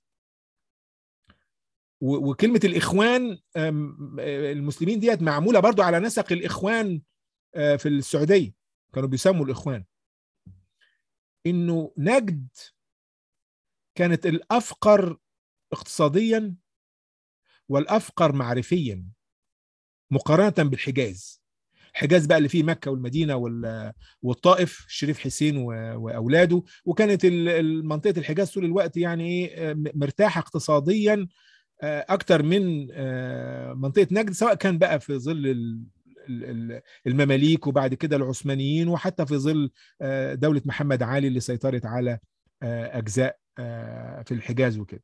و- وكلمه الاخوان آم، آه، المسلمين ديت معموله برضو على نسق الاخوان آه، في السعوديه كانوا بيسموا الاخوان انه نجد كانت الافقر اقتصاديا والافقر معرفيا مقارنه بالحجاز الحجاز بقى اللي فيه مكه والمدينه وال- والطائف الشريف حسين و- واولاده وكانت ال- ال- منطقه الحجاز طول الوقت يعني ايه آه، م- مرتاحه اقتصاديا آه، اكتر من آه، منطقه نجد سواء كان بقى في ظل ال- ال- ال- المماليك وبعد كده العثمانيين وحتى في ظل آه، دوله محمد علي اللي سيطرت على آه، اجزاء آه، في الحجاز وكده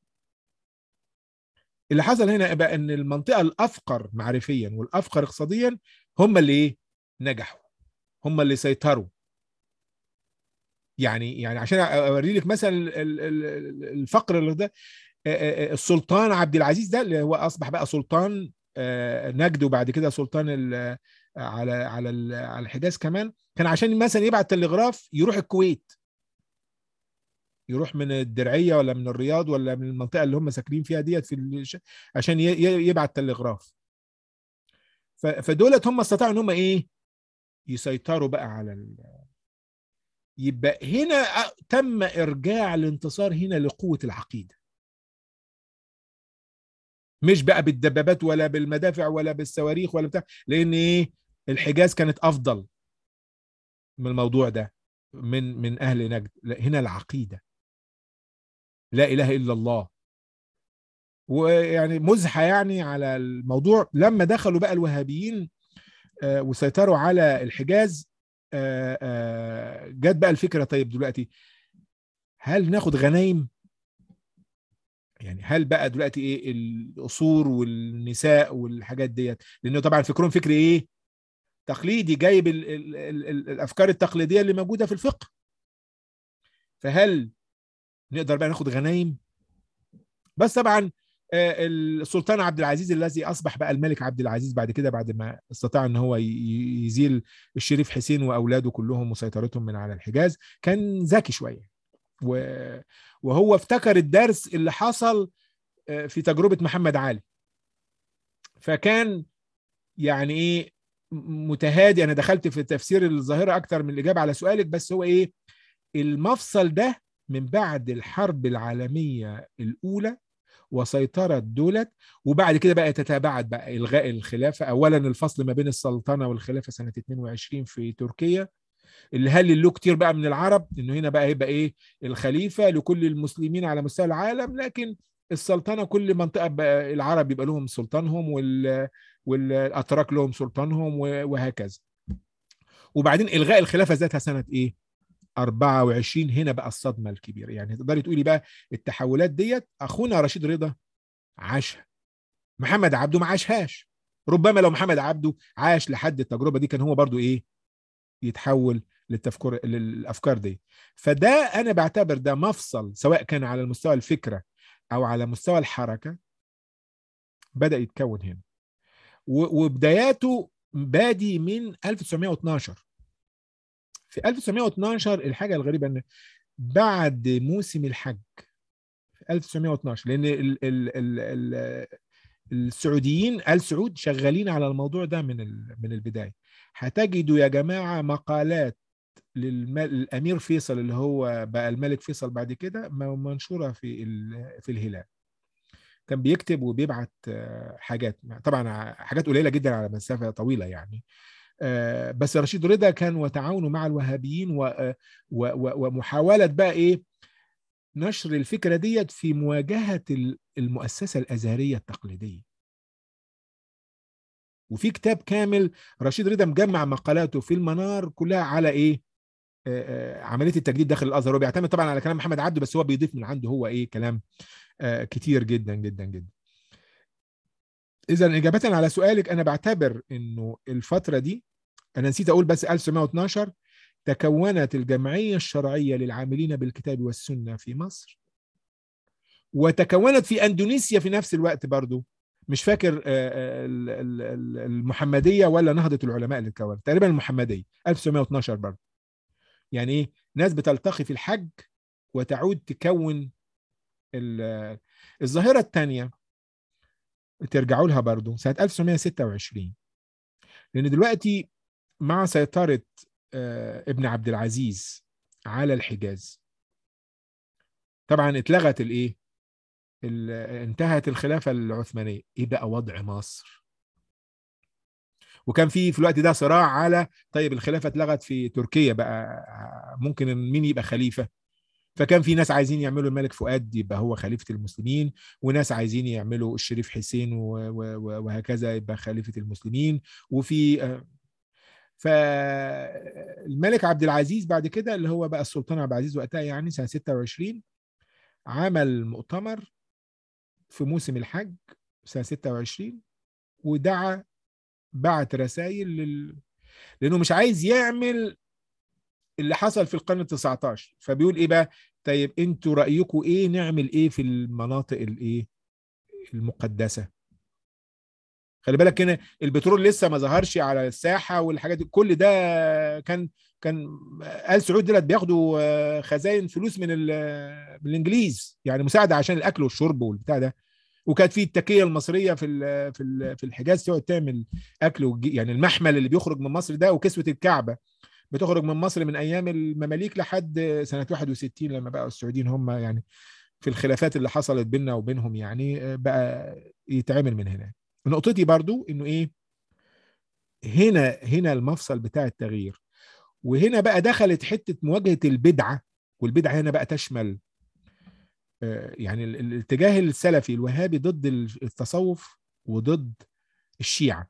اللي حصل هنا بقى ان المنطقه الافقر معرفيا والافقر اقتصاديا هم اللي ايه نجحوا هم اللي سيطروا يعني يعني عشان اوري لك مثلا ال- ال- ال- الفقر اللي ده آه، آه، السلطان عبد العزيز ده اللي هو اصبح بقى سلطان آه، نجد وبعد كده سلطان ال- على على ال- على الحجاز كمان كان عشان مثلا يبعت تلغراف يروح الكويت يروح من الدرعيه ولا من الرياض ولا من المنطقه اللي هم ساكنين فيها ديت في الش... عشان ي... ي- يبعت تلغراف ف... فدولت هم استطاعوا ان هم ايه يسيطروا بقى على ال... يبقى هنا أ- تم ارجاع الانتصار هنا لقوه العقيده مش بقى بالدبابات ولا بالمدافع ولا بالصواريخ ولا بتاع لان ايه الحجاز كانت افضل من الموضوع ده من من اهل نجد لا هنا العقيده لا اله الا الله ويعني مزحه يعني على الموضوع لما دخلوا بقى الوهابيين آه، وسيطروا على الحجاز آه، آه، جت بقى الفكره طيب دلوقتي هل ناخد غنايم يعني هل بقى دلوقتي ايه القصور والنساء والحاجات ديت لانه طبعا فكرهم فكر ايه تقليدي جايب ال ال ال ال الافكار التقليديه اللي موجوده في الفقه فهل نقدر بقى ناخد غنايم بس طبعا آه، السلطان عبد العزيز الذي اصبح بقى الملك عبد العزيز بعد كده بعد ما استطاع ان هو ي- ي- يزيل الشريف حسين واولاده كلهم وسيطرتهم من على الحجاز كان ذكي شويه و- وهو افتكر الدرس اللي حصل آه، في تجربه محمد علي فكان يعني ايه م- متهادي انا دخلت في تفسير الظاهره اكتر من الاجابه على سؤالك بس هو ايه المفصل ده من بعد الحرب العالميه الاولى وسيطرة دولت وبعد كده بقى تتابعت بقى إلغاء الخلافة أولا الفصل ما بين السلطنة والخلافة سنة 22 في تركيا اللي هلل له كتير بقى من العرب إنه هنا بقى هيبقى إيه الخليفة لكل المسلمين على مستوى العالم لكن السلطنة كل منطقة بقى العرب يبقى لهم سلطانهم وال والأتراك لهم سلطانهم و- وهكذا وبعدين إلغاء الخلافة ذاتها سنة إيه 24 هنا بقى الصدمة الكبيرة يعني تقدري تقولي بقى التحولات ديت أخونا رشيد رضا عاشها محمد عبده ما عاشهاش ربما لو محمد عبده عاش لحد التجربة دي كان هو برضو إيه يتحول للتفكير للأفكار دي فده أنا بعتبر ده مفصل سواء كان على المستوى الفكرة أو على مستوى الحركة بدأ يتكون هنا و- وبداياته بادي من 1912 في 1912 الحاجة الغريبة ان بعد موسم الحج في 1912 لان ال ال ال ال السعوديين ال سعود شغالين على الموضوع ده من ال- من البدايه هتجدوا يا جماعه مقالات للامير فيصل اللي هو بقى الملك فيصل بعد كده م- منشوره في ال- في الهلال كان بيكتب وبيبعت آه، حاجات طبعا ع- حاجات قليله جدا على مسافه طويله يعني آه، بس رشيد رضا كان وتعاونه مع الوهابيين و- آه، و- و- ومحاوله بقى ايه نشر الفكره ديت في مواجهه ال- المؤسسه الازهريه التقليديه وفي كتاب كامل رشيد رضا مجمع مقالاته في المنار كلها على ايه آه، آه، عمليه التجديد داخل الازهر هو بيعتمد طبعا على كلام محمد عبده بس هو بيضيف من عنده هو ايه كلام آه، كتير جدا جدا جدا اذا اجابه على سؤالك انا بعتبر انه الفتره دي انا نسيت اقول بس 1912 تكونت الجمعية الشرعية للعاملين بالكتاب والسنة في مصر وتكونت في أندونيسيا في نفس الوقت برضو مش فاكر آه، آه، ال- ال- ال- المحمدية ولا نهضة العلماء اللي اتكونت تقريبا المحمدية 1912 برضو يعني ايه ناس بتلتقي في الحج وتعود تكون ال- الظاهرة الثانية ترجعوا لها برضو سنة 1926 لأن دلوقتي مع سيطرة آه، ابن عبد العزيز على الحجاز طبعا اتلغت الايه ال- انتهت الخلافة العثمانية ايه بقى وضع مصر وكان في في الوقت ده صراع على طيب الخلافة اتلغت في تركيا بقى ممكن مين يبقى خليفة فكان في ناس عايزين يعملوا الملك فؤاد يبقى هو خليفة المسلمين وناس عايزين يعملوا الشريف حسين و- و- و- وهكذا يبقى خليفة المسلمين وفي آه، فالملك عبد العزيز بعد كده اللي هو بقى السلطان عبد العزيز وقتها يعني سنة 26 عمل مؤتمر في موسم الحج سنة 26 ودعا بعت رسائل لل... لأنه مش عايز يعمل اللي حصل في القرن ال 19 فبيقول ايه بقى طيب انتوا رأيكم ايه نعمل ايه في المناطق الايه المقدسة خلي بالك هنا البترول لسه ما ظهرش على الساحة والحاجات دي كل ده كان كان آل سعود دولت بياخدوا آه، خزائن فلوس من ال- من الانجليز يعني مساعدة عشان الاكل والشرب والبتاع ده وكانت في التكية المصرية في ال- في ال- في الحجاز تقعد تعمل اكل وتجي- يعني المحمل اللي بيخرج من مصر ده وكسوة الكعبة بتخرج من مصر من ايام المماليك لحد سنه 61 لما بقوا السعوديين هم يعني في الخلافات اللي حصلت بيننا وبينهم يعني آه، بقى يتعمل من هنا نقطتي برضو انه ايه هنا هنا المفصل بتاع التغيير وهنا بقى دخلت حته مواجهه البدعه والبدعه هنا بقى تشمل آه، يعني ال- ال- الاتجاه السلفي الوهابي ضد التصوف وضد الشيعه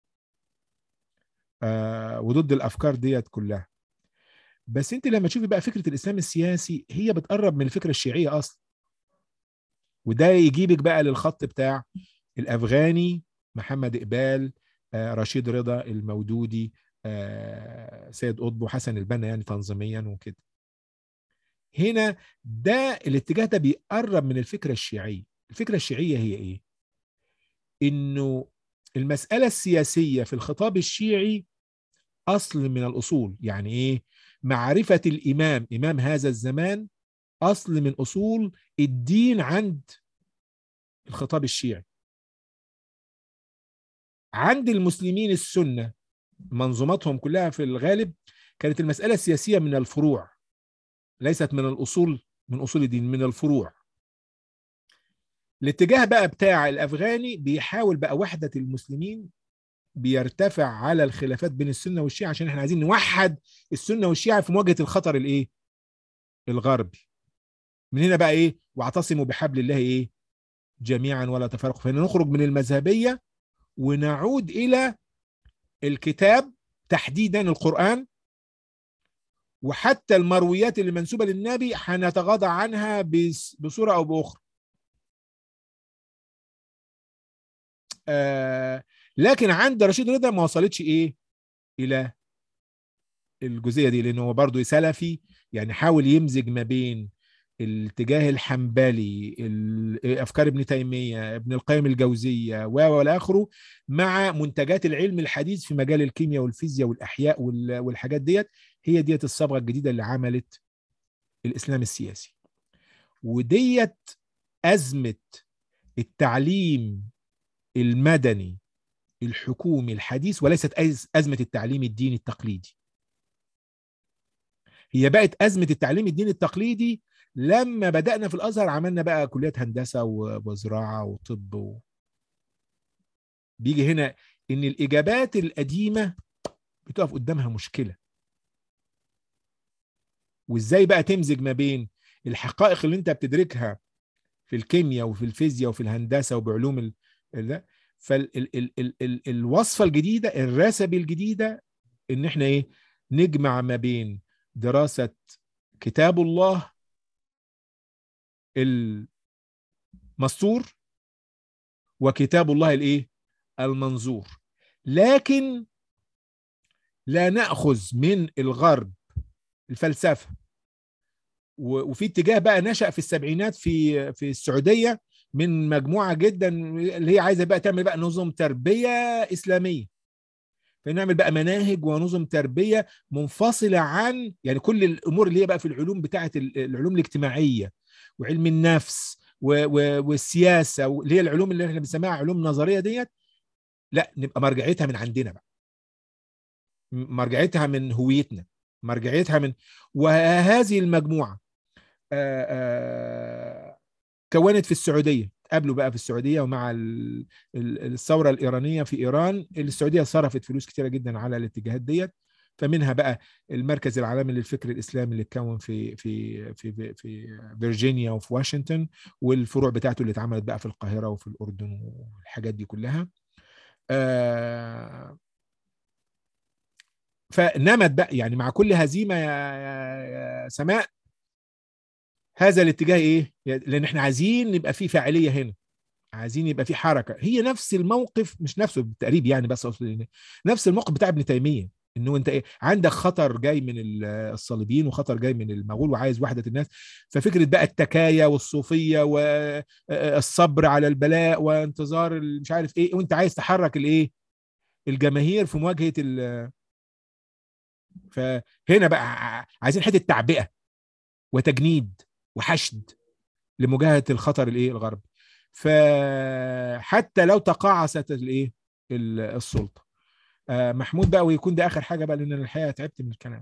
آه، وضد الافكار ديت كلها بس انت لما تشوفي بقى فكره الاسلام السياسي هي بتقرب من الفكره الشيعيه اصلا وده يجيبك بقى للخط بتاع الافغاني محمد اقبال آه، رشيد رضا المودودي آه، سيد قطب وحسن البنا يعني تنظيميا وكده هنا ده الاتجاه ده بيقرب من الفكره الشيعيه الفكره الشيعيه هي ايه انه المساله السياسيه في الخطاب الشيعي اصل من الاصول يعني ايه معرفه الامام امام هذا الزمان اصل من اصول الدين عند الخطاب الشيعي عند المسلمين السنه منظوماتهم كلها في الغالب كانت المساله السياسيه من الفروع ليست من الاصول من اصول الدين من الفروع الاتجاه بقى بتاع الافغاني بيحاول بقى وحده المسلمين بيرتفع على الخلافات بين السنه والشيعه عشان احنا عايزين نوحد السنه والشيعه في مواجهه الخطر الايه الغربي من هنا بقى ايه واعتصموا بحبل الله ايه جميعا ولا تفرقوا فهنا نخرج من المذهبيه ونعود الى الكتاب تحديدا القران وحتى المرويات اللي منسوبه للنبي هنتغاضى عنها بس- بصوره او باخرى آه لكن عند رشيد رضا ما وصلتش ايه الى الجزئيه دي لانه هو برضه سلفي يعني حاول يمزج ما بين الاتجاه الحنبلي ال- افكار ابن تيميه ابن القيم الجوزيه و والى اخره مع منتجات العلم الحديث في مجال الكيمياء والفيزياء والاحياء وال- والحاجات ديت هي ديت الصبغه الجديده اللي عملت الاسلام السياسي وديت ازمه التعليم المدني الحكومي الحديث وليست أز- ازمه التعليم الديني التقليدي هي بقت ازمه التعليم الديني التقليدي لما بدانا في الازهر عملنا بقى كليات هندسه و- وزراعه وطب و... بيجي هنا ان الاجابات القديمه بتقف قدامها مشكله وازاي بقى تمزج ما بين الحقائق اللي انت بتدركها في الكيمياء وفي الفيزياء وفي الهندسه وبعلوم ال... ال... فالوصفه الجديده الرسبه الجديده ان احنا ايه نجمع ما بين دراسه كتاب الله المسطور وكتاب الله الايه المنظور لكن لا ناخذ من الغرب الفلسفه و- وفي اتجاه بقى نشأ في السبعينات في في السعوديه من مجموعه جدا اللي هي عايزه بقى تعمل بقى نظم تربيه اسلاميه فنعمل بقى مناهج ونظم تربيه منفصله عن يعني كل الامور اللي هي بقى في العلوم بتاعه ال- العلوم الاجتماعيه وعلم النفس و- و- والسياسه واللي هي العلوم اللي احنا بنسميها علوم نظريه ديت لا نبقى مرجعيتها من عندنا بقى م- مرجعيتها من هويتنا مرجعيتها من وهذه المجموعه آه، آه، كونت في السعوديه قابلوا بقى في السعوديه ومع ال- ال- الثوره الايرانيه في ايران السعوديه صرفت فلوس كتيره جدا على الاتجاهات ديت فمنها بقى المركز العالمي للفكر الاسلامي اللي اتكون في في في في, في فيرجينيا وفي واشنطن والفروع بتاعته اللي اتعملت بقى في القاهره وفي الاردن والحاجات دي كلها آه فنمت بقى يعني مع كل هزيمه يا, يا, يا سماء هذا الاتجاه ايه؟ لان احنا عايزين نبقى في فاعليه هنا عايزين يبقى في حركه هي نفس الموقف مش نفسه بالتقريب يعني بس اقصد إن نفس الموقف بتاع ابن تيميه انه انت ايه عندك خطر جاي من ال- الصليبيين وخطر جاي من المغول وعايز وحده الناس ففكره بقى التكايا والصوفيه والصبر على البلاء وانتظار ال- مش عارف ايه وانت عايز تحرك الايه الجماهير في مواجهه ال فهنا بقى ع- عايزين حته تعبئه وتجنيد وحشد لمواجهه الخطر الايه الغربي فحتى لو تقاعست الايه ال- السلطه آه، محمود بقى ويكون ده اخر حاجه بقى لان أنا الحقيقه تعبت من الكلام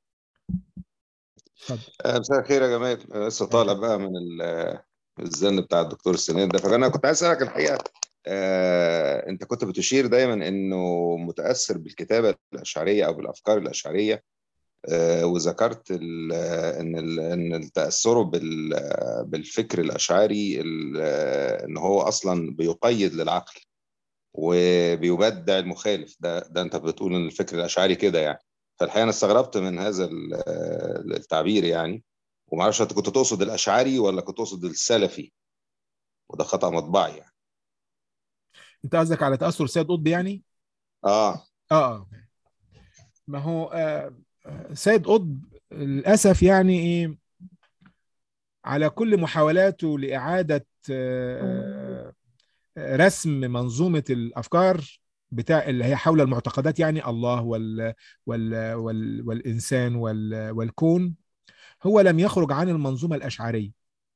اتفضل آه، مساء الخير يا جمال أنا لسه طالع بقى من ال- الزن بتاع الدكتور السنين ده فانا كنت عايز اسالك الحقيقه آه، انت كنت بتشير دايما انه متاثر بالكتابه الاشعريه او بالافكار الاشعريه آه، وذكرت ال- ان ال- ان تاثره بال- بالفكر الاشعري ال- ان هو اصلا بيقيد للعقل وبيبدع المخالف ده ده انت بتقول ان الفكر الاشعري كده يعني فالحقيقه انا استغربت من هذا ال- التعبير يعني ومعرفش انت كنت تقصد الاشعري ولا كنت تقصد السلفي وده خطا مطبعي يعني انت قصدك على تاثر سيد قطب يعني اه اه اه ما هو آه آه، سيد قطب للاسف يعني ايه على كل محاولاته لاعاده آه آه، رسم منظومه الافكار بتاع اللي هي حول المعتقدات يعني الله وال وال وال والانسان وال والكون هو لم يخرج عن المنظومه الاشعريه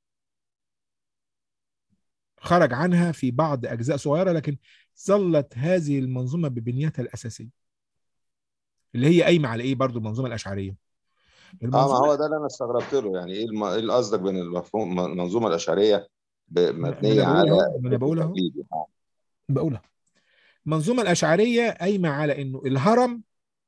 خرج عنها في بعض اجزاء صغيره لكن ظلت هذه المنظومه ببنيتها الاساسيه اللي هي قايمه على ايه برضو المنظومه الاشعريه اه ما المنظومه هو ده اللي انا استغربت له يعني ايه الم- ايه اللي قصدك بين المفهوم المنظومه الاشعريه ب- ما مبنيه انا على بقول اهو ما انا الفكر بقول اهو التقليدي آه. بقولها المنظومه الاشعريه قايمه على انه الهرم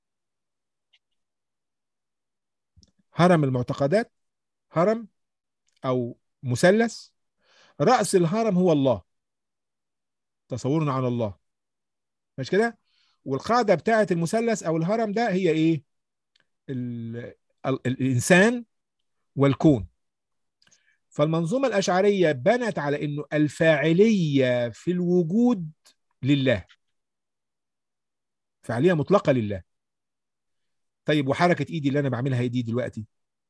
هرم المعتقدات هرم او مثلث راس الهرم هو الله تصورنا عن الله مش كده والقاعده بتاعه المثلث او الهرم ده هي ايه ال... ال... الانسان والكون فالمنظومه الاشعريه بنت على انه الفاعليه في الوجود لله فعاليه مطلقه لله طيب وحركه ايدي اللي انا بعملها دي دلوقتي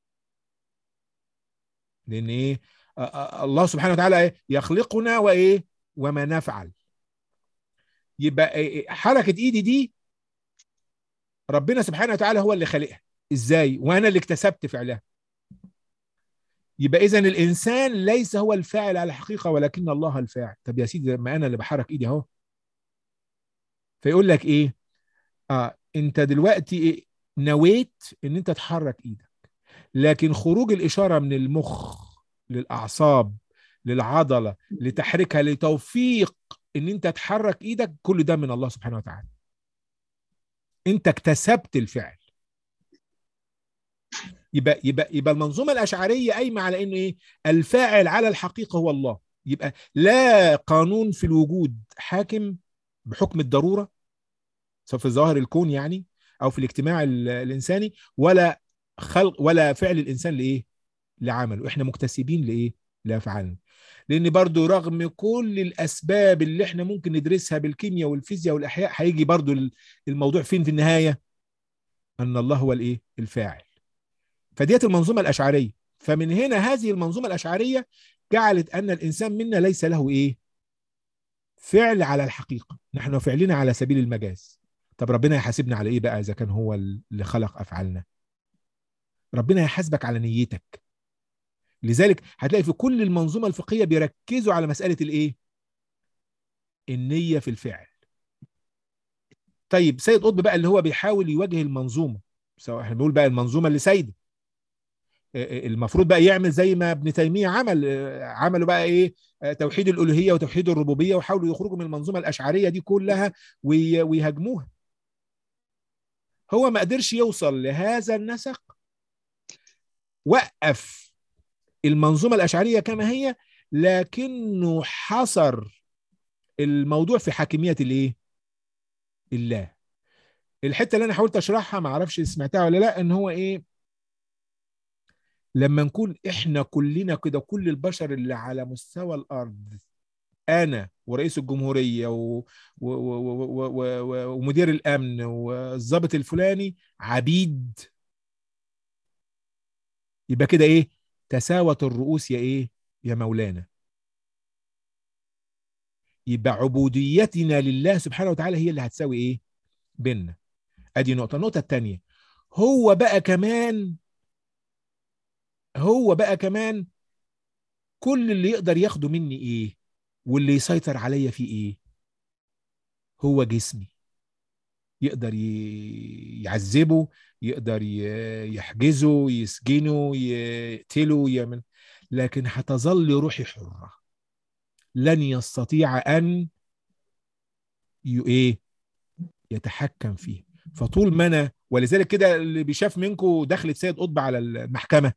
لان ايه آه، آه، الله سبحانه وتعالى إيه؟ يخلقنا وايه وما نفعل يبقى إيه؟ حركه ايدي دي ربنا سبحانه وتعالى هو اللي خالقها ازاي وانا اللي اكتسبت فعلها يبقى اذا الانسان ليس هو الفاعل على الحقيقه ولكن الله الفاعل طب يا سيدي ما انا اللي بحرك ايدي اهو فيقول لك ايه اه انت دلوقتي إيه؟ نويت ان انت تحرك ايدك لكن خروج الاشاره من المخ للاعصاب للعضله لتحريكها لتوفيق ان انت تحرك ايدك كل ده من الله سبحانه وتعالى انت اكتسبت الفعل يبقى يبقى يبقى المنظومه الاشعريه قايمه على انه ايه الفاعل على الحقيقه هو الله يبقى لا قانون في الوجود حاكم بحكم الضروره سواء في ظاهر الكون يعني او في الاجتماع ال- الانساني ولا خلق ولا فعل الانسان لايه لعمله احنا مكتسبين لايه لافعالنا لان برضو رغم كل الاسباب اللي احنا ممكن ندرسها بالكيمياء والفيزياء والاحياء هيجي برضو الموضوع فين في النهايه ان الله هو الايه الفاعل فديت المنظومه الاشعريه فمن هنا هذه المنظومه الاشعريه جعلت ان الانسان منا ليس له ايه فعل على الحقيقه نحن فعلنا على سبيل المجاز طب ربنا يحاسبنا على ايه بقى اذا كان هو اللي خلق افعالنا ربنا يحاسبك على نيتك لذلك هتلاقي في كل المنظومه الفقهيه بيركزوا على مساله الايه النيه في الفعل طيب سيد قطب بقى اللي هو بيحاول يواجه المنظومه سواء احنا بنقول بقى المنظومه اللي سايده المفروض بقى يعمل زي ما ابن تيميه عمل عملوا بقى ايه توحيد الالوهيه وتوحيد الربوبيه وحاولوا يخرجوا من المنظومه الاشعريه دي كلها ويهاجموها هو ما قدرش يوصل لهذا النسق وقف المنظومه الاشعريه كما هي لكنه حصر الموضوع في حاكميه الايه الله الحته اللي انا حاولت اشرحها ما اعرفش سمعتها ولا لا ان هو ايه لما نكون احنا كلنا كده كل البشر اللي على مستوى الارض انا ورئيس الجمهوريه و... و... و... و... ومدير الامن والضابط الفلاني عبيد يبقى كده ايه تساوت الرؤوس يا ايه يا مولانا يبقى عبوديتنا لله سبحانه وتعالى هي اللي هتساوي ايه بيننا ادي نقطه النقطه الثانيه هو بقى كمان هو بقى كمان كل اللي يقدر ياخده مني ايه واللي يسيطر عليا فيه ايه هو جسمي يقدر يعذبه يقدر يحجزه يسجنه يقتله يعمل لكن هتظل روحي حرة لن يستطيع أن ايه يتحكم فيه فطول ما انا ولذلك كده اللي بيشاف منكم دخلت سيد قطب على المحكمه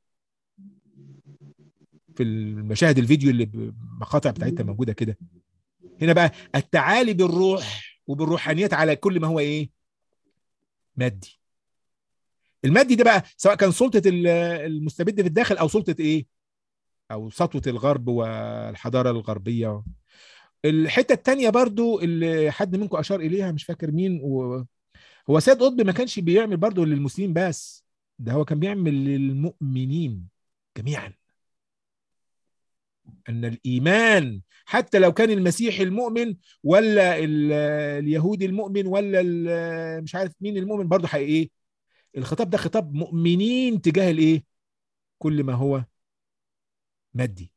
في المشاهد الفيديو اللي المقاطع بتاعتها موجوده كده هنا بقى التعالي بالروح وبالروحانيات على كل ما هو ايه مادي المادي ده بقى سواء كان سلطه المستبد في الداخل او سلطه ايه او سطوه الغرب والحضاره الغربيه الحته الثانيه برضو اللي حد منكم اشار اليها مش فاكر مين و... هو سيد قطب ما كانش بيعمل برضو للمسلمين بس ده هو كان بيعمل للمؤمنين جميعا ان الايمان حتى لو كان المسيحي المؤمن ولا اليهودي المؤمن ولا مش عارف مين المؤمن برضه ايه الخطاب ده خطاب مؤمنين تجاه الايه كل ما هو مادي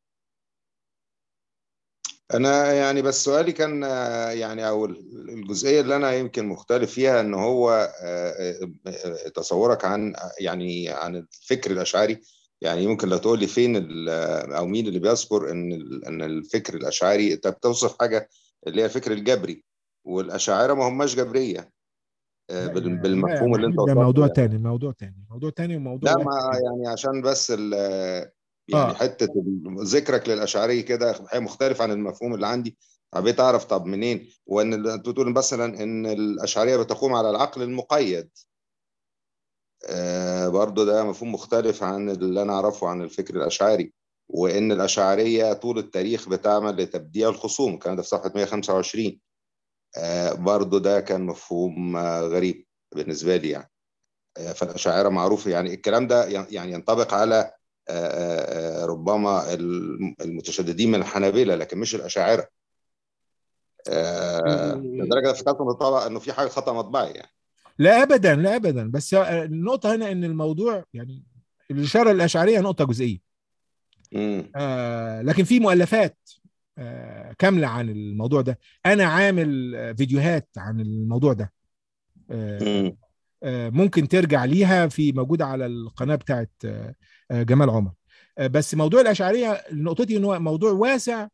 انا يعني بس سؤالي كان يعني او الجزئيه اللي انا يمكن مختلف فيها ان هو تصورك عن يعني عن الفكر الاشعري يعني ممكن لو تقول لي فين او مين اللي بيذكر ان ان الفكر الاشعري انت بتوصف حاجه اللي هي الفكر الجبري والاشاعره ما هماش جبريه بالمفهوم اللي انت ده موضوع يعني. تاني موضوع تاني موضوع تاني وموضوع لا ما يعني عشان بس يعني آه. حته ذكرك للاشعري كده مختلف عن المفهوم اللي عندي حبيت اعرف طب منين وان انت بتقول مثلا ان الاشعريه بتقوم على العقل المقيد آه برضو ده مفهوم مختلف عن اللي انا اعرفه عن الفكر الاشعري وان الاشعريه طول التاريخ بتعمل لتبديع الخصوم الكلام ده في صفحه 125 آه برضو ده كان مفهوم آه غريب بالنسبه لي يعني آه فالاشاعره معروف يعني الكلام ده يعني ينطبق على آه ربما المتشددين من الحنابله لكن مش الاشاعره آه لدرجه افتكرت انه في حاجه خطا مطبعي يعني لا ابدا لا ابدا بس النقطه هنا ان الموضوع يعني الاشاره الاشعريه نقطه جزئيه آه لكن في مؤلفات آه كامله عن الموضوع ده انا عامل فيديوهات عن الموضوع ده آه آه ممكن ترجع ليها في موجوده على القناه بتاعت آه جمال عمر آه بس موضوع الاشعريه نقطتي ان هو موضوع واسع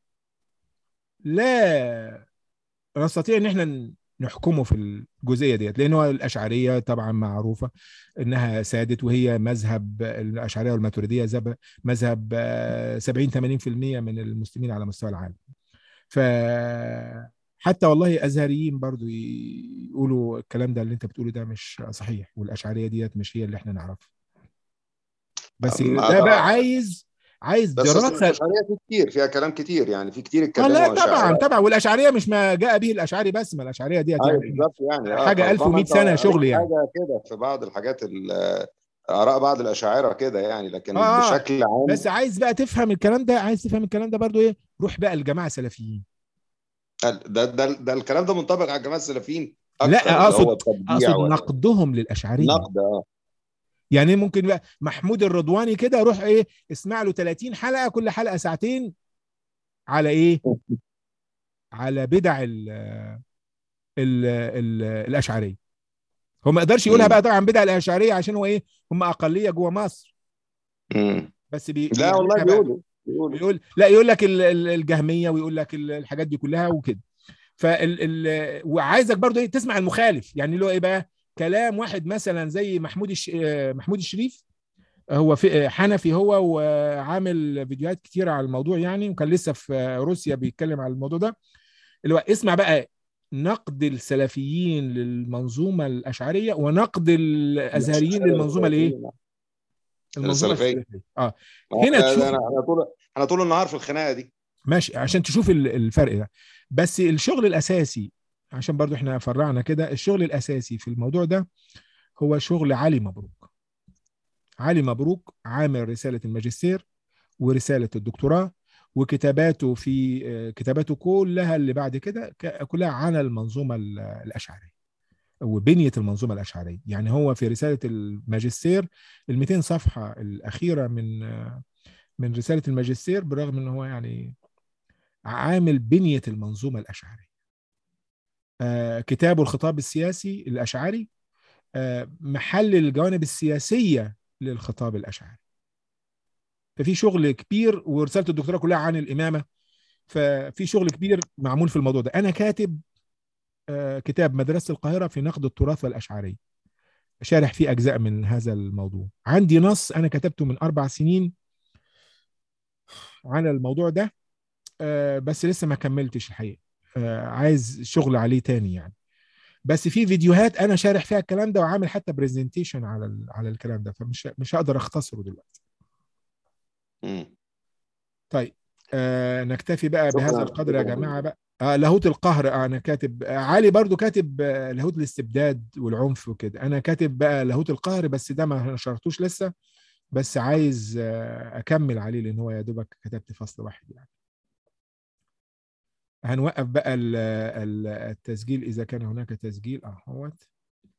لا نستطيع ان احنا نحكمه في الجزئيه ديت لان هو الاشعريه طبعا معروفه انها سادت وهي مذهب الاشعريه والماتريديه مذهب 70 80% من المسلمين على مستوى العالم ف حتى والله ازهريين برضو يقولوا الكلام ده اللي انت بتقوله ده مش صحيح والاشعريه ديت مش هي اللي احنا نعرفها بس ده بقى عايز عايز بس دراسه الاشعريه في كتير فيها كلام كتير يعني في كتير اتكلموا لا طبعا طبعا والاشعريه مش ما جاء به الاشعري بس ما الاشعريه ديت يعني بالظبط يعني حاجه 1100 سنه شغل يعني حاجه كده في بعض الحاجات اراء بعض الاشاعره كده يعني لكن آه، بشكل عام بس عايز بقى تفهم الكلام ده عايز تفهم الكلام ده برضو ايه روح بقى الجماعه السلفيين ده ده ده الكلام ده منطبق على الجماعه السلفيين لا، أكتر، اللي هو أقصد- التبديع اقصد وال- نقدهم للاشعريه النقد اه يعني ممكن بقى محمود الرضواني كده روح ايه اسمع له 30 حلقه كل حلقه ساعتين على ايه على بدع ال ال ال الاشعريه هو ما يقدرش يقولها مم. بقى طبعا بدع الاشعريه عشان هو ايه هم اقليه جوه مصر مم. بس بي لا والله بيعملها بقى. بيقولوا بيقولوا بيقول لا يقول لك ال- ال- الجهميه ويقول لك ال- الحاجات دي كلها وكده فال ال وعايزك برضو ايه تسمع المخالف يعني اللي هو ايه بقى كلام واحد مثلا زي محمود الش... آه، محمود الشريف هو في حنفي هو وعامل فيديوهات كتيرة على الموضوع يعني وكان لسه في روسيا بيتكلم على الموضوع ده اللي هو اسمع بقى نقد السلفيين للمنظومة الأشعرية ونقد الأزهريين للمنظومة الإيه؟ المنظومة السلفية. السلفية اه هنا هنا تشوف انا انا طول انا طول النهار في الخناقه دي ماشي عشان تشوف ال- الفرق ده بس الشغل الاساسي عشان برضو احنا فرعنا كده الشغل الاساسي في الموضوع ده هو شغل علي مبروك علي مبروك عامل رسالة الماجستير ورسالة الدكتوراه وكتاباته في آه، كتاباته كلها اللي بعد كده ك- كلها عن المنظومة ال- الأشعرية وبنية المنظومة الأشعرية يعني هو في رسالة الماجستير ال 200 صفحة الأخيرة من آه، من رسالة الماجستير برغم ان هو يعني عامل بنية المنظومة الأشعرية آه، كتابه الخطاب السياسي الأشعري آه، محل الجوانب السياسية للخطاب الأشعري ففي شغل كبير ورسالة الدكتوراه كلها عن الإمامة ففي شغل كبير معمول في الموضوع ده أنا كاتب آه، كتاب مدرسة القاهرة في نقد التراث والأشعري شارح فيه أجزاء من هذا الموضوع عندي نص أنا كتبته من أربع سنين عن الموضوع ده آه، بس لسه ما كملتش الحقيقة آه، عايز شغل عليه تاني يعني بس في فيديوهات انا شارح فيها الكلام ده وعامل حتى برزنتيشن على ال- على الكلام ده فمش مش هقدر اختصره دلوقتي مم. طيب آه نكتفي بقى شكراً. بهذا القدر يا شكراً. جماعه بقى آه لاهوت القهر آه انا كاتب آه علي برضو كاتب آه لاهوت الاستبداد والعنف وكده انا كاتب بقى لاهوت القهر بس ده ما نشرتوش لسه بس عايز آه اكمل عليه لان هو يا دوبك كتبت فصل واحد يعني هنوقف بقى ال- ال- التسجيل اذا كان هناك تسجيل اهوت